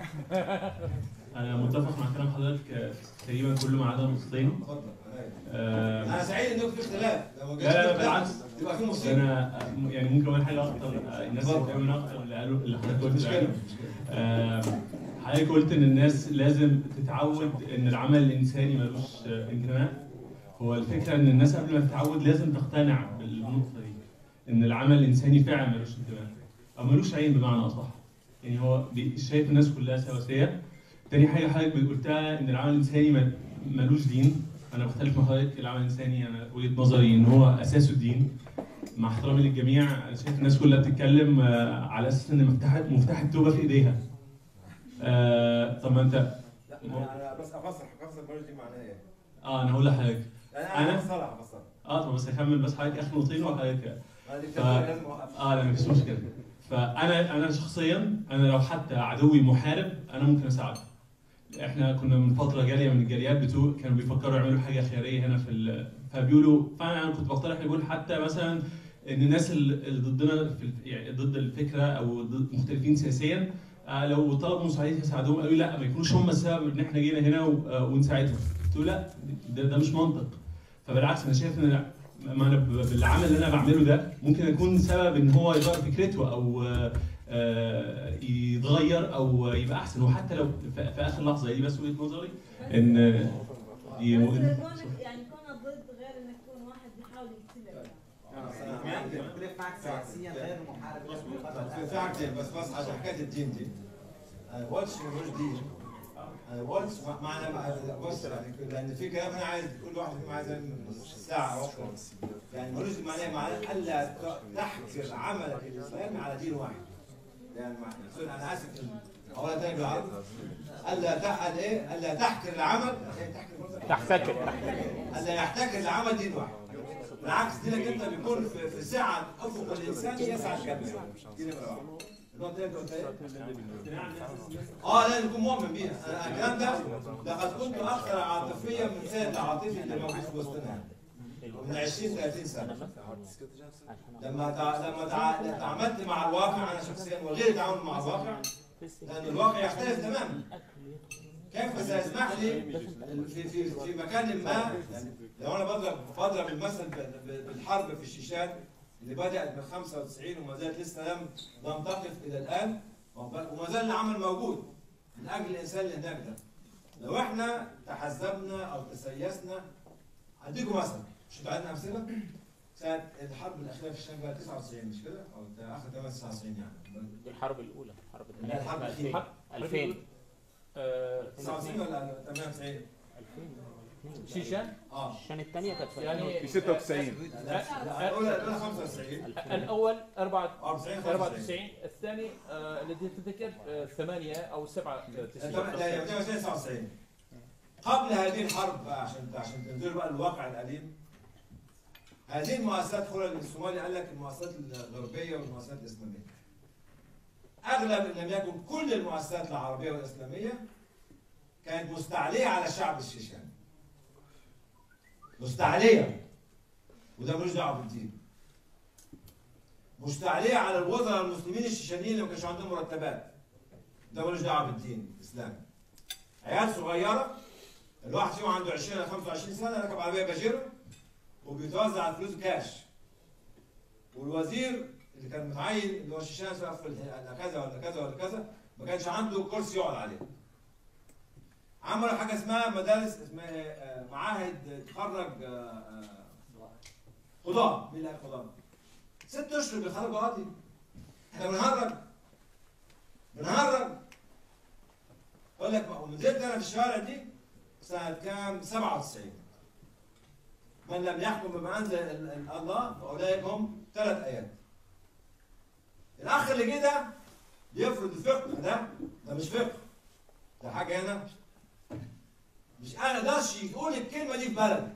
أنا متفق مع كلام حضرتك آه، تقريبا كله ما عدا نقطتين اتفضل آه، انا سعيد انكم في اختلاف لو ما لا لا جاش بالعكس يبقى في مصيبه انا آه، يعني ممكن اقول حاجه اكتر آه، الناس اللي بتعمل اكتر اللي قالوا اللي حضرتك قلت مشكلة، آه، حضرتك قلت ان الناس لازم تتعود ان العمل الانساني ملوش آه، انتماء هو الفكره ان الناس قبل ما تتعود لازم تقتنع بالنقطه دي ان العمل الانساني فعلا ملوش انتماء او ملوش عين بمعنى اصح يعني هو بي- شايف الناس كلها سواسيه تاني حاجه حضرتك قلتها ان العمل الانساني مل- ملوش دين انا بختلف مع حضرتك العمل الانساني انا وجهه نظري ان هو اساسه الدين مع احترامي للجميع انا شايف الناس كلها بتتكلم آه، على اساس ان مفتاح مفتاح التوبه في ايديها آه، طب ما انت لا انا بس افسر افسر البرج دي معناها ايه اه انا هقول لحضرتك انا انا هفسرها هفسرها اه طب بس هكمل بس حضرتك اخر نقطتين وحضرتك أنا دي ف... كده لازم أوقف. اه لا مفيش مشكله فانا انا شخصيا انا لو حتى عدوي محارب انا ممكن اساعده احنا كنا من فتره جاليه من الجاليات بتوع كانوا بيفكروا يعملوا حاجه خيريه هنا في ال... فبيقولوا فانا انا كنت بقترح يقول حتى مثلا ان الناس اللي اللي ضدنا في الف... يعني ضد الفكره او ضد مختلفين سياسيا آه، لو طلبوا مساعدين يساعدوهم قالوا لا ما يكونوش هم السبب ان احنا جينا هنا و... آه، ونساعدهم قلت له لا ده, ده مش منطق فبالعكس انا شايف ان ما انا ب- بالعمل اللي انا بعمله ده ممكن يكون سبب ان هو يغير فكرته او آه، آه، يتغير او يبقى احسن وحتى لو في في اخر لحظه دي بس وجهه نظري ان دي بس وجهة- كونك يعني كونك ضد غير انك تكون واحد بيحاول يقتلك بختلف معك سياسيا غير محارب في في حاجتين بس بس عشان حكايه الدين دي انا ما قلتش ملوش دين انا ما قلتش معنى بص يعني لان في كلام انا عايز كل واحد فيهم عايز يعمل ساعه او اكتر يعني ملوش دين معناه معناه الا ت- تحكر عملك الاسلامي على دين واحد يعني مع- سوري، انا اسف اقولها تاني بالعربي الا تحل ايه الا تحكر العمل إيه، تحكر تحتكر الا يحتكر العمل دين واحد بالعكس دينك انت بيكون في, في سعه افق الانسان يسعى الجبل دي نمره واحد النقطه اللي انت قلتها ايه؟ اه لازم يكون مؤمن بيها أنا الكلام ده لقد كنت اكثر عاطفيا من سيد العاطفي اللي موجود في وسطنا من 20 30 سنه لما تع... لما تع... تعاملت مع الواقع انا شخصيا وغيري تعامل مع الواقع لان الواقع يختلف تماما كيف سيسمح لي في في في مكان ما يعني لو انا بضرب بضرب المثل ب- ب- بالحرب في الشيشان اللي بدات من 95 وما زالت لسه لم لم تقف الى الان وما زال العمل موجود من اجل الانسان اللي هناك ده لو احنا تحزبنا او تسيسنا هديكم مثل مش انتوا عندنا امثله سنه الحرب الاخيره في الشام بقى 99 مش كده؟ او ده اخر 99 يعني دي الحرب الاولى الحرب لا الحرب الاخيره 2000 99 ولا 98 شيشان؟ اه الشان الثانيه كانت في يعني 96 لا لا الاولى الاولى 95 الاول 94 94 الثاني آه، الذي تذكر آه، ثمانية او سبعة آه، تسعين. لا 99 قبل هذه الحرب بقى عشان عشان تنظروا بقى الواقع الأليم هذه المؤسسات خلال الصومالي قال لك المؤسسات الغربية والمؤسسات الإسلامية أغلب إن لم يكن كل المؤسسات العربية والإسلامية كانت مستعلية على الشعب الشيشاني مستعلية وده ملوش دعوة بالدين مستعلية على الوزراء المسلمين الشيشانيين اللي ما كانش عندهم مرتبات ده ملوش دعوة بالدين الإسلامي عيال صغيرة الواحد فيهم عنده 20 إلى 25 سنة راكب عربية باجيرو وبيتوزع الفلوس كاش والوزير اللي كان متعين اللي هو الشيشان سواء في ال- كذا ولا كذا ولا كذا ما كانش عنده كرسي يقعد عليه عملوا حاجة اسمها مدارس اسمها إيه؟ آه، معاهد تخرج آه، آه، قضاة مين اللي قال قضاة؟ ست اشهر بيخرجوا قاضي احنا بنهرج بنهرج اقول لك ونزلت انا في الشوارع دي سنه كام 97 من لم يحكم بما انزل ال- ال- الله فاولئك هم ثلاث ايات الاخ اللي جه ده بيفرض الفقه ده ده مش فقه ده حاجه هنا مش انا قدرش يقول الكلمه دي في بلد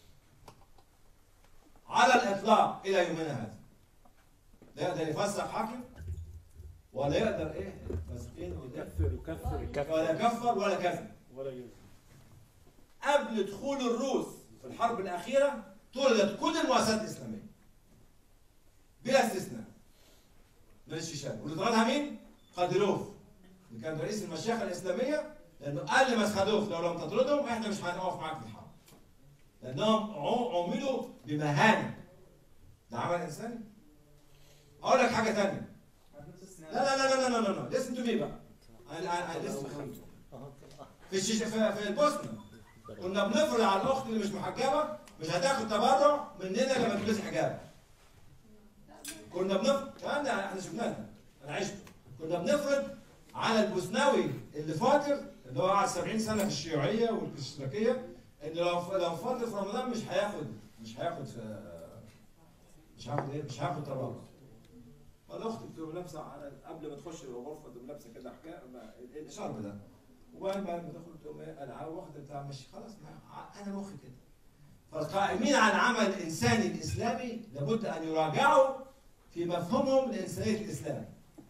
على الاطلاق الى يومنا هذا لا يقدر يفسق حاكم ولا يقدر ايه فاسقين يكفر يكفر يكفر ولا يكفر ولا كذب ولا يوجد قبل دخول الروس في الحرب الأخيرة طردت كل المؤسسات الإسلامية بلا استثناء من الشيشان واللي طردها مين؟ قادروف اللي كان رئيس المشيخة الإسلامية لأنه قال لمسخدوف لو لم تطردهم إحنا مش هنقف معاك في الحرب لأنهم عو- عملوا بمهانة ده عمل إنساني أقول لك حاجة تانية لا لا لا لا لا لا لا listen to me بقى أنا أنا listen في الشيش في, في البوسنة كنا بنفرض على الاخت اللي مش محجبه مش هتاخد تبرع مننا لما تلبس حجاب كنا بنفرض الكلام ده احنا شفناه ده. انا عشت كنا بنفرض على البوسناوي اللي فاطر اللي هو قعد 70 سنه في الشيوعيه والاشتراكيه ان لو لو فاطر في رمضان مش هياخد مش هياخد في مش هياخد ايه مش هياخد تبرع فالاخت بتبقى لابسه على قبل ما تخش الغرفه تبقى لابسه كده حكايه الشرب ده وبعدين بعد ما تدخل تقوم ايه انا واخد بتاع ماشي خلاص ما- انا مخي كده فالقائمين على العمل الانساني الاسلامي لابد ان يراجعوا في مفهومهم لانسانيه الاسلام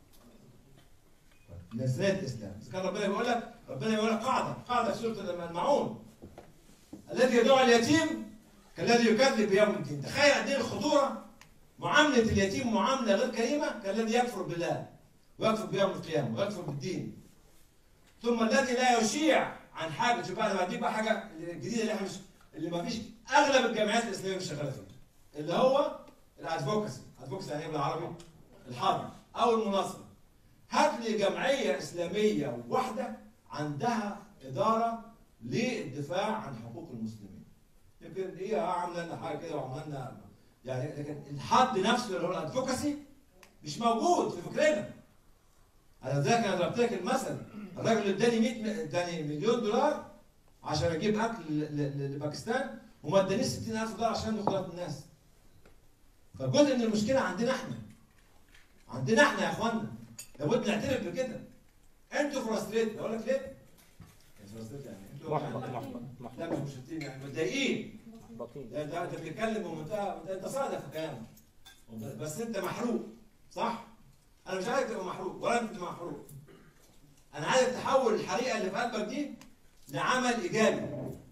لانسانيه الاسلام اذا كان ربنا بيقول لك ربنا بيقول لك قاعده قاعده في سوره المعون الذي يدعو اليتيم كالذي يكذب بيوم الدين تخيل قد ايه الخطوره معامله اليتيم معامله غير كريمه كالذي يكفر بالله ويكفر بيوم القيامه ويكفر بالدين ثم الذي لا يشيع عن حاجه شوف بقى انا بديك بقى حاجه جديده اللي احنا مش اللي ما فيش اغلب الجامعات الاسلاميه مش شغاله فيها اللي هو الادفوكسي ادفوكسي يعني ايه بالعربي؟ الحرب او المناصره هات لي جمعيه اسلاميه واحده عندها اداره للدفاع عن حقوق المسلمين يمكن هي عامله لنا حاجه كده وعامله لنا يعني لكن الحد نفسه اللي هو الادفوكسي مش موجود في فكرنا انا ذاك انا ضربت لك المثل الراجل اللي اداني 100 اداني مليون دولار عشان اجيب اكل ل- ل- لباكستان وما ادانيش 60000 دولار عشان مخدرات الناس فجزء من المشكله عندنا احنا عندنا احنا يا اخوانا لابد نعترف بكده انتوا فرستريت اقول لك ليه؟ فرستريت يعني انتوا محبط يعني- محبط محبط لا مش مشتتين يعني متضايقين بطيء ده ده انت بتتكلم بمنتهى انت انت صادق في كلامك بس انت محروق صح؟ انا مش عايزك تبقى محروق ولا انت تبقى محروق انا عايزك تحول الحريقه اللي في قلبك دي لعمل ايجابي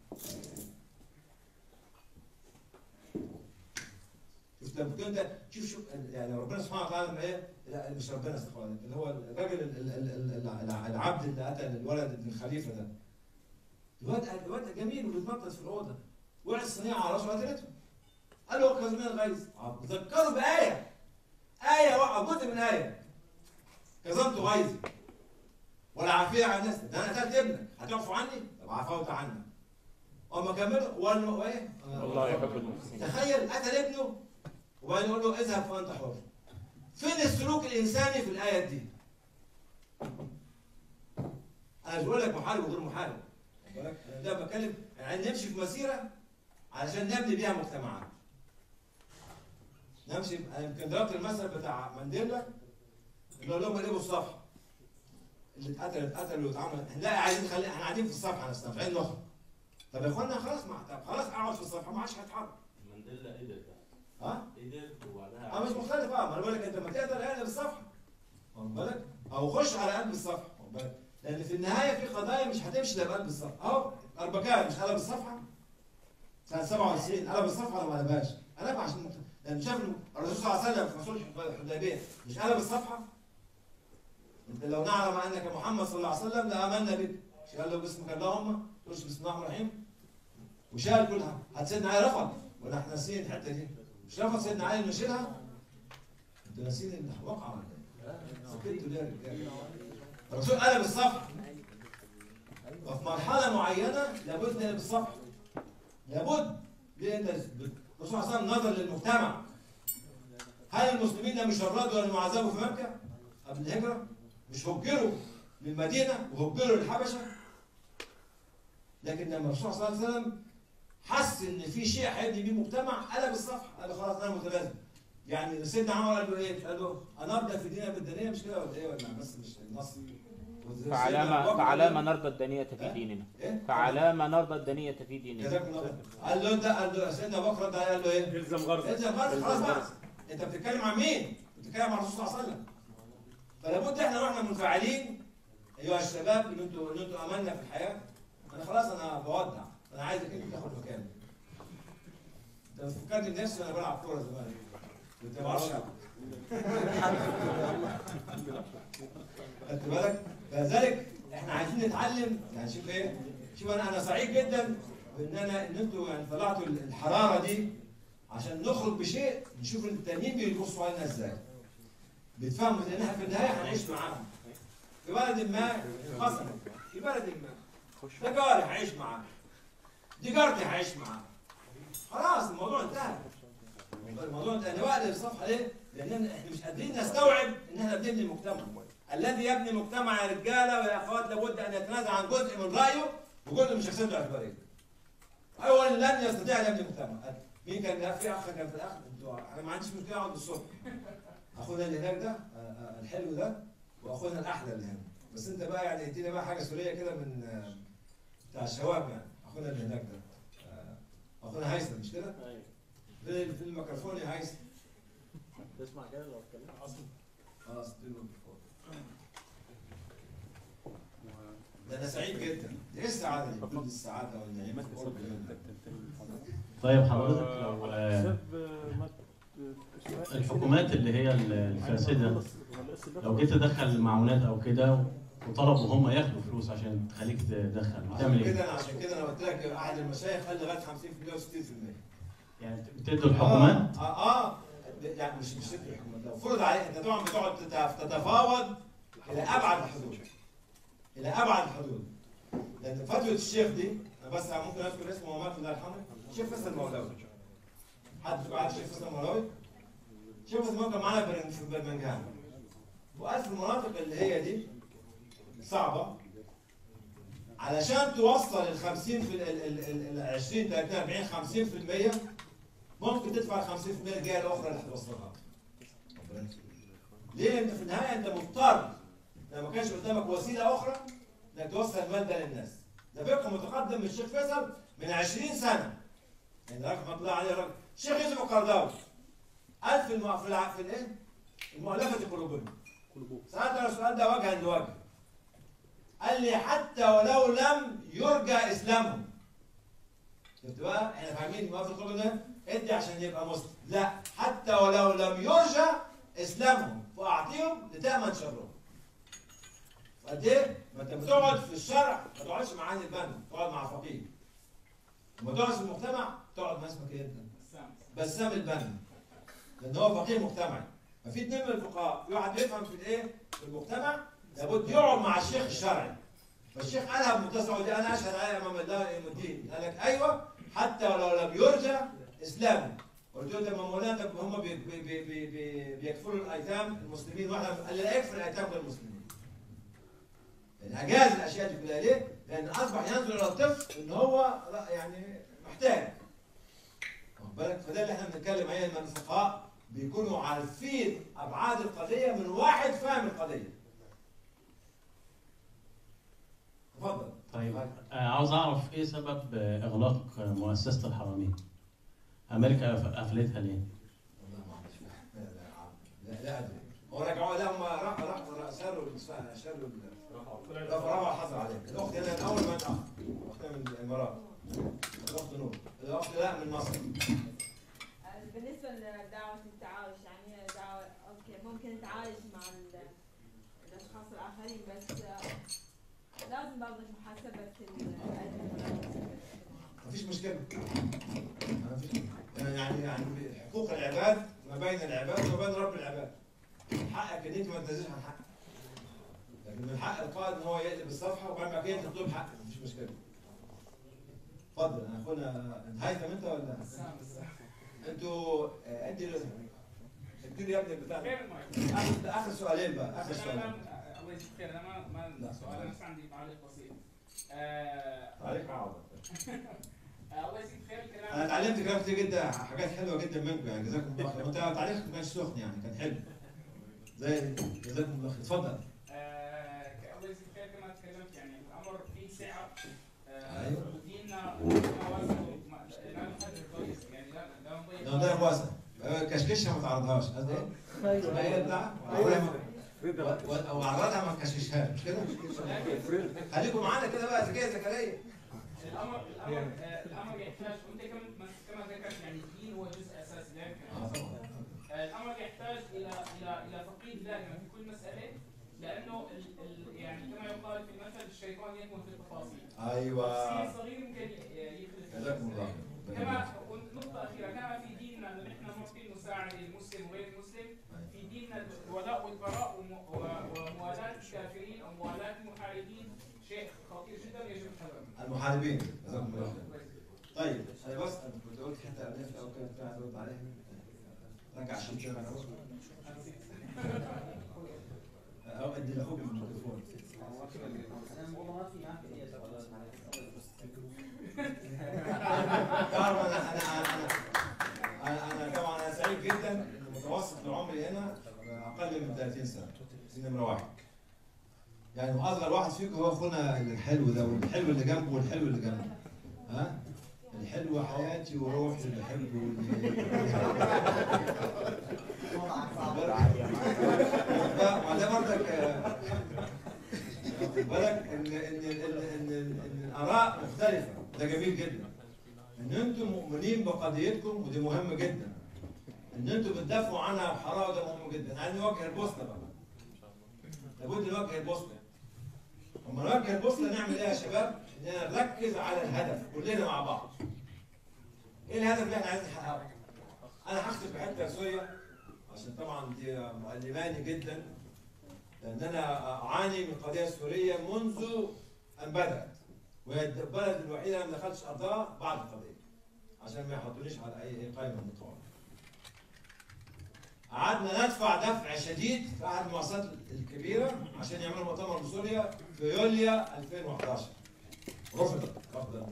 شفت لما كنت انت شوف شوف يعني ربنا سبحانه وتعالى لما ايه لا مش ربنا سبحانه وتعالى اللي هو الراجل ال- ال- ال- ال- ال- العبد اللي قتل الولد ابن الخليفه ده الواد الواد جميل وبيتنطط في الاوضه وقع الصينيه على راسه قتلته قال له كظم الغيظ ذكروا بايه ايه وقع جزء من ايه كظمت غيظي ولا عافيه عن الناس ده انا قتلت ابنك هتعفو عني طب عفوت عنك اما كملوا ولا ايه والله يحب المحسنين تخيل قتل ابنه وبعدين يقول له اذهب فانت حر فين السلوك الانساني في الايه دي انا مش بقول لك محارب وغير محارب خد بالك؟ انا ده بتكلم يعني نمشي في مسيره علشان نبني بيها مجتمعات نمشي انا يمكن ضربت المثل بتاع مانديلا اللي هو لهم قلبوا الصفحه اللي اتقتل اتقتل واتعمل لا عايزين نخلي احنا قاعدين في الصفحه نفسها مش عايزين نخرج طب يا اخوانا خلاص ما طب خلاص اقعد في الصفحه ما عادش هيتحرك مانديلا قدر ها؟ قدر وبعدها اه مش مختلف اه ما انا بقول لك انت ما تقدر اقلب الصفحه واخد بالك او خش على قلب الصفحه واخد بالك لان في النهايه في قضايا مش هتمشي الا بقلب الصفحه اهو اربكان مش قلب الصفحه سنه 97 قلب الصفحه ولا ما قلبهاش؟ قلبها عشان لان شاف إن الرسول صلى الله عليه وسلم في صلح الحديبيه مش قلب الصفحه انت لو نعلم انك محمد صلى الله عليه وسلم لامنا بك مش قال له باسمك اللهم تقولش بسم الله الرحمن الرحيم وشال كلها هات سيدنا علي رفض ولا احنا ناسيين الحته دي مش رفض سيدنا علي نشيلها انتوا ناسيين الواقع ولا ايه؟ سكتوا ليه يا رجاله؟ الرسول قلب الصفحه وفي مرحله معينه لابد نقلب الصفحه لابد ليه انت الرسول صلى الله عليه وسلم نظر للمجتمع هل المسلمين لم يشردوا ولم يعذبوا في مكه قبل الهجره؟ مش هجروا للمدينه وهجروا للحبشه لكن لما الرسول صلى الله عليه وسلم حس ان في شيء هيبني بيه مجتمع قلب الصفحه قال له خلاص انا متلازم يعني سيدنا عمر قال له ايه؟ قال له انا ابدا في ديننا بالدنيا مش كده ولا ايه ولا بس مش النص فعلامة فعلامة نرضى الدنية في ديننا إيه؟ فعلامة نرضى الدنية في ديننا جزاكم الله خير. قال له انت قال له سيدنا ابو بكر ده قال له ايه؟ الزم غرزك الزم غرزك خلاص بقى انت بتتكلم عن مين؟ بتتكلم عن الرسول صلى الله عليه وسلم فلابد احنا واحنا منفعلين ايها الشباب ان انتوا ان انتوا املنا في الحياه انا خلاص انا بودع انا عايزك انت تاخد مكاني انت بتفكرني بنفسي وانا بلعب كوره زمان كنت ما بعرفش العب خدت بالك؟ فلذلك احنا عايزين نتعلم يعني شوف ايه؟ شوف انا انا سعيد جدا بان انا ان انتوا يعني طلعتوا الحراره دي عشان نخرج بشيء نشوف التانيين بيبصوا علينا ازاي. بيتفهموا لان احنا في النهايه هنعيش معاهم. في بلد ما قسما في بلد ما ده جاري هعيش معاه. دي جارتي هعيش معاها. خلاص الموضوع انتهى. الموضوع انتهى انا بقلب الصفحه ليه؟ لان احنا مش قادرين نستوعب ان احنا بنبني مجتمع. الذي يبني مجتمع يا رجاله ويا اخوات لابد ان يتنازل عن جزء من رايه وجزء من شخصيته الاعتباريه. اول لن يستطيع ان يبني مجتمع. مين كان في اخ كان في الاخر انتوا انا ما عنديش مشكله اقعد الصبح. اخونا اللي هناك ده آه، آه، الحلو ده واخونا الاحلى اللي هنا. بس انت بقى يعني ادينا بقى حاجه سوريه كده من آه، بتاع الشباب يعني اخونا اللي هناك ده. آه، اخونا هيثم مش كده؟ في في الميكروفون يا هيثم. تسمع كده لو اتكلمت اصلا خلاص اديله الميكروفون. ده انا سعيد جدا ايه السعاده دي كل السعاده والنعيم في قرب منك. طيب حضرتك لو آه، الحكومات اللي هي الفاسده لو جيت تدخل معونات او كده وطلبوا هم ياخدوا فلوس عشان تخليك تدخل عشان بتعمل كده ايه؟ انا عشان كده انا قلت لك احد المشايخ قال لغايه 50% و60% يعني بتدوا الحكومات اه اه يعني مش مش تدي الحكومات لو فرض عليك انت طبعا بتقعد تت- تتفاوض الى ابعد الحدود الى ابعد الحدود لان فتوى الشيخ دي انا بس ممكن اذكر اسمه ومات الله يرحمه الشيخ فيصل المولوي حد فيكم عارف الشيخ فيصل المولوي؟ الشيخ فيصل المولوي كان معانا بر- في برمنجهام وقال في المناطق اللي هي دي صعبه علشان توصل ال 50 في ال ال- ال- ال 20 30 40 50% ممكن تدفع ال 50% الجهه الاخرى اللي هتوصلها. ليه؟ انت في النهايه انت مضطر لو ما كانش قدامك وسيله اخرى انك توصل المال ده للناس. ده فقه متقدم من الشيخ فيصل من 20 سنه. يعني رقم مطلع عليه رقم الشيخ يوسف القرضاوي قال في المع... في الع... في الايه؟ المؤلفة قلوبنا سألت السؤال ده وجها لوجه قال لي حتى ولو لم يرجى اسلامهم شفت بقى احنا فاهمين المؤلفة قلوبنا ادي عشان يبقى مسلم لا حتى ولو لم يرجى اسلامهم فاعطيهم لتامن شرهم قد ايه؟ ما انت بتقعد في الشرع ما تقعدش مع عين البنا تقعد مع فقيه لما تقعد في المجتمع تقعد مع اسمك ايه انت؟ بسام البنا لان هو فقيه مجتمعي ففي اثنين من الفقهاء في واحد بيفهم في الايه؟ في المجتمع لابد يقعد مع الشيخ الشرعي فالشيخ قالها بمنتزه ودي انا اشهد عليها امام الله يوم الدين قال لك ايوه حتى ولو لم يرجى اسلامه قلت له ده ما مولانا طب هم بي بي بي بي بي بيكفروا الايتام المسلمين واحنا قال لي لا يكفر الايتام غير المسلمين يعني اجاز الاشياء دي كلها ليه؟ لان اصبح ينظر الى الطفل ان هو لا يعني محتاج واخد بالك فده اللي احنا بنتكلم عليه ان الفقهاء بيكونوا عارفين ابعاد القضيه من واحد فاهم القضيه اتفضل طيب آه، عاوز اعرف ايه سبب آه، اغلاق آه، مؤسسه الحرمين؟ امريكا قف- قفلتها ليه؟ لا لا ادري هو رجعوا لا هم راح راح شالوا ال- شالوا ال- لا فراغ حصل عليه الاخت هنا الاول ما تاخر الاخت من الامارات الاخت نور الاخت لا من مصر بالنسبة لدعوة التعايش يعني هي دعوة اوكي ممكن نتعايش مع ال- الاشخاص الاخرين بس آه، لازم برضه محاسبة ال- مفيش مشكله مفيش يعني يعني حقوق العباد ما بين العباد وما بين رب العباد حقك ان انت ما تنزلش عن حقك لكن من حق القائد ان هو يقلب الصفحه وبعد ما كده تطلب حقك مفيش مشكله اتفضل انا اخونا هيثم انت ولا انتوا آه، انت اللي اديني يا ابني البتاع ده. اخر اخر سؤالين بقى اخر بس انا سؤالين ما- الله يجزيك خير انا ما ما سؤال انا بس عندي تعليق بسيط آه، تعليق عوض. آه، الله يجزيك خير الكلام انا اتعلمت كلام كتير جدا حاجات حلوه جدا منكم يعني جزاكم الله خير وانت تعليقك ما كانش سخن يعني كان حلو زي جزاكم الله خير اتفضل آه، ك- الله يجزيك خير كما تكلمت يعني الامر فيه سعه آه، أيوة. وديننا وديننا واسع وما- لا نحدد كويس يعني لا لا نضيع لو ده واسع آه، كشكشها ما تعرضهاش قصدي ايه؟ أيوة. هي بتاع وعرضها ما تكشكشهاش مش كده؟ خليكم معانا كده بقى زكيه زكريا الامر الامر آه، الامر يحتاج وانت كما كما ذكرت يعني الدين هو جزء اساسي لكن آه، الامر يحتاج الى الى الى فقيه دائما في كل مساله لانه ال ال يعني كما يقال في المثل الشيطان يكمن في التفاصيل أيوة. تفصيل صغير يمكن ي- يخلف جزاكم الله خير. كما نقطة أخيرة كما في ديننا أن نحن نعطي المساعدة للمسلم وغير المسلم في ديننا الولاء والبراء وم- و- وموالاة الكافرين أو موالاة المحاربين شيء خطير جدا يجب الحذر منه. المحاربين جزاكم الله خير طيب انا بس انا كنت قلت حتى قبل في الاول كده كنت عايز ارد عليها رجع عشان كده انا او ادي لاخوك الميكروفون انا والله ما في ما في اي سؤال تعرف انا انا انا انا انا طبعا انا سعيد جدا ان متوسط العمر هنا اقل من 30 سنه دي نمره واحد يعني واصغر واحد فيكم هو اخونا الحلو ده والحلو اللي جنبه والحلو اللي جنبه ها الحلو حياتي وروحي اللي بحبه ما ده برضك آه، واخد بالك ان ان ان ان ان الاراء مختلفه ده جميل جدا ان انتم مؤمنين بقضيتكم ودي مهمه جدا ان انتم بتدافعوا عنها بحراره ده مهم جدا يعني نوجه البوصله بقى لابد نوجه البوصله لما نوجه البوصله نعمل ايه يا شباب؟ اننا نركز على الهدف كلنا مع بعض ايه الهدف اللي احنا عايزين نحققه؟ انا هختم بحته سوريا عشان طبعا دي مؤلماني جدا لان انا اعاني من القضيه السوريه منذ ان بدات وهي البلد الوحيده اللي ما دخلتش ارضها بعد القضيه عشان ما يحطونيش على اي قائمه من القوائم قعدنا ندفع دفع شديد في احد المؤسسات الكبيره عشان يعملوا مؤتمر بسوريا في يوليو 2011 رفضت رفضا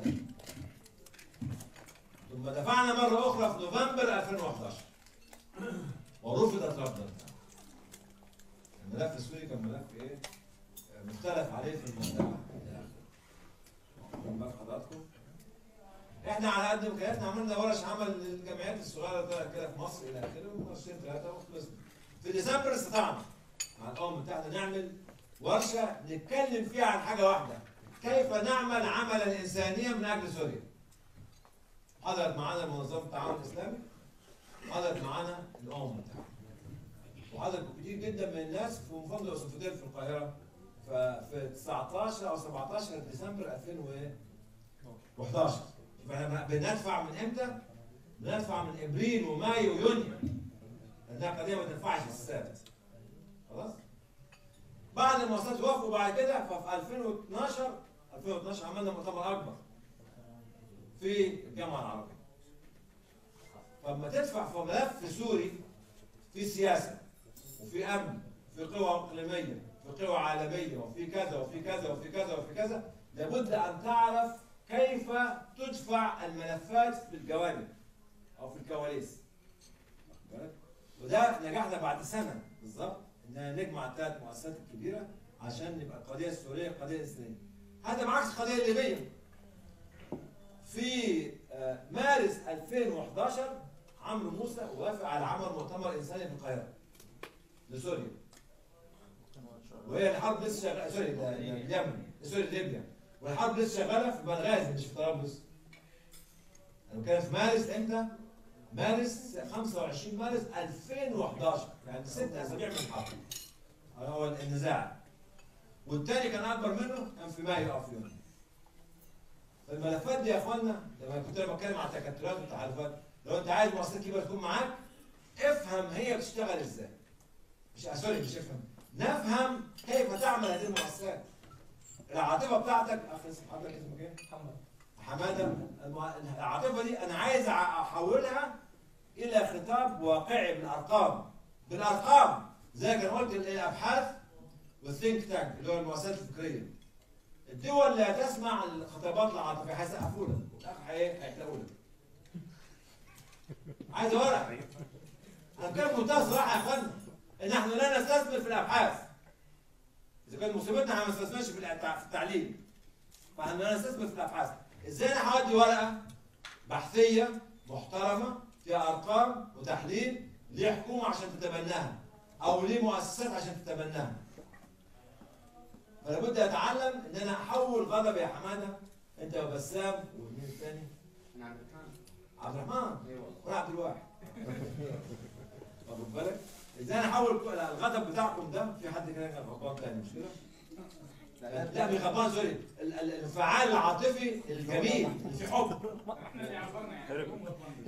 ثم دفعنا مره اخرى في نوفمبر 2011 ورفضت رفضا الملف السوري كان ملف ايه؟ مختلف عليه في المجتمع من بال حضراتكم احنا على قد امكانياتنا عملنا ورش عمل للجمعيات الصغيره كده- كده في مصر الى اخره ورشتين ثلاثه وخلصنا في ديسمبر استطعنا مع الامم المتحده نعمل ورشه نتكلم فيها عن حاجه واحده كيف نعمل عملا انسانيا من اجل سوريا حضرت معانا منظمه التعاون الاسلامي حضرت معانا الامم المتحده وحضرت كتير جدا من الناس في فندق سوفيتيل في القاهره ففي 19 او 17 ديسمبر 2011 فاحنا بندفع من امتى؟ بندفع من ابريل ومايو ويونيو لانها قضيه ما تنفعش في السبت خلاص؟ بعد المؤسسات وافقوا بعد كده ففي 2012 2012 عملنا مؤتمر اكبر في الجامعه العربيه فلما تدفع في ملف سوري في سياسه وفي امن في قوى اقليميه في قوى عالميه وفي كذا وفي كذا وفي كذا وفي كذا لابد ان تعرف كيف تدفع الملفات في الجوانب او في الكواليس واخد بالك؟ وده نجحنا بعد سنه بالظبط ان نجمع الثلاث مؤسسات الكبيره عشان يبقى القضيه السوريه قضيه اسلاميه هذا بعكس القضيه الليبيه في آه، مارس 2011 عمرو موسى وافق على عمل مؤتمر انساني في القاهره لسوريا وهي الحرب لسه شغاله سوري ده- ده اليمن سوري ليبيا والحرب لسه شغاله في بنغازي مش في طرابلس انا كان في مارس امتى؟ مارس 25 مارس 2011 يعني ست اسابيع من الحرب هو النزاع والتاني كان اكبر منه كان في مايو او في يونيو فالملفات دي يا اخوانا لما كنت انا بتكلم عن التكتلات والتحالفات لو انت عايز مؤسسات كبيره تكون معاك افهم هي بتشتغل ازاي مش آه، سوري مش افهم نفهم كيف تعمل هذه المؤسسات العاطفه بتاعتك اخي اسم حضرتك اسمك ايه؟ محمد حماده المع- العاطفه دي انا عايز أع- احولها الى خطاب واقعي بالارقام بالارقام زي ما قلت الابحاث والثينك تانك اللي هو المؤسسات الفكريه الدول اللي هتسمع الخطابات العاطفيه هيسقفوا لك والاخر هي- هيحلقوا لك عايز ورق انا بتكلم بمنتهى الصراحه يا اخوانا ان احنا لا نستثمر في الابحاث اذا كانت مصيبتنا احنا ما نستثمرش في التع- في التعليم فاحنا لا نستثمر في الابحاث ازاي انا هودي ورقه بحثيه محترمه فيها ارقام وتحليل لحكومه عشان تتبناها او لمؤسسات عشان تتبناها فلا بد اتعلم ان انا احول غضب يا حماده انت وبسام ومين الثاني؟ عبد الرحمن عبد الرحمن وانا عبد الواحد واخد بالك؟ ازاي انا احول كل- الغضب بتاعكم ده في حد كده كان غضبان تاني مش كده؟ لا مش غضبان سوري ال- ال- الانفعال العاطفي الجميل اللي فيه حب احنا اللي عبرنا يعني هم غلطانين.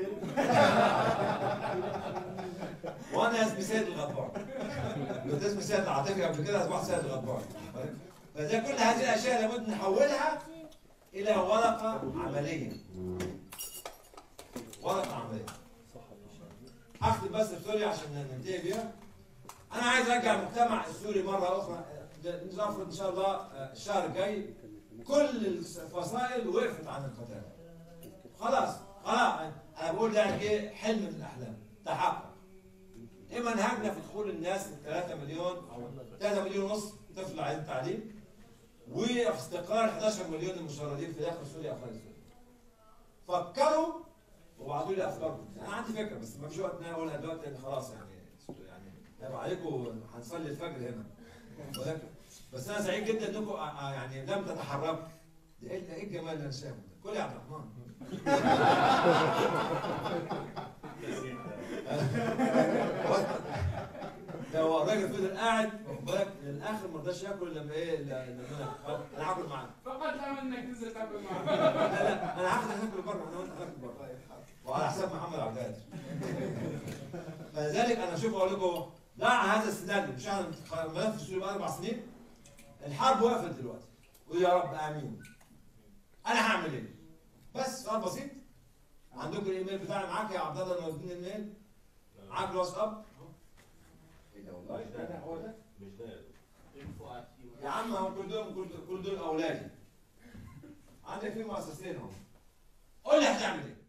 وانا اسمي سيد الغضبان كنت اسمي سيد العاطفي قبل كده اصبحت سيد الغضبان فده كل هذه الاشياء لابد نحولها الى ورقه عمليه ورقه عمليه اختم بس بسوريا عشان ننتهي بيها انا عايز ارجع المجتمع السوري مره اخرى نفرض ان شاء الله آه، الشهر الجاي كل الفصائل وقفت عن القتال خلاص خلاص انا بقول ده يعني ايه حلم من الاحلام تحقق ايه منهجنا في دخول الناس 3 مليون او 3 مليون ونص طفل عايزين تعليم وفي استقرار 11 مليون المشردين في داخل سوريا او خارج سوريا فكروا وبعتوا لي افكاركم انا عندي فكره بس ما فيش وقت ان انا اقولها دلوقتي لان خلاص يعني يعني هيبقى عليكم هنصلي الفجر هنا ولكن بس انا سعيد جدا انكم آه، آه، يعني لم تتحركوا ده ايه ده إيه الجمال اللي انا شايفه ده كل يا عبد الرحمن ده هو الراجل فضل قاعد واخد بالك للاخر ما رضاش ياكل لما ايه لا- لما انا خلاص، انا هاكل معاك فقط لا انك تنزل تاكل معاه لا لا انا هاخد هاكل بره انا وانت هناكل بره وعلى حساب محمد عبد القادر فلذلك انا شوف اقول لكم ضع هذا السيناريو مش احنا ملف السوري بقى اربع سنين الحرب وقفت دلوقتي قول يا رب امين انا هعمل ايه؟ بس سؤال بسيط عندكم الايميل بتاعي معاك يا عبد الله نوديني الايميل معاك الواتساب ايه ده والله ده ده هو ده مش ده يا عم هم كل دول كل- كل دول اولادي عندك في مؤسستين هم قول لي هتعمل ايه؟